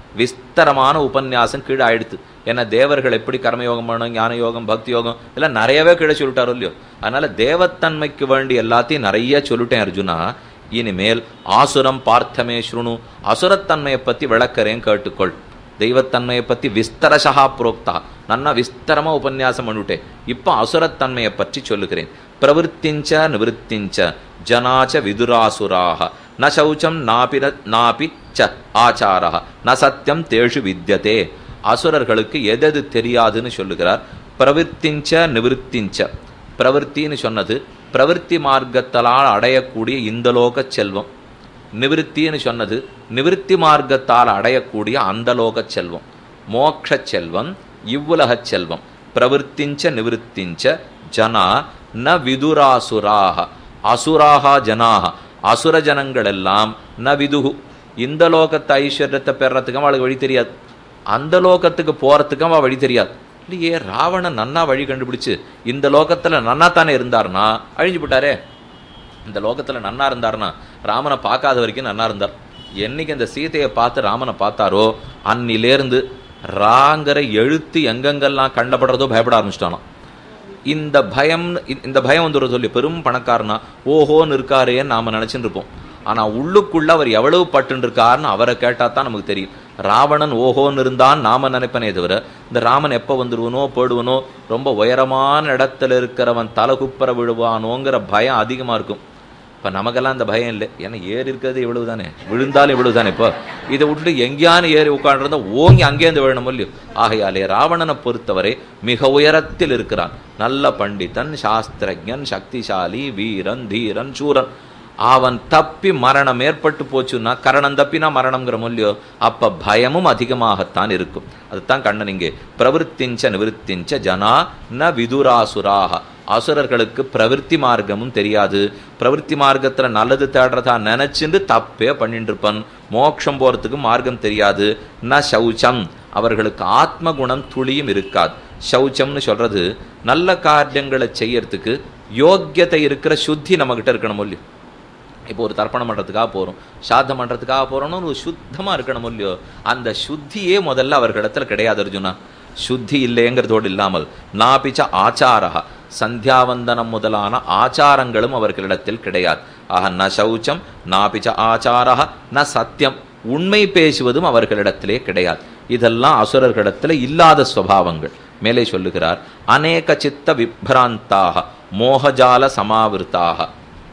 [SPEAKER 1] விஸ்தரமான உபன்யாசம் கீழே ஆயிடுத்து ஏன்னா தேவர்கள் எப்படி கர்மயோகம் பண்ணணும் ஞான யோகம் பக்தி யோகம் எல்லாம் நிறையவே கீழே சொல்லிட்டாரோ இல்லையோ அதனால தேவத்தன்மைக்கு வேண்டி எல்லாத்தையும் நிறைய சொல்லிட்டேன் அர்ஜுனா இனிமேல் ஆசுரம் பார்த்தமே ஸ்ருணு அசுரத்தன்மையை பத்தி விளக்கறேன் கேட்டுக்கொள் தெய்வத்தன்மையை பத்தி விஸ்தரசா புரோக்தா நன்னா விஸ்தரமா உபன்யாசம் பண்ணிவிட்டேன் இப்போ அசுரத்தன்மையை பற்றி சொல்லுகிறேன் பிரவருத்திஞ்ச நிவృత్తిஞ்ச ஜனாச்ச விதுராசுராக ந சௌச்சம் நாபி நாபி ச ஆச்சாரா ந சத்தியம் தேஷு வித்யதே அசுரர்களுக்கு எதெது தெரியாதுன்னு சொல்லுகிறார் பிரவருத்திஞ்ச நிவృత్తిஞ்ச பிரவருத்தின்னு சொன்னது பிரவருத்தி மார்க்கத்தால் அடையக்கூடிய இந்த லோக செல்வம் நிவிருத்தின்னு சொன்னது நிவிருத்தி மார்க்கத்தால் அடையக்கூடிய அந்த லோக செல்வம் மோட்ச செல்வம் இவ்வுலக செல்வம் பிரவருத்திஞ்ச நிவிருத்திஞ்ச ஜனா ந விதுராசுராக அசுராக ஜனாக அசுர ஜனங்கள் எல்லாம் ந விதுகு இந்த லோகத்து ஐஸ்வர்யத்தை பெறறதுக்கு அவளுக்கு வழி தெரியாது அந்த லோகத்துக்கு போறதுக்கு அவள் வழி தெரியாது இல்லையே ராவணன் நன்னா வழி கண்டுபிடிச்சு இந்த லோகத்துல நன்னா தானே இருந்தார்னா அழிஞ்சு விட்டாரே இந்த லோகத்துல நன்னா இருந்தாருன்னா ராமனை பார்க்காத வரைக்கும் நன்னா இருந்தார் என்னைக்கு இந்த சீதையை பார்த்து ராமனை பார்த்தாரோ அன்னிலேருந்து ராங்கிற எழுத்து எங்கெங்கெல்லாம் கண்டப்படுறதோ பயப்பட ஆரம்பிச்சிட்டானோ இந்த பயம் இந்த பயம் வந்துடுறது சொல்லி பெரும் பணக்காரனா ஓஹோன்னு இருக்காரேன்னு நாம நினைச்சுட்டு இருப்போம் ஆனா உள்ளுக்குள்ள அவர் எவ்வளவு பட்டுன்னு இருக்காருன்னு அவரை கேட்டா தான் நமக்கு தெரியும் ராவணன் ஓஹோன்னு இருந்தான் நாம நினைப்பனே தவிர இந்த ராமன் எப்போ வந்துருவனோ போடுவனோ ரொம்ப உயரமான இடத்துல இருக்கிறவன் தலை குப்பர விழுவானோங்கிற பயம் அதிகமா இருக்கும் இப்போ நமக்கெல்லாம் அந்த பயம் இல்லை ஏன்னா ஏறி இருக்கிறது இவ்வளவு தானே விழுந்தாலும் இவ்வளவு தானே இப்போ இதை விட்டு எங்கேயானு ஏறி உட்காண்டிருந்தா ஓங்கி அங்கேருந்து விழணும் இல்லையோ ஆகையாலே ராவணனை பொறுத்தவரை மிக உயரத்தில் இருக்கிறான் நல்ல பண்டிதன் சாஸ்திரஜன் சக்திசாலி வீரன் தீரன் சூரன் அவன் தப்பி மரணம் ஏற்பட்டு போச்சுன்னா கரணம் தப்பினா மரணம்ங்கிற மொழியோ அப்ப பயமும் அதிகமாகத்தான் இருக்கும் அதுதான் கண்ணன் இங்கே பிரவருத்திஞ்ச நிவృత్తిஞ்ச ஜனா ந விதுராசுராக அசுரர்களுக்கு பிரவிற்த்தி மார்க்கமும் தெரியாது பிரவிற்த்தி மார்க்கத்துல நல்லது தேடுறதா நினைச்சுட்டு தப்பே பண்ணிட்டு இருப்பான் மோட்சம் போறதுக்கு மார்க்கம் தெரியாது ந சௌச்சம் அவர்களுக்கு ஆத்ம குணம் துளியும் இருக்காது சௌச்சம்னு சொல்றது நல்ல காரியங்களை செய்யறதுக்கு யோக்கியத்தை இருக்கிற சுத்தி நம்மகிட்ட இருக்கணும் இல்லையோ இப்போ ஒரு தர்ப்பணம் பண்ணுறதுக்காக போகிறோம் சாத்தம் பண்ணுறதுக்காக போகிறோம்னு ஒரு சுத்தமாக இருக்கணும் இல்லையோ அந்த சுத்தியே முதல்ல அவர்களிடத்துல கிடையாது அர்ஜுனா சுத்தி இல்லைங்கிறதோடு இல்லாமல் நாபிச்ச ஆச்சாரா சந்தியாவந்தனம் முதலான ஆச்சாரங்களும் அவர்களிடத்தில் கிடையாது ஆக ந சௌச்சம் நாபிச்ச ஆச்சாரா ந சத்தியம் உண்மை பேசுவதும் அவர்களிடத்திலே கிடையாது இதெல்லாம் அசுரர்களிடத்தில் இல்லாத சுவாவங்கள் மேலே சொல்லுகிறார் அநேக சித்த விப்ராந்தாக மோகஜால சமாவிருத்தாக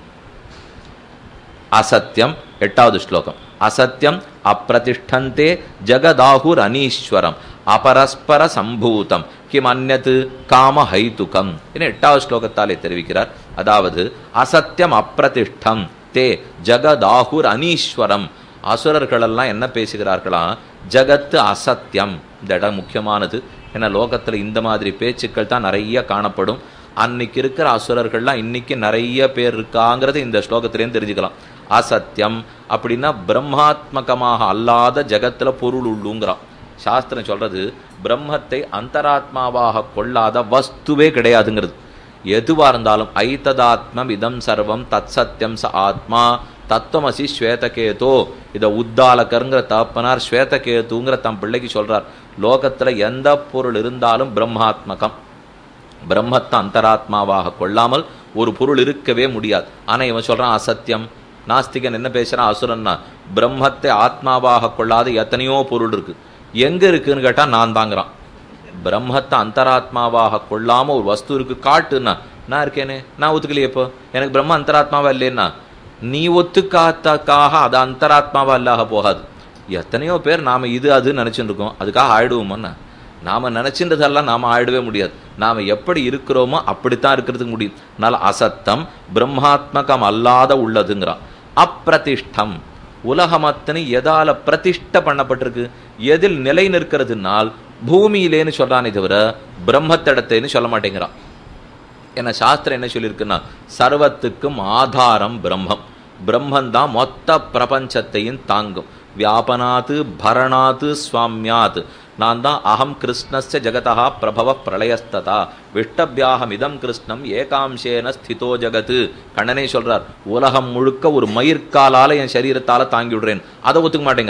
[SPEAKER 1] அசத்தியம் எட்டாவது ஸ்லோகம் அசத்தியம் அப்பிரதிஷ்டந்தே ஜகதாகுர் அனீஸ்வரம் அபரஸ்பர சம்பூதம் கிம் அந்நது காம ஹைத்துகம் என எட்டாவது ஸ்லோகத்தாலே தெரிவிக்கிறார் அதாவது அசத்தியம் அப்பிரதிஷ்டம் தே ஜகதாகுர் அனீஸ்வரம் அசுரர்களெல்லாம் என்ன பேசுகிறார்களாம் ஜகத்து அசத்தியம் இந்த இடம் முக்கியமானது ஏன்னா லோகத்துல இந்த மாதிரி பேச்சுக்கள் தான் நிறைய காணப்படும் அன்னைக்கு இருக்கிற அசுரர்கள்லாம் இன்னைக்கு நிறைய பேர் இருக்காங்கிறது இந்த ஸ்லோகத்திலேருந்து தெரிஞ்சுக்கலாம் அசத்தியம் அப்படின்னா பிரம்மாத்மகமாக அல்லாத ஜகத்துல பொருள் உள்ளுங்கிறான் சாஸ்திரம் சொல்றது பிரம்மத்தை அந்தராத்மாவாக கொள்ளாத வஸ்துவே கிடையாதுங்கிறது எதுவா இருந்தாலும் ஐத்ததாத்மம் இதம் சர்வம் தத் சத்தியம் ச ஆத்மா தத்துவமசி ஸ்வேதகேதோ இதை உத்தாலகருங்கிற தகப்பனார் ஸ்வேதகேதுங்கிற தம் பிள்ளைக்கு சொல்றார் லோகத்துல எந்த பொருள் இருந்தாலும் பிரம்மாத்மகம் பிரம்மத்தை அந்தராத்மாவாக கொள்ளாமல் ஒரு பொருள் இருக்கவே முடியாது ஆனா இவன் சொல்றான் அசத்தியம் நாஸ்திகன் என்ன பேசுறான் அசுரன்னா பிரம்மத்தை ஆத்மாவாக கொள்ளாத எத்தனையோ பொருள் இருக்கு எங்க இருக்குன்னு கேட்டா நான் தாங்கிறான் பிரம்மத்தை அந்தராத்மாவாக கொள்ளாம ஒரு வஸ்து இருக்கு காட்டுன்னா நான் இருக்கேனே நான் ஒத்துக்கலையே இப்போ எனக்கு பிரம்ம அந்தராத்மாவா இல்லைன்னா நீ ஒத்துக்காத்தக்காக அது அந்தராத்மாவா இல்லாக போகாது எத்தனையோ பேர் நாம இது அது நினைச்சுட்டு இருக்கோம் அதுக்காக ஆயிடுவோமன்னா நாம நினைச்சின்றதெல்லாம் நாம ஆயிடவே முடியாது நாம எப்படி இருக்கிறோமோ அப்படித்தான் இருக்கிறதுக்கு முடியும் அதனால அசத்தம் பிரம்மாத்மகம் அல்லாத உள்ளதுங்கிறான் அப்பிரதிஷ்டம் உலகமத்தனை எதால பிரதிஷ்ட பண்ணப்பட்டிருக்கு எதில் நிலை நிற்கிறதுனால் பூமியிலேன்னு சொல்றானே தவிர பிரம்மத்தடத்தைன்னு சொல்ல மாட்டேங்கிறான் ஏன்னா சாஸ்திரம் என்ன சொல்லியிருக்குன்னா சர்வத்துக்கும் ஆதாரம் பிரம்மம் பிரம்மன் தான் மொத்த பிரபஞ்சத்தையும் தாங்கும் வியாபனாத்து பரணாத்து சுவாமியாத் நான் தான் அகம் கிருஷ்ணஸ்ய ஜகதா பிரபவ பிரளயஸ்ததா விஷ்டபியாகம் இதம் கிருஷ்ணம் ஏகாம்சேன ஸ்திதோ ஜகத்து கண்ணனே சொல்றார் உலகம் முழுக்க ஒரு மயிர்காலால என் சரீரத்தால தாங்கி விடுறேன் அதை ஒத்துக்க மாட்டேங்கிறான்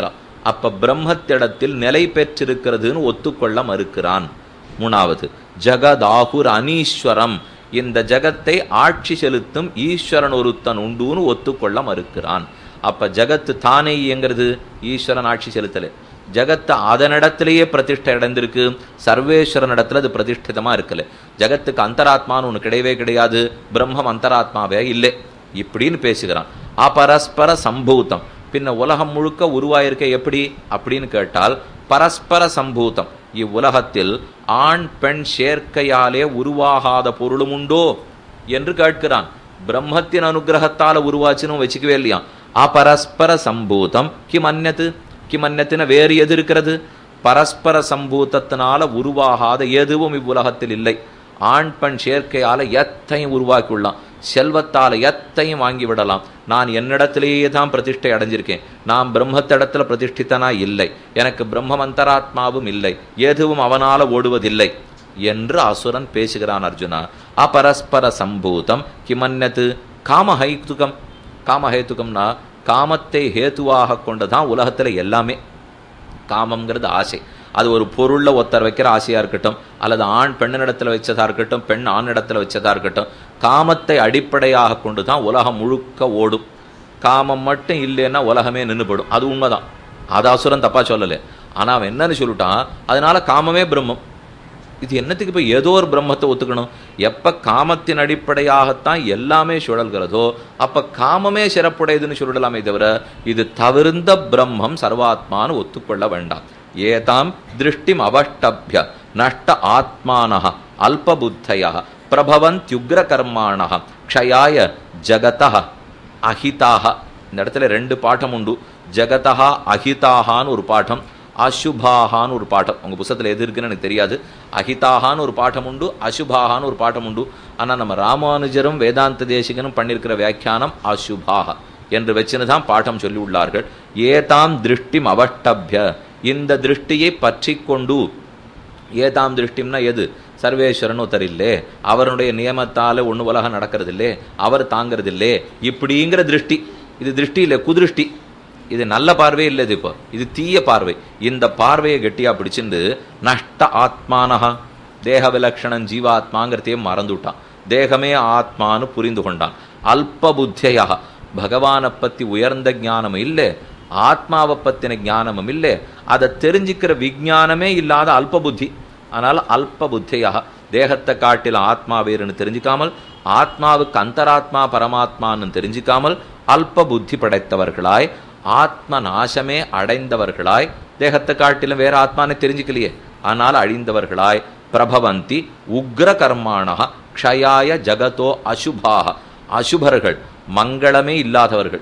[SPEAKER 1] அப்ப பிரம்மத்திடத்தில் நிலை பெற்றிருக்கிறதுன்னு ஒத்துக்கொள்ள மறுக்கிறான் மூணாவது ஜகதாகுர் அனீஸ்வரம் இந்த ஜகத்தை ஆட்சி செலுத்தும் ஈஸ்வரன் ஒருத்தன் உண்டுன்னு ஒத்துக்கொள்ள மறுக்கிறான் அப்ப ஜகத்து தானே இயங்கிறது ஈஸ்வரன் ஆட்சி செலுத்தல ஜகத்து அதனிடத்திலேயே பிரதிஷ்டை அடைந்திருக்கு சர்வேஸ்வரன் இடத்துல அது பிரதிஷ்டிதமா இருக்கல ஜகத்துக்கு அந்தராத்மான்னு ஒன்று கிடையவே கிடையாது பிரம்மம் அந்தராத்மாவே இல்லை இப்படின்னு பேசுகிறான் அபரஸ்பர சம்பூத்தம் பின்ன உலகம் முழுக்க உருவாயிருக்க எப்படி அப்படின்னு கேட்டால் பரஸ்பர சம்பூத்தம் இவ்வுலகத்தில் ஆண் பெண் சேர்க்கையாலே உருவாகாத பொருளும் உண்டோ என்று கேட்கிறான் பிரம்மத்தின் அனுகிரகத்தால உருவாச்சுன்னு வச்சுக்கவே இல்லையா அபரஸ்பர சம்பூதம் கிம் அந்நத்து கிம் அந்நத்தின வேறு எது இருக்கிறது பரஸ்பர சம்பூத்தத்தினால உருவாகாத எதுவும் இவ்வுலகத்தில் இல்லை ஆண் பெண் சேர்க்கையால எத்தையும் உருவாக்கிவிடலாம் செல்வத்தால எத்தையும் வாங்கி விடலாம் நான் என்னிடத்திலேயே தான் பிரதிஷ்டை அடைஞ்சிருக்கேன் நான் பிரம்மத்திடத்துல பிரதிஷ்டித்தனா இல்லை எனக்கு பிரம்மம் அந்தராத்மாவும் இல்லை எதுவும் அவனால ஓடுவதில்லை என்று அசுரன் பேசுகிறான் அர்ஜுனா அபரஸ்பர சம்பூதம் கிமன்னது காமஹைத்துகம் காமஹேத்துகம்னா காமத்தை ஹேத்துவாக கொண்டுதான் உலகத்துல எல்லாமே காமம்ங்கிறது ஆசை அது ஒரு பொருள்ல ஒருத்தர் வைக்கிற ஆசையா இருக்கட்டும் அல்லது ஆண் பெண்ணிடத்துல வச்சதா இருக்கட்டும் பெண் ஆணிடத்துல வச்சதா இருக்கட்டும் காமத்தை அடிப்படையாக கொண்டு தான் உலகம் முழுக்க ஓடும் காமம் மட்டும் இல்லைன்னா உலகமே நின்றுபடும் அது உண்மைதான் அது அசுரன் தப்பா சொல்லலை ஆனா அவன் என்னன்னு சொல்லிட்டான் அதனால காமமே பிரம்மம் இது என்னத்துக்கு இப்போ ஏதோ ஒரு பிரம்மத்தை ஒத்துக்கணும் எப்ப காமத்தின் அடிப்படையாகத்தான் எல்லாமே சுழல்கிறதோ அப்ப காமமே சிறப்புடையதுன்னு சொல்லலாமே தவிர இது தவிர்ந்த பிரம்மம் சர்வாத்மான்னு ஒத்துக்கொள்ள வேண்டாம் ஏதாம் திருஷ்டிம் அவஷ்டபிய நஷ்ட ஆத்மான அல்பபுத்தய பிரபவந்த்யுக்ர கர்மாண க்ஷயாய ஜகதः அஹிதாக இந்த இடத்துல ரெண்டு பாட்டம் உண்டு ஜகதா அஹிதாகான்னு ஒரு பாட்டம் அசுபாகான்னு ஒரு பாட்டம் உங்க புத்தகத்தில் எது இருக்குன்னு எனக்கு தெரியாது அஹிதாகான்னு ஒரு பாட்டம் உண்டு அசுபாகான்னு ஒரு பாட்டம் உண்டு ஆனால் நம்ம ராமானுஜரும் வேதாந்த தேசிகனும் பண்ணியிருக்கிற வியாக்கியானம் அசுபாக என்று வச்சுன்னு தான் பாட்டம் சொல்லி உள்ளார்கள் ஏதாம் திருஷ்டிம் அவஷ்டபிய இந்த திருஷ்டியை பற்றி கொண்டு ஏதாம் திருஷ்டிம்னா எது சர்வேஸ்வரன் ஒருத்தர் இல்லே அவருடைய நியமத்தால ஒண்ணு உலகம் நடக்கிறது இல்லே அவர் தாங்கிறது இல்லே இப்படிங்கிற திருஷ்டி இது திருஷ்டி இல்லை குதிருஷ்டி இது நல்ல பார்வை இல்லை இது இப்போ இது தீய பார்வை இந்த பார்வையை கெட்டியா பிடிச்சிருந்து நஷ்ட ஆத்மானஹா தேக விலக்ஷணம் ஜீவாத்மாங்கிறதையே மறந்துவிட்டான் தேகமே ஆத்மான்னு புரிந்து கொண்டான் அல்ப புத்தியாக பகவானை பத்தி உயர்ந்த ஞானம் இல்லை ஆத்மாவை பத்தின ஞானமும் இல்லை அதை தெரிஞ்சுக்கிற விஞ்ஞானமே இல்லாத அல்ப புத்தி அதனால அல்ப புத்தியாக தேகத்தை காட்டில ஆத்மா வேறுன்னு தெரிஞ்சுக்காமல் ஆத்மாவுக்கு அந்தராத்மா பரமாத்மான்னு தெரிஞ்சுக்காமல் அல்ப புத்தி படைத்தவர்களாய் ஆத்ம நாசமே அடைந்தவர்களாய் தேகத்தை காட்டிலும் வேற ஆத்மானே தெரிஞ்சுக்கலையே ஆனால் அழிந்தவர்களாய் பிரபவந்தி உக்ர கர்மாணா க்ஷயாய ஜகதோ அசுபாக அசுபர்கள் மங்களமே இல்லாதவர்கள்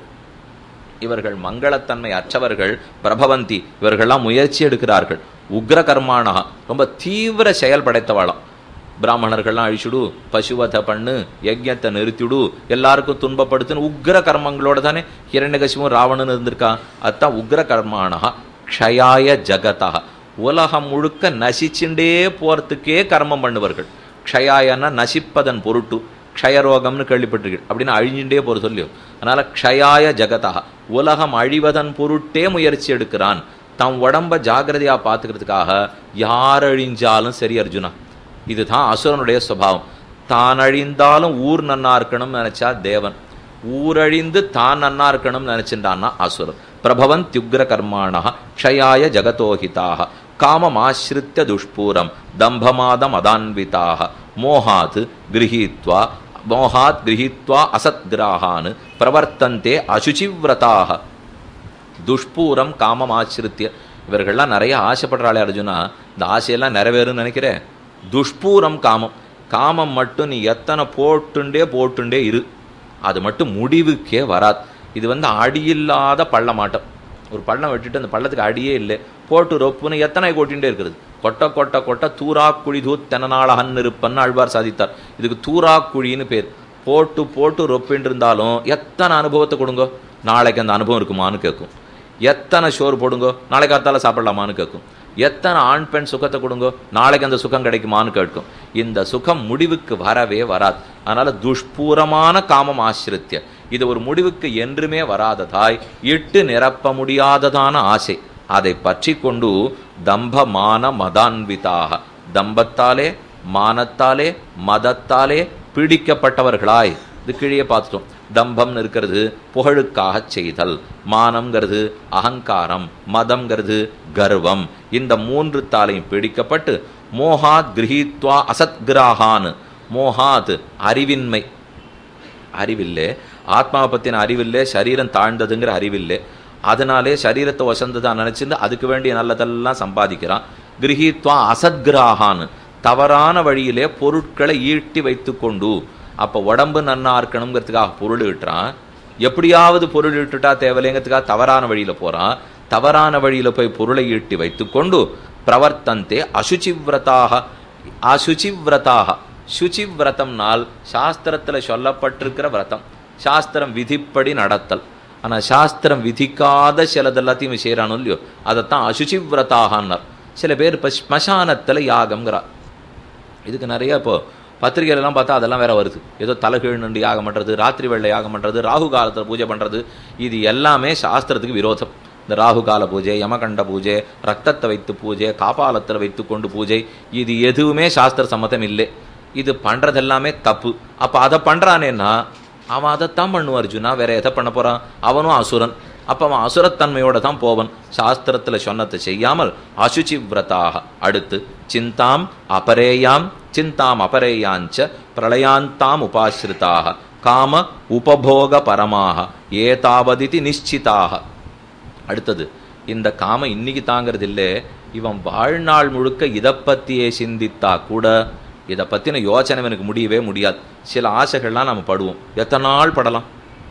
[SPEAKER 1] இவர்கள் மங்களத்தன்மை அற்றவர்கள் பிரபவந்தி இவர்கள்லாம் முயற்சி எடுக்கிறார்கள் உக்ர கர்மாணா ரொம்ப தீவிர செயல் படைத்தவாளாம் பிராமணர்கள்லாம் அழிச்சுடு பசுவத்தை பண்ணு யஜ்யத்தை நிறுத்திடு எல்லாருக்கும் துன்பப்படுத்துன்னு உக்ர கர்மங்களோட தானே ஹிரண்யகசிமும் ராவணன் இருந்திருக்கா அதான் உக்ர கர்மாணா க்ஷயாய ஜகதா உலகம் முழுக்க நசிச்சுண்டே போறதுக்கே கர்மம் பண்ணுவார்கள் க்ஷயாயன்னா நசிப்பதன் பொருட்டு க்ஷயரோகம்னு கேள்விப்பட்டிருக்கீர்கள் அப்படின்னு அழிஞ்சுட்டே போற சொல்லியோ அதனால க்ஷயாய ஜகதா உலகம் அழிவதன் பொருட்டே முயற்சி எடுக்கிறான் தம் உடம்ப ஜாகிரதையா பார்த்துக்கிறதுக்காக யார் அழிஞ்சாலும் சரி அர்ஜுனா இதுதான் அசுரனுடைய சுபாவம் தான் அழிந்தாலும் ஊர் நன்னா இருக்கணும்னு நினைச்சா தேவன் ஊரழிந்து தான் நன்னா இருக்கணும்னு நினைச்சிட்டான்னா அசுரன் பிரபவன் தியுக்ர கர்மாணா க்ஷயாய ஜகதோஹிதாக காமமாசிரித்த துஷ்பூரம் தம்பமாதம் அதான்விதாக மோகாத் கிரகீத்வா மோகாத் கிரகீத்வா அசத்கிராகான் பிரவர்த்தந்தே அசுச்சிவிரதாக துஷ்பூரம் காமம் ஆசிரித்திய இவர்கள்லாம் நிறைய ஆசைப்படுறாளே அர்ஜுனா இந்த ஆசையெல்லாம் நிறைவேறும்னு நினைக்கிறேன் துஷ்பூரம் காமம் காமம் மட்டும் நீ எத்தனை போட்டுண்டே போட்டுண்டே இரு அது மட்டும் முடிவுக்கே வராது இது வந்து அடியில்லாத பள்ளமாட்டம் ஒரு பள்ளம் வெட்டிட்டு அந்த பள்ளத்துக்கு அடியே இல்லை போட்டு ரொப்புன்னு எத்தனை கொட்டிகிட்டே இருக்கிறது கொட்ட கொட்ட கொட்ட தூராக்குழி தூத் தெனநாளகன் இருப்பன்னு ஆழ்வார் சாதித்தார் இதுக்கு தூராக்குழின்னு பேர் போட்டு போட்டு ரொப்பின்னு இருந்தாலும் எத்தனை அனுபவத்தை கொடுங்க நாளைக்கு அந்த அனுபவம் இருக்குமான்னு கேட்கும் எத்தனை ஷோர் போடுங்கோ நாளைக்கு காத்தால சாப்பிடலாமான்னு கேட்கும் எத்தனை ஆண் பெண் சுகத்தை கொடுங்கோ நாளைக்கு அந்த சுகம் கிடைக்குமான்னு கேட்கும் இந்த சுகம் முடிவுக்கு வரவே வராது அதனால துஷ்பூரமான காமம் ஆசிரித்திய இது ஒரு முடிவுக்கு என்றுமே வராததாய் இட்டு நிரப்ப முடியாததான ஆசை அதை பற்றி கொண்டு தம்ப மான மதான்விதாக தம்பத்தாலே மானத்தாலே மதத்தாலே பீடிக்கப்பட்டவர்களாய் இது கீழே பார்த்துட்டோம் தம்பம்னு இருக்கிறது புகழுக்காக செய்தல் மானம்ங்கிறது அகங்காரம் மதம்ங்கிறது கர்வம் இந்த மூன்று தாலையும் பீடிக்கப்பட்டு மோகாத் கிரகித்வா அசத்கிராகான் மோகாத் அறிவின்மை அறிவில்லை ஆத்மாவை பற்றின அறிவில்லை சரீரம் தாழ்ந்ததுங்கிற அறிவில்லை அதனாலே சரீரத்தை வசந்ததான் நினச்சிருந்து அதுக்கு வேண்டிய நல்லதெல்லாம் சம்பாதிக்கிறான் கிரகித்வா அசத்கிராகான் தவறான வழியிலே பொருட்களை ஈட்டி வைத்துக்கொண்டு அப்போ உடம்பு நன்னா இருக்கணுங்கிறதுக்காக பொருள் ஈட்டுறான் எப்படியாவது பொருள் ஈட்டுட்டா தேவையில்லைங்கிறதுக்காக தவறான வழியில் போகிறான் தவறான வழியில் போய் பொருளை ஈட்டி வைத்துக்கொண்டு பிரவர்த்தந்தே அசுச்சிவிரதாக அசுச்சிவிரதாக சுச்சிவிரதம்னால் சாஸ்திரத்தில் சொல்லப்பட்டிருக்கிற விரதம் சாஸ்திரம் விதிப்படி நடத்தல் ஆனால் சாஸ்திரம் விதிக்காத சிலதெல்லாத்தையும் செய்கிறானோ இல்லையோ அதைத்தான் அசுச்சிவிரதாகன்னார் சில பேர் இப்போ ஸ்மசானத்தில் யாகம்ங்கிறார் இதுக்கு நிறைய இப்போ பத்திரிகையிலலாம் பார்த்தா அதெல்லாம் வேற வருது ஏதோ தலைகீழ் நின்று யாகம் பண்ணுறது ராத்திரி வெள்ளை யாகம் பண்ணுறது ராகு காலத்தில் பூஜை பண்ணுறது இது எல்லாமே சாஸ்திரத்துக்கு விரோதம் இந்த ராகு கால பூஜை யமகண்ட பூஜை ரத்தத்தை வைத்து பூஜை காப்பாலத்தில் வைத்து கொண்டு பூஜை இது எதுவுமே சாஸ்திர சம்மதம் இல்லை இது பண்ணுறது எல்லாமே தப்பு அப்போ அதை பண்ணுறானேன்னா அவன் அதைத்தான் பண்ணுவான் அர்ஜுனா வேற எதை பண்ண போகிறான் அவனும் அசுரன் அப்போ அவன் அசுரத்தன்மையோட தான் போவன் சாஸ்திரத்தில் சொன்னதை செய்யாமல் அசுச்சி விரதாக அடுத்து சிந்தாம் அபரேயாம் சிந்தாம் அபரேயாஞ்ச பிரளயாந்தாம் உபாசிரிதாக காம உபபோக பரமாக ஏதாவதிதி நிச்சிதாக அடுத்தது இந்த காம இன்னைக்கு தாங்கிறது இல்லை இவன் வாழ்நாள் முழுக்க இதை பற்றியே சிந்தித்தா கூட இதை பற்றின யோசனை எனக்கு முடியவே முடியாது சில ஆசைகள்லாம் நம்ம படுவோம் எத்தனை நாள் படலாம்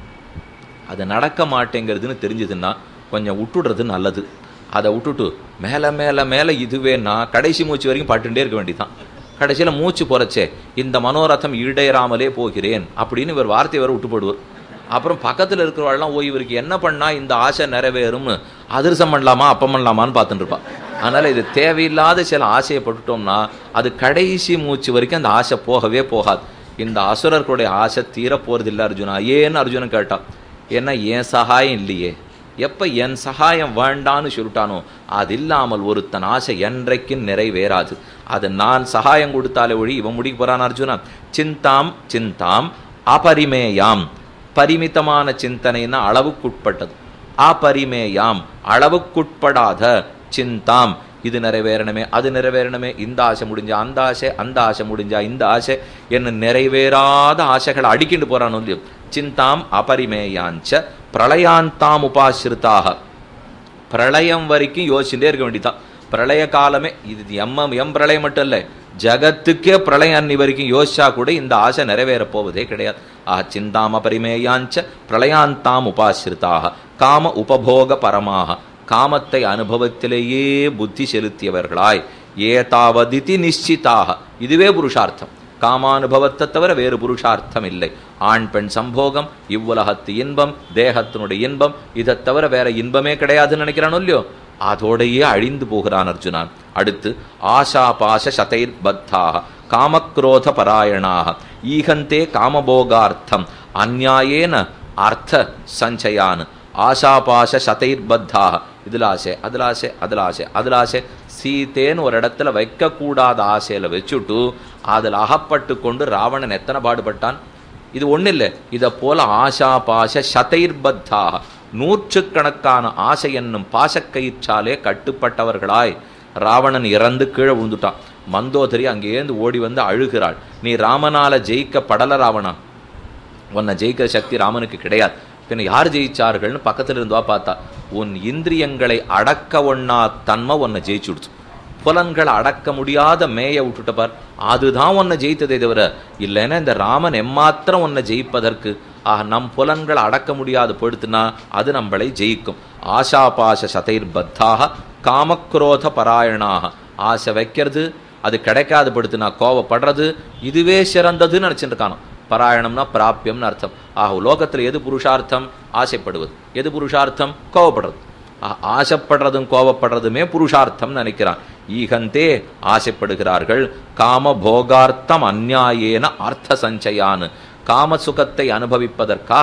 [SPEAKER 1] அது நடக்க மாட்டேங்கிறதுன்னு தெரிஞ்சதுன்னா கொஞ்சம் விட்டுடுறது நல்லது அதை விட்டுட்டு மேலே மேலே மேலே இதுவேன்னா கடைசி மூச்சு வரைக்கும் பட்டுட்டே இருக்க வேண்டியதான் கடைசியில் மூச்சு போறச்சே இந்த மனோரதம் ஈடேறாமலே போகிறேன் அப்படின்னு இவர் வார்த்தை வர விட்டுப்படுவார் அப்புறம் பக்கத்தில் இருக்கிறவாள்லாம் ஓ இவருக்கு என்ன பண்ணால் இந்த ஆசை நிறைவேறும்னு அதிர்சம் பண்ணலாமா அப்பம் பண்ணலாமான்னு பார்த்துட்டு இருப்பான் அதனால் இது தேவையில்லாத சில ஆசையை பட்டுட்டோம்னா அது கடைசி மூச்சு வரைக்கும் அந்த ஆசை போகவே போகாது இந்த அசுரர்களுடைய ஆசை தீர போகிறதில்ல அர்ஜுனா ஏன்னு அர்ஜுனன் கேட்டான் ஏன்னா என் சகாயம் இல்லையே எப்போ என் சகாயம் வேண்டான்னு சொல்லிட்டானோ அது இல்லாமல் ஒருத்தன் ஆசை என்றைக்கும் நிறைவேறாது அது நான் சகாயம் கொடுத்தாலே ஒழி இவன் முடிக்க போறான் அர்ஜுனா சிந்தாம் சிந்தாம் அபரிமேயாம் பரிமிதமான சிந்தனைன்னா அளவுக்குட்பட்டது அபரிமேயாம் அளவுக்குட்படாத சிந்தாம் இது நிறைவேறணுமே அது நிறைவேறணுமே இந்த ஆசை முடிஞ்சா அந்த ஆசை அந்த ஆசை முடிஞ்சா இந்த ஆசை என்ன நிறைவேறாத ஆசைகளை அடிக்கிட்டு போறான் இல்லையோ சிந்தாம் அபரிமேயாஞ்ச பிரளயாந்தாம் உபாசிரிதாக பிரளயம் வரைக்கும் யோசிச்சுட்டே இருக்க வேண்டியதான் பிரளய காலமே இது எம்ம எம் பிரளயம் மட்டும் இல்லை ஜகத்துக்கே பிரளயம் அன்னி வரைக்கும் யோசிச்சா கூட இந்த ஆசை நிறைவேற போவதே கிடையாது ஆ சிந்தாம பரிமேயாஞ்ச பிரளயாந்தாம் உபாசிரிதாக காம உபபோக பரமாக காமத்தை அனுபவத்திலேயே புத்தி செலுத்தியவர்களாய் ஏதாவதிதி நிச்சிதாக இதுவே புருஷார்த்தம் காமானுபவத்தை தவிர வேறு புருஷார்த்தம் இல்லை ஆண் பெண் சம்போகம் இவ்வுலகத்து இன்பம் தேகத்தினுடைய இன்பம் இதை தவிர வேற இன்பமே கிடையாதுன்னு நினைக்கிறானோ இல்லையோ அதோடையே அழிந்து போகிறான் அர்ஜுனான் அடுத்து ஆஷா பாஷ சதைர் பத்தாக காமக்ரோத பராயணாக ஈகந்தே காமபோகார்த்தம் அந்நியாயேன அர்த்த சஞ்சயான் ஆஷாபாஷ சதைர் பத்தாக இதுல ஆசை அதுல ஆசை அதுல ஆசை அதுல ஆசை சீத்தேன்னு ஒரு இடத்துல வைக்கக்கூடாத ஆசையில வச்சுட்டு அதில் அகப்பட்டு கொண்டு ராவணன் எத்தனை பாடுபட்டான் இது ஒன்றும் இல்லை இதை போல ஆஷா பாஷ சதைர்பத்தாக நூற்றுக்கணக்கான ஆசை என்னும் பாசக்கயிற்றாலே கட்டுப்பட்டவர்களாய் ராவணன் இறந்து கீழே விழுந்துட்டான் மந்தோதரி அங்கேருந்து ஓடி வந்து அழுகிறாள் நீ ராமனால ஜெயிக்கப்படல ராவணா உன்னை ஜெயிக்கிற சக்தி ராமனுக்கு கிடையாது பின்ன யார் ஜெயிச்சார்கள்னு பக்கத்துல இருந்துவா பார்த்தா உன் இந்திரியங்களை அடக்க ஒண்ணா தன்மை உன்னை ஜெயிச்சுடுச்சு புலன்களை அடக்க முடியாத மேய விட்டுட்ட பார் அதுதான் உன்னை ஜெயித்ததே தவிர இல்லைன்னா இந்த ராமன் எம்மாத்திரம் உன்னை ஜெயிப்பதற்கு ஆக நம் புலன்களை அடக்க முடியாது படுத்துனா அது நம்மளை ஜெயிக்கும் ஆஷாபாச சதைர் பத்தாக காமக்ரோத பராயணாக ஆசை வைக்கிறது அது கிடைக்காது படுத்துனா கோவப்படுறது இதுவே சிறந்ததுன்னு நினச்சிட்டு இருக்கானோ பராயணம்னா பிராப்பியம்னு அர்த்தம் ஆக லோகத்தில் எது புருஷார்த்தம் ஆசைப்படுவது எது புருஷார்த்தம் கோவப்படுறது ஆசைப்படுறதும் கோவப்படுறதுமே புருஷார்த்தம் நினைக்கிறான் ஈகந்தே ஆசைப்படுகிறார்கள் காம போகார்த்தம் அந்நியாயேன அர்த்த சஞ்சயான் காம சுகத்தை அனுபவிப்பதற்காக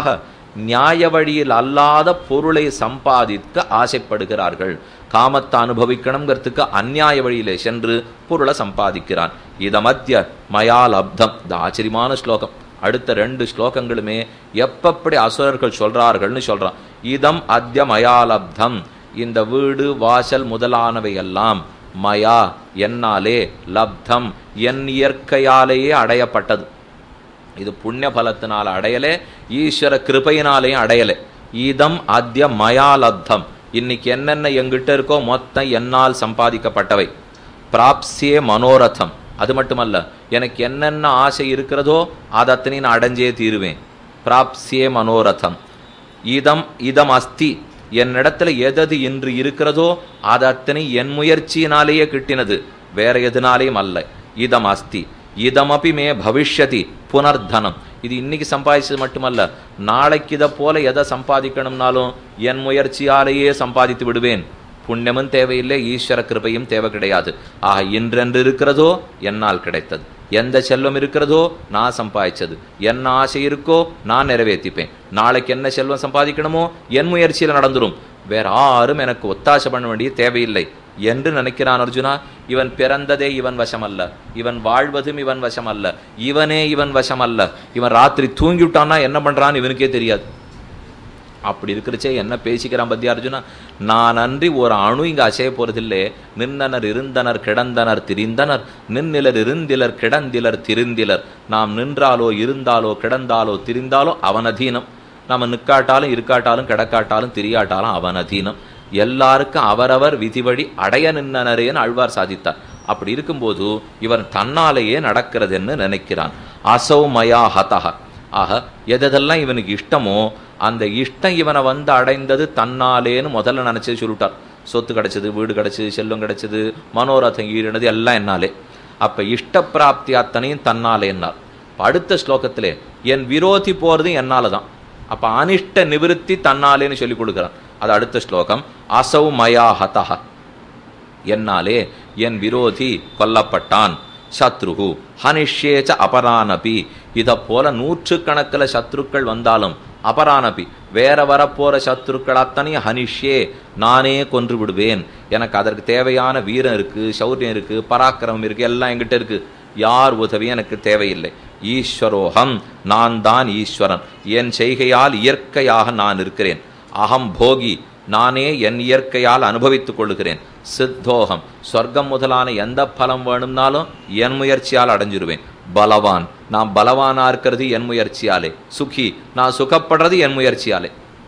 [SPEAKER 1] நியாய வழியில் அல்லாத பொருளை சம்பாதிக்க ஆசைப்படுகிறார்கள் காமத்தை அனுபவிக்கணுங்கிறதுக்கு அந்நியாய வழியிலே சென்று பொருளை சம்பாதிக்கிறான் இத மத்திய மயால் அப்தம் இந்த ஆச்சரியமான ஸ்லோகம் அடுத்த ரெண்டு ஸ்லோகங்களுமே எப்பப்படி அசுரர்கள் சொல்றார்கள்னு சொல்றான் இதம் அத்ய மயாலப்தம் இந்த வீடு வாசல் முதலானவை எல்லாம் மயா என்னாலே லப்தம் என் இயற்கையாலேயே அடையப்பட்டது இது புண்ணிய பலத்தினால் அடையலே ஈஸ்வர கிருபையினாலேயும் அடையலே இதம் அத்ய மயாலப்தம் இன்னைக்கு என்னென்ன எங்கிட்ட இருக்கோ மொத்தம் என்னால் சம்பாதிக்கப்பட்டவை பிராப்சியே மனோரதம் அது மட்டுமல்ல எனக்கு என்னென்ன ஆசை இருக்கிறதோ அதை அத்தனை நான் அடைஞ்சே தீருவேன் பிராப்சியே மனோரதம் இதம் இதம் அஸ்தி என்னிடத்துல எதது இன்று இருக்கிறதோ அது அத்தனை என் முயற்சியினாலேயே கிட்டினது வேற எதுனாலேயும் அல்ல இதம் அஸ்தி இதமபி மே பவிஷ்யதி புனர்தனம் இது இன்னைக்கு சம்பாதிச்சது மட்டுமல்ல நாளைக்கு இதை போல எதை சம்பாதிக்கணும்னாலும் என் முயற்சியாலேயே சம்பாதித்து விடுவேன் புண்ணியமும் தேவையில்லை ஈஸ்வர கிருபையும் தேவை கிடையாது ஆக இன்றென்று இருக்கிறதோ என்னால் கிடைத்தது எந்த செல்வம் இருக்கிறதோ நான் சம்பாதிச்சது என்ன ஆசை இருக்கோ நான் நிறைவேற்றிப்பேன் நாளைக்கு என்ன செல்வம் சம்பாதிக்கணுமோ என் முயற்சியில் நடந்துரும் வேற யாரும் எனக்கு ஒத்தாசை பண்ண வேண்டிய தேவையில்லை என்று நினைக்கிறான் அர்ஜுனா இவன் பிறந்ததே இவன் வசம் அல்ல இவன் வாழ்வதும் இவன் வசம் அல்ல இவனே இவன் வசம் அல்ல இவன் ராத்திரி தூங்கிவிட்டான்னா என்ன பண்றான்னு இவனுக்கே தெரியாது அப்படி இருக்கிறச்சே என்ன பேசிக்கிறான் பத்தியா அர்ஜுனா நான் அன்றி ஒரு அணு இங்க அசைய போறதில்லே நின்னனர் இருந்தனர் கிடந்தனர் திரிந்தனர் நின்னிலர் இருந்திலர் கிடந்திலர் திரிந்திலர் நாம் நின்றாலோ இருந்தாலோ கிடந்தாலோ திரிந்தாலோ அவனதீனம் நம்ம நிற்காட்டாலும் இருக்காட்டாலும் கிடக்காட்டாலும் திரியாட்டாலும் அவனதீனம் எல்லாருக்கும் அவரவர் விதிவழி அடைய நின்னனரேன்னு அழ்வார் சாதித்தார் அப்படி இருக்கும்போது இவன் தன்னாலேயே நடக்கிறதுன்னு நினைக்கிறான் அசௌ மயா ஹதஹ ஆக எதெல்லாம் இவனுக்கு இஷ்டமோ அந்த இஷ்டம் இவனை வந்து அடைந்தது தன்னாலேன்னு முதல்ல நினைச்சு சொல்லிட்டார் சொத்து கிடைச்சது வீடு கிடைச்சது செல்வம் கிடைச்சது மனோரதம் ஈறினது எல்லாம் என்னாலே அப்ப இஷ்ட பிராப்தி அத்தனையும் தன்னாலே என்னார் இப்ப அடுத்த ஸ்லோகத்திலே என் விரோதி போறது என்னால தான் அப்ப அனிஷ்ட நிவிருத்தி தன்னாலேன்னு சொல்லி கொடுக்கிறான் அது அடுத்த ஸ்லோகம் அசௌ மயா ஹதஹ என்னாலே என் விரோதி கொல்லப்பட்டான் சத்ருகு ஹனிஷ்யேச்ச அபரானபி இதை போல நூற்றுக்கணக்கில் சத்ருக்கள் வந்தாலும் அபரானபி வேற வரப்போற சத்ருக்கள் அத்தனையும் ஹனிஷ்யே நானே கொன்று விடுவேன் எனக்கு அதற்கு தேவையான வீரம் இருக்கு சௌரியம் இருக்கு பராக்கிரமம் இருக்கு எல்லாம் என்கிட்ட இருக்கு யார் உதவியும் எனக்கு தேவையில்லை ஈஸ்வரோகம் நான் தான் ஈஸ்வரன் என் செய்கையால் இயற்கையாக நான் இருக்கிறேன் அகம் போகி நானே என் இயற்கையால் அனுபவித்துக் கொள்ளுகிறேன் சித்தோகம் சொர்க்கம் முதலான எந்த பலம் வேணும்னாலும் என் முயற்சியால் அடைஞ்சிருவேன் பலவான் நான் பலவானா இருக்கிறது என் முயற்சியாலே சுகி நான் சுகப்படுறது என் முயற்சியாலே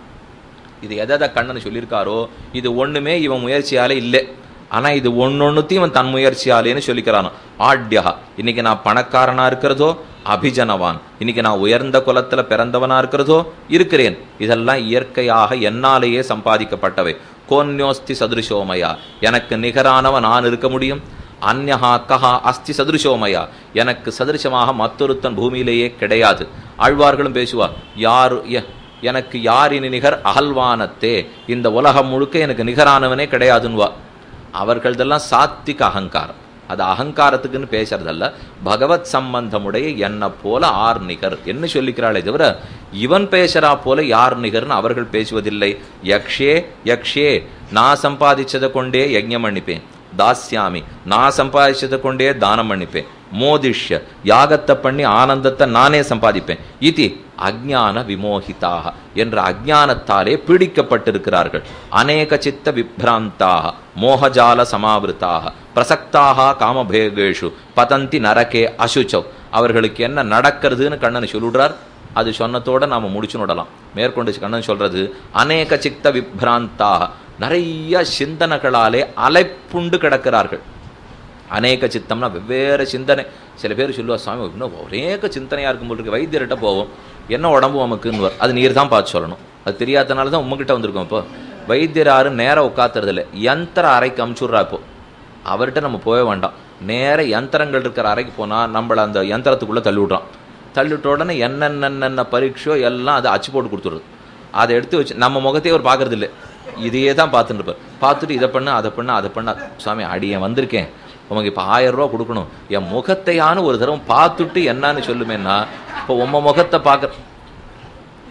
[SPEAKER 1] இது எதை கண்ணன் சொல்லியிருக்காரோ இது ஒண்ணுமே இவன் முயற்சியாலே இல்லை ஆனா இது ஒன்னொன்னுத்தையும் இவன் தன் முயற்சியாலேன்னு சொல்லிக்கிறான் ஆட்யா இன்னைக்கு நான் பணக்காரனா இருக்கிறதோ அபிஜனவான் இன்னைக்கு நான் உயர்ந்த குலத்துல பிறந்தவனா இருக்கிறதோ இருக்கிறேன் இதெல்லாம் இயற்கையாக என்னாலேயே சம்பாதிக்கப்பட்டவை கோன்யோஸ்தி சதுருஷோமயா எனக்கு நிகரானவன் நான் இருக்க முடியும் அந்யஹா கஹா அஸ்தி சதுருஷோமயா எனக்கு சதுருஷமாக மற்றொருத்தன் பூமியிலேயே கிடையாது ஆழ்வார்களும் பேசுவார் யார் எ- எனக்கு யார் இனி நிகர் அகல்வானத்தே இந்த உலகம் முழுக்க எனக்கு நிகரானவனே கிடையாதுன்னுவா அவர்களதெல்லாம் சாத்விக அகங்காரம் அது அகங்காரத்துக்குன்னு பேசுறதல்ல பகவத் சம்பந்தமுடைய என்ன போல ஆர் நிகர் என்ன சொல்லிக்கிறாளே தவிர இவன் பேசுறா போல யார் நிகர்னு அவர்கள் பேசுவதில்லை யக்ஷே யக்ஷே நான் சம்பாதிச்சதை கொண்டே யஜ்ஞம் பண்ணிப்பேன் தாஸ்யாமி நான் சம்பாதிச்சதை கொண்டே தானம் பண்ணிப்பேன் மோதிஷ்ய யாகத்தை பண்ணி ஆனந்தத்தை நானே சம்பாதிப்பேன் இது அஜ்ஞான விமோகிதாக என்ற அஜ்ஞானத்தாலே பீடிக்கப்பட்டிருக்கிறார்கள் அநேக சித்த விப்ராந்தாக மோகஜால சமாவிருத்தாக பிரசக்தாக காமபேகேஷு பதந்தி நரகே அசுச்சவ் அவர்களுக்கு என்ன நடக்கிறதுன்னு கண்ணன் சொல்லிடுறார் அது சொன்னதோட நாம முடிச்சு விடலாம் மேற்கொண்டு கண்ணன் சொல்றது அநேக சித்த விப்ராந்தாக நிறைய சிந்தனைகளாலே அலைப்புண்டு கிடக்கிறார்கள் அநேக சித்தம்னா வெவ்வேறு சிந்தனை சில பேர் சொல்லுவா சுவாமி இன்னும் ஒரேக சிந்தனையா இருக்கும் போல் இருக்கு வைத்தியர்கிட்ட போவோம் என்ன உடம்பு உமக்குன்னு அது நீர் தான் பார்த்து சொல்லணும் அது தெரியாதனால தான் உங்ககிட்ட வந்திருக்கோம் இப்போ வைத்தியர் யாரும் நேரம் உட்காத்துறது இல்லை யந்திர அறைக்கு அமுச்சுடுறா இப்போ அவர்கிட்ட நம்ம போக வேண்டாம் நேர யந்திரங்கள் இருக்கிற அறைக்கு போனால் நம்மளை அந்த யந்திரத்துக்குள்ளே தள்ளி விட்றான் தள்ளிவிட்ட உடனே என்னென்ன பரீட்சையோ எல்லாம் அதை அச்சு போட்டு கொடுத்துருது அதை எடுத்து வச்சு நம்ம முகத்தையே அவர் பார்க்கறது இல்லை இதையே தான் பார்த்துட்டு இருப்பார் பார்த்துட்டு இதை பண்ணு அதை பண்ணு அதை பண்ண சுவாமி அடியேன் வந்திருக்கேன் உமக்கு இப்போ ஆயிரம் ரூபா கொடுக்கணும் என் முகத்தையானு ஒரு தடவை பார்த்துட்டு என்னன்னு சொல்லுமேன்னா இப்போ உம்ம முகத்தை பார்க்க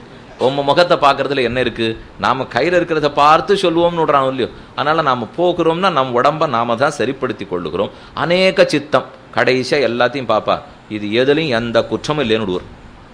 [SPEAKER 1] உம்ம முகத்தை பார்க்கறதுல என்ன இருக்கு நாம கையில இருக்கிறத பார்த்து சொல்லுவோம்னு விடுறான் இல்லையோ அதனால நாம போக்குறோம்னா நம்ம உடம்ப நாம தான் சரிப்படுத்தி கொள்ளுகிறோம் அநேக சித்தம் கடைசியா எல்லாத்தையும் பாப்பா இது எதுலையும் எந்த குற்றமும் இல்லைன்னு விடுவார்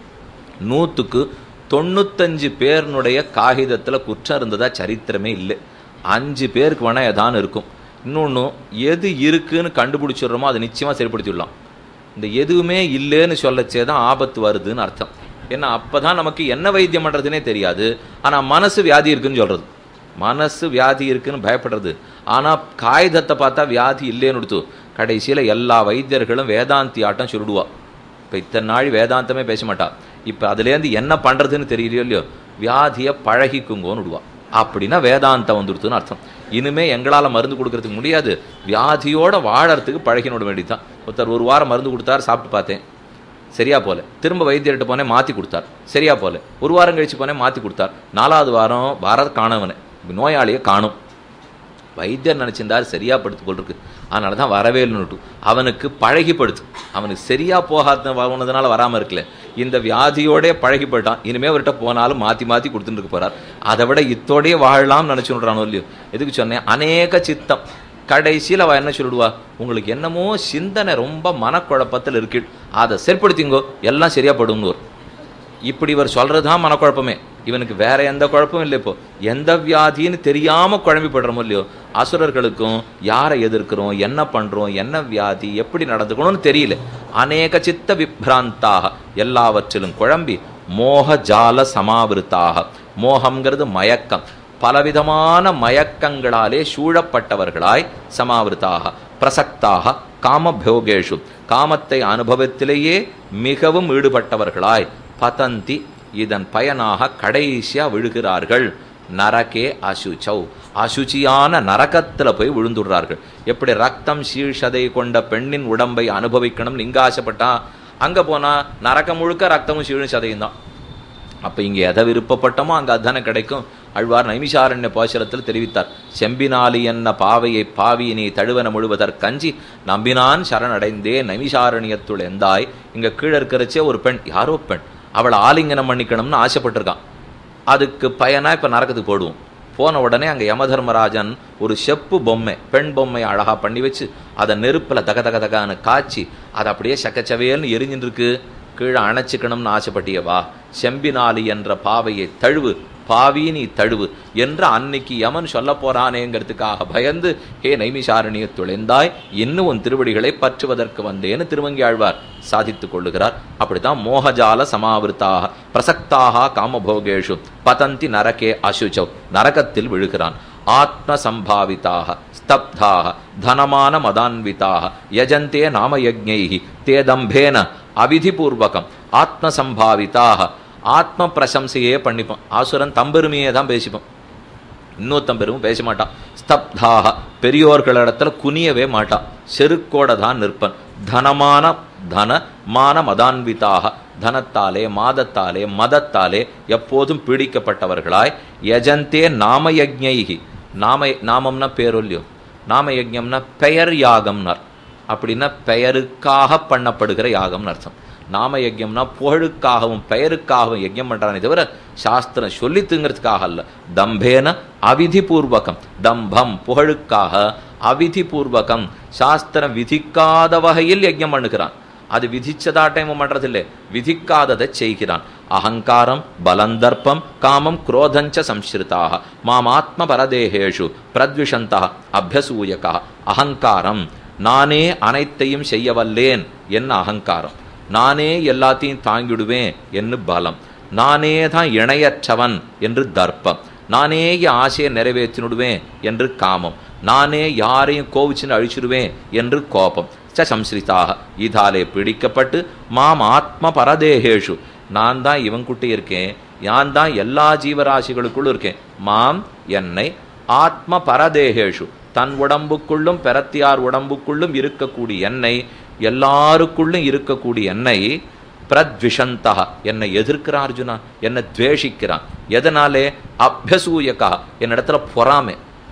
[SPEAKER 1] நூற்றுக்கு தொண்ணூத்தஞ்சு பேர்னுடைய காகிதத்தில் குற்றம் இருந்ததா சரித்திரமே இல்லை அஞ்சு பேருக்கு வேணா ஏதானு இருக்கும் இன்னொன்று எது இருக்குன்னு கண்டுபிடிச்சிடுறோமோ அதை நிச்சயமாக சரிப்படுத்திடலாம் இந்த எதுவுமே இல்லைன்னு சொல்லச்சே தான் ஆபத்து வருதுன்னு அர்த்தம் ஏன்னா அப்போ தான் நமக்கு என்ன வைத்தியம் பண்ணுறதுனே தெரியாது ஆனால் மனசு வியாதி இருக்குன்னு சொல்கிறது மனசு வியாதி இருக்குன்னு பயப்படுறது ஆனால் காகிதத்தை பார்த்தா வியாதி இல்லைன்னு கொடுத்து கடைசியில் எல்லா வைத்தியர்களும் வேதாந்தி ஆட்டம் சொல்லிடுவா இப்போ இத்தனை நாள் வேதாந்தமே பேச மாட்டா இப்போ அதுலேருந்து என்ன பண்ணுறதுன்னு தெரியலையோ இல்லையோ வியாதியை பழகிக்குங்கோன்னு விடுவா அப்படின்னா வேதாந்தம் வந்துடுதுன்னு அர்த்தம் இனிமே எங்களால் மருந்து கொடுக்கறதுக்கு முடியாது வியாதியோட வாழறதுக்கு பழகினோட வேண்டியதுதான் ஒருத்தர் ஒரு வாரம் மருந்து கொடுத்தார் சாப்பிட்டு பார்த்தேன் சரியா போல திரும்ப வைத்தியர்கிட்ட போனேன் மாற்றி கொடுத்தார் சரியா போல ஒரு வாரம் கழிச்சு போனேன் மாற்றி கொடுத்தார் நாலாவது வாரம் வாரம் காணவனே நோயாளியை காணும் வைத்தியர் நினச்சிருந்தார் சரியா படுத்து போல் இருக்கு அதனால தான் வரவே இல்லைன்னுட்டு அவனுக்கு பழகிப்படுத்து அவனுக்கு சரியா போகாத போனதுனால வராமல் இருக்கல இந்த வியாதியோடே பழகி போயிட்டான் இனிமே அவர்கிட்ட போனாலும் மாற்றி மாற்றி கொடுத்துட்டு இருக்க போறார் அதை விட இத்தோடயே வாழலாம்னு நினச்சுன்றானோ இல்லையோ எதுக்கு சொன்னேன் அநேக சித்தம் கடைசியில் அவ என்ன சொல்லிடுவா உங்களுக்கு என்னமோ சிந்தனை ரொம்ப மனக்குழப்பத்தில் இருக்கு அதை சரிப்படுத்திங்கோ எல்லாம் சரியா படும்னு வரும் இப்படி இவர் சொல்றது தான் மனக்குழப்பமே இவனுக்கு வேற எந்த குழப்பமும் இல்லை இப்போ எந்த வியாதின்னு தெரியாம குழம்பி படுறோமோ இல்லையோ அசுரர்களுக்கும் யாரை எதிர்க்கிறோம் என்ன பண்றோம் என்ன வியாதி எப்படி நடந்துக்கணும்னு தெரியல அநேக சித்த விப்ராந்தாக எல்லாவற்றிலும் குழம்பி மோக ஜால சமாவிருத்தாக மோகம்ங்கிறது மயக்கம் பலவிதமான மயக்கங்களாலே சூழப்பட்டவர்களாய் சமாவிருத்தாக பிரசக்தாக காமபோகேஷு காமத்தை அனுபவத்திலேயே மிகவும் ஈடுபட்டவர்களாய் பதந்தி இதன் பயனாக கடைசியா விழுகிறார்கள் நரகே அசுச்சௌ அசுச்சியான நரகத்துல போய் விழுந்துடுறார்கள் எப்படி ரத்தம் சீழ்ஷதை கொண்ட பெண்ணின் உடம்பை அனுபவிக்கணும்னு இங்க ஆசைப்பட்டா அங்க போனா நரகம் முழுக்க ரத்தமும் சீழும் சதையும் தான் அப்ப இங்க எதை விருப்பப்பட்டமோ அங்க அதானே கிடைக்கும் அழ்வார் நைமிஷாரண்ய பாசுரத்தில் தெரிவித்தார் செம்பினாலி என்ன பாவையை பாவியினை தழுவன முழுவதற்கஞ்சி நம்பினான் சரணடைந்தே நைமிஷாரண்யத்துள் எந்தாய் இங்க கீழே இருக்கிறச்சே ஒரு பெண் யாரோ பெண் அவளை ஆலிங்கனம் பண்ணிக்கணும்னு ஆசைப்பட்டிருக்கான் அதுக்கு பயனா இப்ப நரக்கத்துக்கு போடுவோம் போன உடனே அங்க யமதர்மராஜன் ஒரு செப்பு பொம்மை பெண் பொம்மை அழகா பண்ணி வச்சு அதை நெருப்புல தக தக தகான்னு காய்ச்சி அதை அப்படியே சக்கச்சவேல்னு எரிஞ்சுட்டு இருக்கு கீழே அணைச்சிக்கணும்னு ஆசைப்பட்டியவா செம்பினாலி என்ற பாவையை தழுவு பாவி நீ தழுவு என்று அன்னைக்கு யமன் சொல்ல போறானேங்கிறதுக்காக பயந்து ஹே நைமிஷாரணிய துளைந்தாய் இன்னும் உன் திருவடிகளை பற்றுவதற்கு வந்தேன்னு திருவங்கி ஆழ்வார் சாதித்துக் கொள்ளுகிறார் அப்படித்தான் மோகஜால சமாவிருத்தாக பிரசக்தாக காமபோகேஷு பதந்தி நரகே அசுச்சௌ நரகத்தில் விழுகிறான் ஆத்ம சம்பாவிதாக ஸ்தப்தாக தனமான மதான்விதாக யஜந்தே நாமயஜ்ஞைஹி தே தம்பேன அவிதிபூர்வகம் ஆத்ம சம்பாவிதாக ஆத்ம பிரசம்சையே பண்ணிப்பான் ஆசுரன் தம்பெருமையே தான் பேசிப்பான் இன்னொருத்தன் பெருமை பேச மாட்டான் ஸ்தப்தாக பெரியோர்களிடத்துல குனியவே மாட்டான் செருக்கோட தான் நிற்பன் தனமான தன மான மதான்விதாக தனத்தாலே மாதத்தாலே மதத்தாலே எப்போதும் பீடிக்கப்பட்டவர்களாய் யஜந்தே நாமயஜ்ஞைகி நாம நாமம்னா பேரொல்லியோ நாமயஜ்ஞம்னா பெயர் யாகம்னார் அப்படின்னா பெயருக்காக பண்ணப்படுகிற யாகம்னு அர்த்தம் நாம யஜ்யம்னா புகழுக்காகவும் பெயருக்காகவும் யஜ்யம் பண்றானே தவிர சாஸ்திரம் சொல்லித்துங்கிறதுக்காக அல்ல தம்பேன அவிதிபூர்வகம் தம்பம் புகழுக்காக அவிதிபூர்வகம் சாஸ்திரம் விதிக்காத வகையில் யஜ்யம் பண்ணுகிறான் அது விதிச்சதாட்டம் பண்றதில்லை விதிக்காததை செய்கிறான் அகங்காரம் பலந்தர்ப்பம் காமம் குரோதஞ்ச சம்ஸ்ருதாக மாமாத்ம பரதேகேஷு பிரத்விஷந்தா அபியசூயகா அகங்காரம் நானே அனைத்தையும் செய்ய வல்லேன் என்ன அகங்காரம் நானே எல்லாத்தையும் தாங்கிடுவேன் என்று பலம் நானே தான் இணையற்றவன் என்று தர்ப்பம் நானே என் ஆசையை நிறைவேற்றினுடுவேன் என்று காமம் நானே யாரையும் கோவிச்சுன்னு அழிச்சிடுவேன் என்று கோபம் ச சம்ஸ்ரிதாக இதாலே பிடிக்கப்பட்டு மாம் ஆத்ம பரதேகேஷு நான் தான் இவன் குட்டி இருக்கேன் நான் தான் எல்லா ஜீவராசிகளுக்குள்ளும் இருக்கேன் மாம் என்னை ஆத்ம பரதேகேஷு தன் உடம்புக்குள்ளும் பெறத்தியார் உடம்புக்குள்ளும் இருக்கக்கூடிய என்னை எல்லாருக்குள்ளும் இருக்கக்கூடிய என்னை பிரத்விஷந்தா என்னை எதிர்க்கிறான் அர்ஜுனா என்னை துவேஷிக்கிறான் எதனாலே அபியசூயக்கா என்னிடத்துல பொறாமை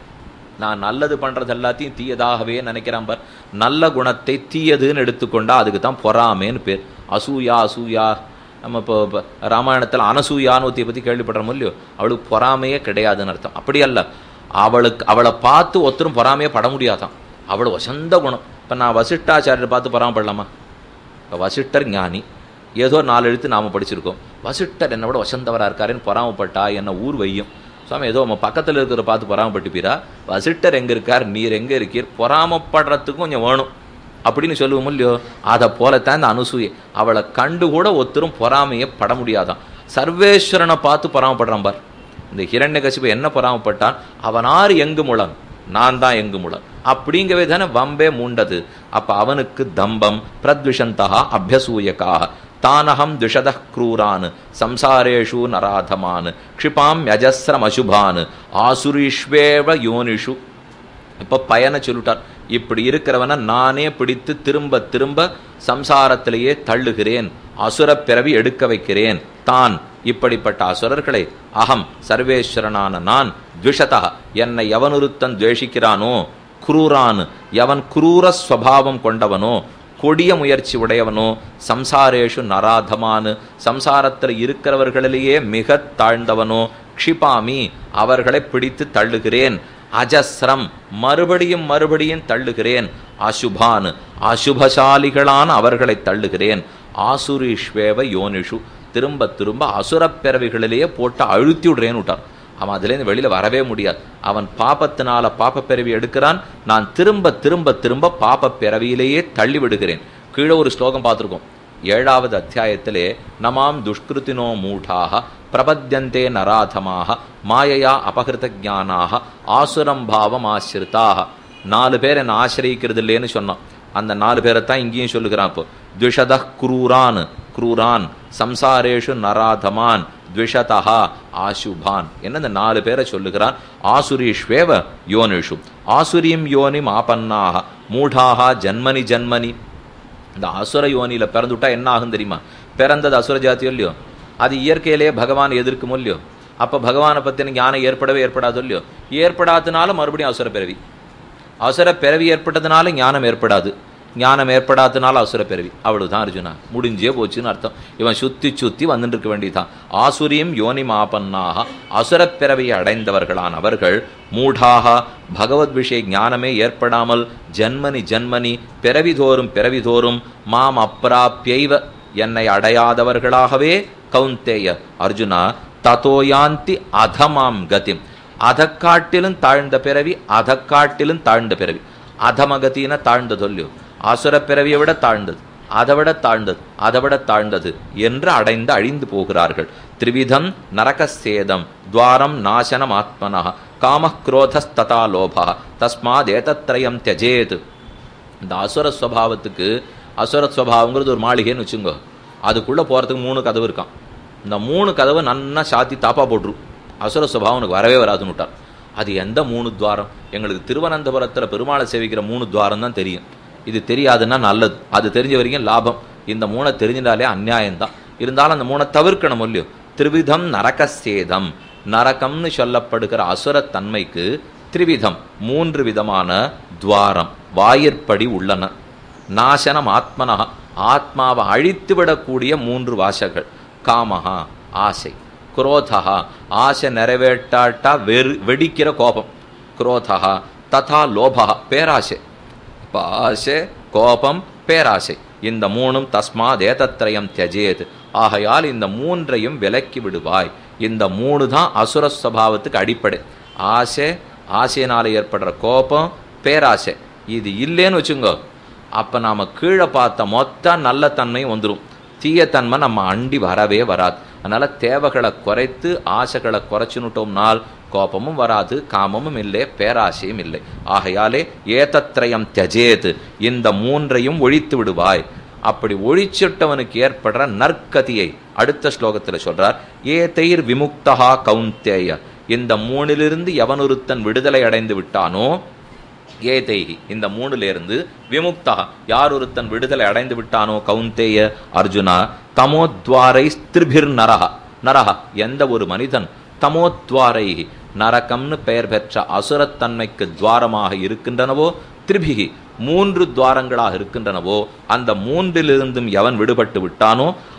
[SPEAKER 1] நான் நல்லது பண்றது எல்லாத்தையும் தீயதாகவே நினைக்கிறான் பார் நல்ல குணத்தை தீயதுன்னு எடுத்துக்கொண்டா அதுக்கு தான் பொறாமேன்னு பேர் அசூயா அசூயா நம்ம இப்போ இப்போ ராமாயணத்தில் அனசூயான்னு ஒருத்தியை பற்றி கேள்விப்படுறோம் இல்லையோ அவளுக்கு பொறாமையே கிடையாதுன்னு அர்த்தம் அப்படி அல்ல அவளுக்கு அவளை பார்த்து ஒருத்தரும் பொறாமையே பட முடியாதான் அவள் வசந்த குணம் இப்போ நான் வசிஷ்டாச்சாரியரை பார்த்து பொறாமப்படலாமா இப்போ வசிஷ்டர் ஞானி ஏதோ நாலு எழுத்து நாம் படிச்சிருக்கோம் வசிஷ்டர் என்னை விட வசந்தவராக இருக்காருன்னு பொறாமப்பட்டா என்ன ஊர் வையும் சுவாமி ஏதோ நம்ம பக்கத்தில் இருக்கிற பார்த்து பொறாமப்பட்டுப்பீரா வசிஷ்டர் எங்கே இருக்கார் நீர் எங்கே இருக்கீர் பொறாமப்படுறதுக்கும் கொஞ்சம் வேணும் அப்படின்னு சொல்லுவோம் இல்லையோ அதை போலத்தான் இந்த அனுசூயை அவளை கண்டு கூட ஒருத்தரும் பொறாமையை பட முடியாதான் சர்வேஸ்வரனை பார்த்து பொறாமப்படுறான் பார் இந்த ஹிரண்ய என்ன பொறாமப்பட்டான் அவனார் எங்கு முழன் நான் தான் எங்கு முழன் அப்படிங்கவே தானே வம்பே மூண்டது அப்ப அவனுக்கு தம்பம் பிரத்விஷந்தா அபியசூயக்காக தானகம் துஷத க்ரூரான் சம்சாரேஷு நராதமான் க்ஷிபாம் யஜஸ்ரம் அசுபான் ஆசுரீஷ்வேவ யோனிஷு இப்போ பயனை சொல்லிட்டார் இப்படி இருக்கிறவனை நானே பிடித்து திரும்ப திரும்ப சம்சாரத்திலேயே தள்ளுகிறேன் அசுரப் பிறவி எடுக்க வைக்கிறேன் தான் இப்படிப்பட்ட அசுரர்களை அகம் சர்வேஸ்வரனான நான் த்விஷதா என்னை எவனொருத்தன் துவேஷிக்கிறானோ குரூரான் எவன் குரூர ஸ்வபாவம் கொண்டவனோ கொடிய முயற்சி உடையவனோ சம்சாரேஷு நராதமானு சம்சாரத்தில் இருக்கிறவர்களிலேயே மிக தாழ்ந்தவனோ க்ஷிபாமி அவர்களை பிடித்து தள்ளுகிறேன் அஜஸ்ரம் மறுபடியும் மறுபடியும் தள்ளுகிறேன் அசுபான் அசுபசாலிகளான அவர்களை தள்ளுகிறேன் ஆசுரீஷ்வேவ யோனிஷு திரும்ப திரும்ப அசுரப் பிறவிகளிலேயே போட்டு அழுத்தி விடுறேன்னு விட்டான் அவன் அதுலேருந்து வெளியில் வரவே முடியாது அவன் பாப்பத்தினால பாப்ப பிறவி எடுக்கிறான் நான் திரும்ப திரும்ப திரும்ப பாப்ப பிறவியிலேயே தள்ளி விடுகிறேன் கீழே ஒரு ஸ்லோகம் பார்த்துருக்கோம் ஏழாவது அத்தியாயத்திலே நமாம் துஷ்கிருத்தினோ மூடாக பிரபத்தியந்தே நராதமாக மாயையா அபகிருத ஜானாக ஆசுரம் பாவம் ஆசிரிதாக நாலு பேர் என்னை ஆசிரியிக்கிறது இல்லைன்னு சொன்னான் அந்த நாலு பேரைத்தான் இங்கேயும் சொல்லுகிறான் இப்போ த்விஷத குரூரான் குரூரான் சம்சாரேஷு நராதமான் த்விஷதா ஆசுபான் என்ன இந்த நாலு பேரை சொல்லுகிறான் ஆசுரீஷ்வேவ யோனிஷு ஆசுரியம் யோனிம் ஆபன்னாக மூடாக ஜன்மனி ஜன்மனி இந்த அசுர யோனியில் பிறந்துட்டா என்ன ஆகும் தெரியுமா பிறந்தது அசுர ஜாத்தியோ இல்லையோ அது இயற்கையிலேயே பகவான் எதிர்க்கும் இல்லையோ அப்போ பகவானை பற்றின ஞானம் ஏற்படவே ஏற்படாதோ இல்லையோ ஏற்படாதனால மறுபடியும் அசுர பிறவி அசுர பிறவி ஏற்பட்டதுனால ஞானம் ஏற்படாது ஞானம் ஏற்படாதனால அசுர பிறவி அவ்வளவுதான் அர்ஜுனா முடிஞ்சே போச்சுன்னு அர்த்தம் இவன் சுத்தி சுத்தி வந்துட்டு இருக்க வேண்டியதுதான் ஆசுரியம் யோனி மாபன்னாக அசுர பிறவியை அடைந்தவர்களான அவர்கள் மூடாக பகவத் விஷய ஞானமே ஏற்படாமல் ஜன்மனி ஜன்மனி பிறவிதோறும் பிறவிதோறும் மாம் அப்பிராப்பியைவ என்னை அடையாதவர்களாகவே கவுந்தேய அர்ஜுனா ததோயாந்தி அதமாம் கதிம் அதக்காட்டிலும் தாழ்ந்த பிறவி அதக்காட்டிலும் தாழ்ந்த பிறவி அதமகத்தின தாழ்ந்தது இல்லையோ அசுர பிறவியை விட தாழ்ந்தது அதை விட தாழ்ந்தது அதை விட தாழ்ந்தது என்று அடைந்து அழிந்து போகிறார்கள் திரிவிதம் நரகசேதம் துவாரம் நாசனம் ஆத்மனா காமக்ரோதஸ்ததா லோபா தஸ்மாத் ஏதத்ரயம் தியஜேத் இந்த அசுர ஸ்வபாவத்துக்கு அசுர ஸ்வபாவங்கிறது ஒரு மாளிகைன்னு வச்சுங்கோ அதுக்குள்ளே போகிறதுக்கு மூணு கதவு இருக்கான் இந்த மூணு கதவை நன்னா சாத்தி தாப்பா போட்டுரும் அசுர சுபாவம் உனக்கு வரவே வராதுன்னு விட்டார் அது எந்த மூணு துவாரம் எங்களுக்கு திருவனந்தபுரத்தில் பெருமாளை சேவிக்கிற மூணு துவாரம் தான் தெரியும் இது தெரியாதுன்னா நல்லது அது தெரிஞ்ச வரைக்கும் லாபம் இந்த மூணை தெரிஞ்சிட்டாலே அந்நியாயம்தான் இருந்தாலும் அந்த மூணை தவிர்க்கணும் இல்லையோ திரிவிதம் நரகசேதம் நரகம்னு சொல்லப்படுகிற அசுரத்தன்மைக்கு திரிவிதம் மூன்று விதமான துவாரம் வாயிற்படி உள்ளன நாசனம் ஆத்மனக ஆத்மாவை அழித்து விடக்கூடிய மூன்று வாசங்கள் காமஹா ஆசை குரோதா ஆசை நிறைவேற்றாட்டா வெறு வெடிக்கிற கோபம் குரோதா ததா லோபா பேராசை இப்போ ஆசை கோபம் பேராசை இந்த மூணும் தஸ்மாத் ஏதத்ரயம் தியஜேத் ஆகையால் இந்த மூன்றையும் விலக்கி விடுவாய் இந்த மூணு தான் அசுர சுபாவத்துக்கு அடிப்படை ஆசை ஆசையினால் ஏற்படுற கோபம் பேராசை இது இல்லைன்னு வச்சுங்கோ அப்போ நாம் கீழே பார்த்த மொத்த நல்ல தன்மையும் வந்துடும் தீயத்தன்மை நம்ம அண்டி வரவே வராது அதனால் தேவைகளை குறைத்து ஆசைகளை குறைச்சுனுட்டோம்னால் கோபமும் வராது காமமும் இல்லை பேராசையும் இல்லை ஆகையாலே ஏதத்ரயம் தியஜேத் இந்த மூன்றையும் ஒழித்து விடுவாய் அப்படி ஒழிச்சிட்டவனுக்கு ஏற்படுற நற்கதியை அடுத்த ஸ்லோகத்தில் சொல்றார் ஏ தெயிர் விமுக்தகா கவுந்தேய இந்த மூணிலிருந்து எவனொருத்தன் விடுதலை அடைந்து விட்டானோ ஏதைகி இந்த மூணுலேருந்து விமுக்தா யார் ஒருத்தன் விடுதலை அடைந்து விட்டானோ கவுந்தேய அர்ஜுனா தமோத்வாரை ஸ்திரிபிர் நரஹா நரஹா எந்த ஒரு மனிதன் தமோத்வாரை நரகம்னு பெயர் பெற்ற அசுரத்தன்மைக்கு துவாரமாக இருக்கின்றனவோ திரிபிகி மூன்று துவாரங்களாக இருக்கின்றனவோ அந்த மூன்றிலிருந்தும் எவன் விடுபட்டு விட்டானோ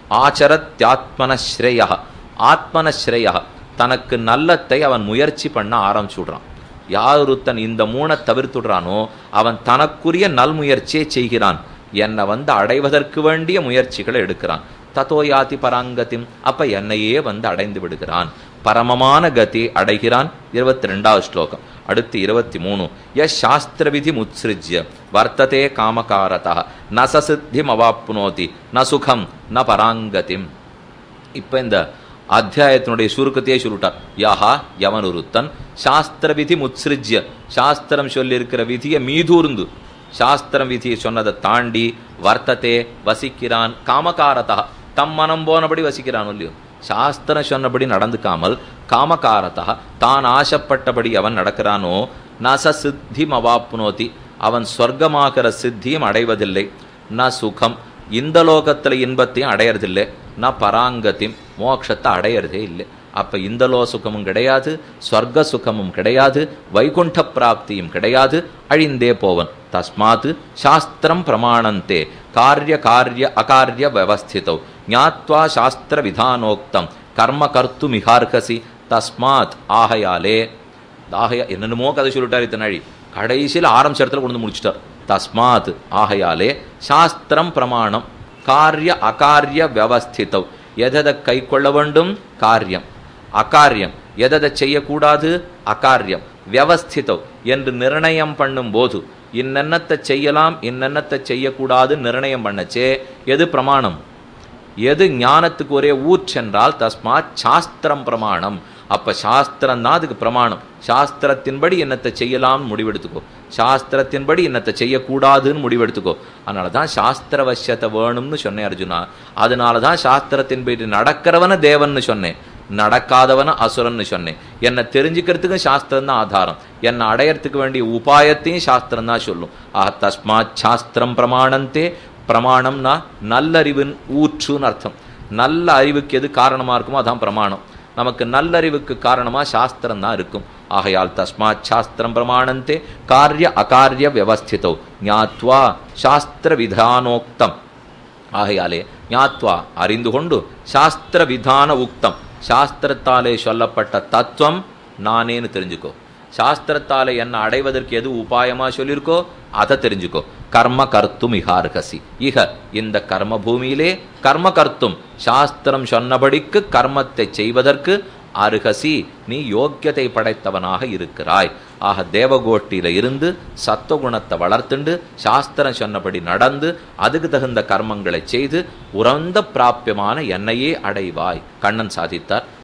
[SPEAKER 1] ஆச்சரத்யாத்மனஸ்ரேய ஆத்மனஸ்ரேய தனக்கு நல்லத்தை அவன் முயற்சி பண்ண ஆரம்பிச்சுடுறான் யாரொருத்தன் இந்த மூணை தவிர்த்துடுறானோ அவன் தனக்குரிய நல்முயற்சியை செய்கிறான் என்னை வந்து அடைவதற்கு வேண்டிய முயற்சிகளை எடுக்கிறான் தத்தோ யாதி பராங்கத்தின் அப்ப என்னையே வந்து அடைந்து விடுகிறான் பரமமான கதி அடைகிறான் இருபத்தி ரெண்டாவது ஸ்லோகம் அடுத்து இருபத்தி மூணு எஸ் சாஸ்திர விதி முத்ஸ்ருஜ்ய வர்த்ததே காமகாரதா ந சசித்திம் அவாப்னோதி ந சுகம் ந பராங்கதிம் இப்ப இந்த அத்தியாயத்தினுடைய சுருக்கத்தையே சொல்லிட்டார் யாஹா யவனுருத்தன் சாஸ்திர விதி முத்ஸ்ருஜ்ய சாஸ்திரம் சொல்லியிருக்கிற விதியை மீதூர்ந்து சாஸ்திரம் விதியை சொன்னதை தாண்டி வர்த்தத்தே வசிக்கிறான் காமகாரதா தம் மனம் போனபடி வசிக்கிறான் இல்லையோ சாஸ்திரம் சொன்னபடி நடந்துக்காமல் காமகாரதா தான் ஆசைப்பட்டபடி அவன் நடக்கிறானோ நச சித்திம் அவாப்னோதி அவன் சொர்க்கமாகிற சித்தியும் அடைவதில்லை ந சுகம் இந்த லோகத்துல இன்பத்தையும் அடையறதில்லை ந பராங்கத்தையும் மோட்சத்தை அடையறதே இல்லை அப்ப இந்த லோ சுகமும் கிடையாது ஸ்வர்க்க சுகமும் கிடையாது வைகுண்ட பிராப்தியும் கிடையாது அழிந்தே போவன் தஸ்மாத் சாஸ்திரம் பிரமாணந்தே காரிய காரிய அகாரிய வியவஸ்திதௌ ஞாத்வா சாஸ்திர விதானோக்தம் கர்ம கர்த்து மிகார்கசி தஸ்மாத் ஆகையாலே ஆகையா என்னென்னமோ கதை சொல்லிட்டார் இத்தனாழி கடைசியில் ஆரம்பிச்ச இடத்துல கொண்டு வந்து முடிச்சிட்டார் தஸ்மாத் ஆகையாலே சாஸ்திரம் பிரமாணம் காரிய அகாரிய வியவஸ்திதௌ எதை கை கொள்ள வேண்டும் காரியம் அகாரியம் எதை செய்யக்கூடாது அகாரியம் வியவஸ்திதௌ என்று நிர்ணயம் பண்ணும்போது இன்னென்னத்தை செய்யலாம் இன்னென்னத்தை செய்யக்கூடாது நிர்ணயம் பண்ணச்சே எது பிரமாணம் எது ஞானத்துக்கு ஒரே ஊற்றென்றால் தஸ்மாத் சாஸ்திரம் பிரமாணம் அப்ப சாஸ்திரம் தான் அதுக்கு பிரமாணம் சாஸ்திரத்தின்படி என்னத்தை செய்யலாம்னு முடிவெடுத்துக்கோ சாஸ்திரத்தின்படி என்னத்தை செய்யக்கூடாதுன்னு முடிவெடுத்துக்கோ அதனால தான் சாஸ்திர வசியத்தை வேணும்னு சொன்னேன் அர்ஜுனா அதனால தான் சாஸ்திரத்தின்படி நடக்கிறவன தேவன்னு சொன்னேன் நடக்காதவன அசுரன்னு சொன்னேன் என்னை தெரிஞ்சுக்கிறதுக்கும் சாஸ்திரம் தான் ஆதாரம் என்னை அடையறதுக்கு வேண்டிய உபாயத்தையும் சாஸ்திரம் தான் சொல்லும் ஆஹ் தஸ்மாத் சாஸ்திரம் பிரமாணந்தே பிரமாணம்னா நல்லறிவின் ஊற்றுன்னு அர்த்தம் நல்ல அறிவுக்கு எது காரணமா இருக்குமோ அதான் பிரமாணம் நமக்கு நல்லறிவுக்கு காரணமா சாஸ்திரம் தான் இருக்கும் ஆகையால் தஸ்மாத் சாஸ்திரம் பிரமாணந்தே காரிய அகாரிய வியவஸ்திதோ ஞாத்வா சாஸ்திர விதானோக்தம் ஆகையாலே ஞாத்வா அறிந்து கொண்டு சாஸ்திர விதான உக்தம் சாஸ்திரத்தாலே சொல்லப்பட்ட தத்துவம் நானேன்னு தெரிஞ்சுக்கோ சாஸ்திரத்தாலே என்ன அடைவதற்கு எது உபாயமா சொல்லியிருக்கோ அதை தெரிஞ்சுக்கோ கர்ம கர்த்தும் இகார்கசி இக இந்த கர்ம பூமியிலே கர்ம கர்த்தும் சாஸ்திரம் சொன்னபடிக்கு கர்மத்தை செய்வதற்கு அருகசி நீ யோக்கியத்தை படைத்தவனாக இருக்கிறாய் ஆக தேவகோட்டியில இருந்து சத்துவகுணத்தை வளர்த்துண்டு சாஸ்திரம் சொன்னபடி நடந்து அதுக்கு தகுந்த கர்மங்களை செய்து உறந்த பிராப்பியமான என்னையே அடைவாய் கண்ணன் சாதித்தார்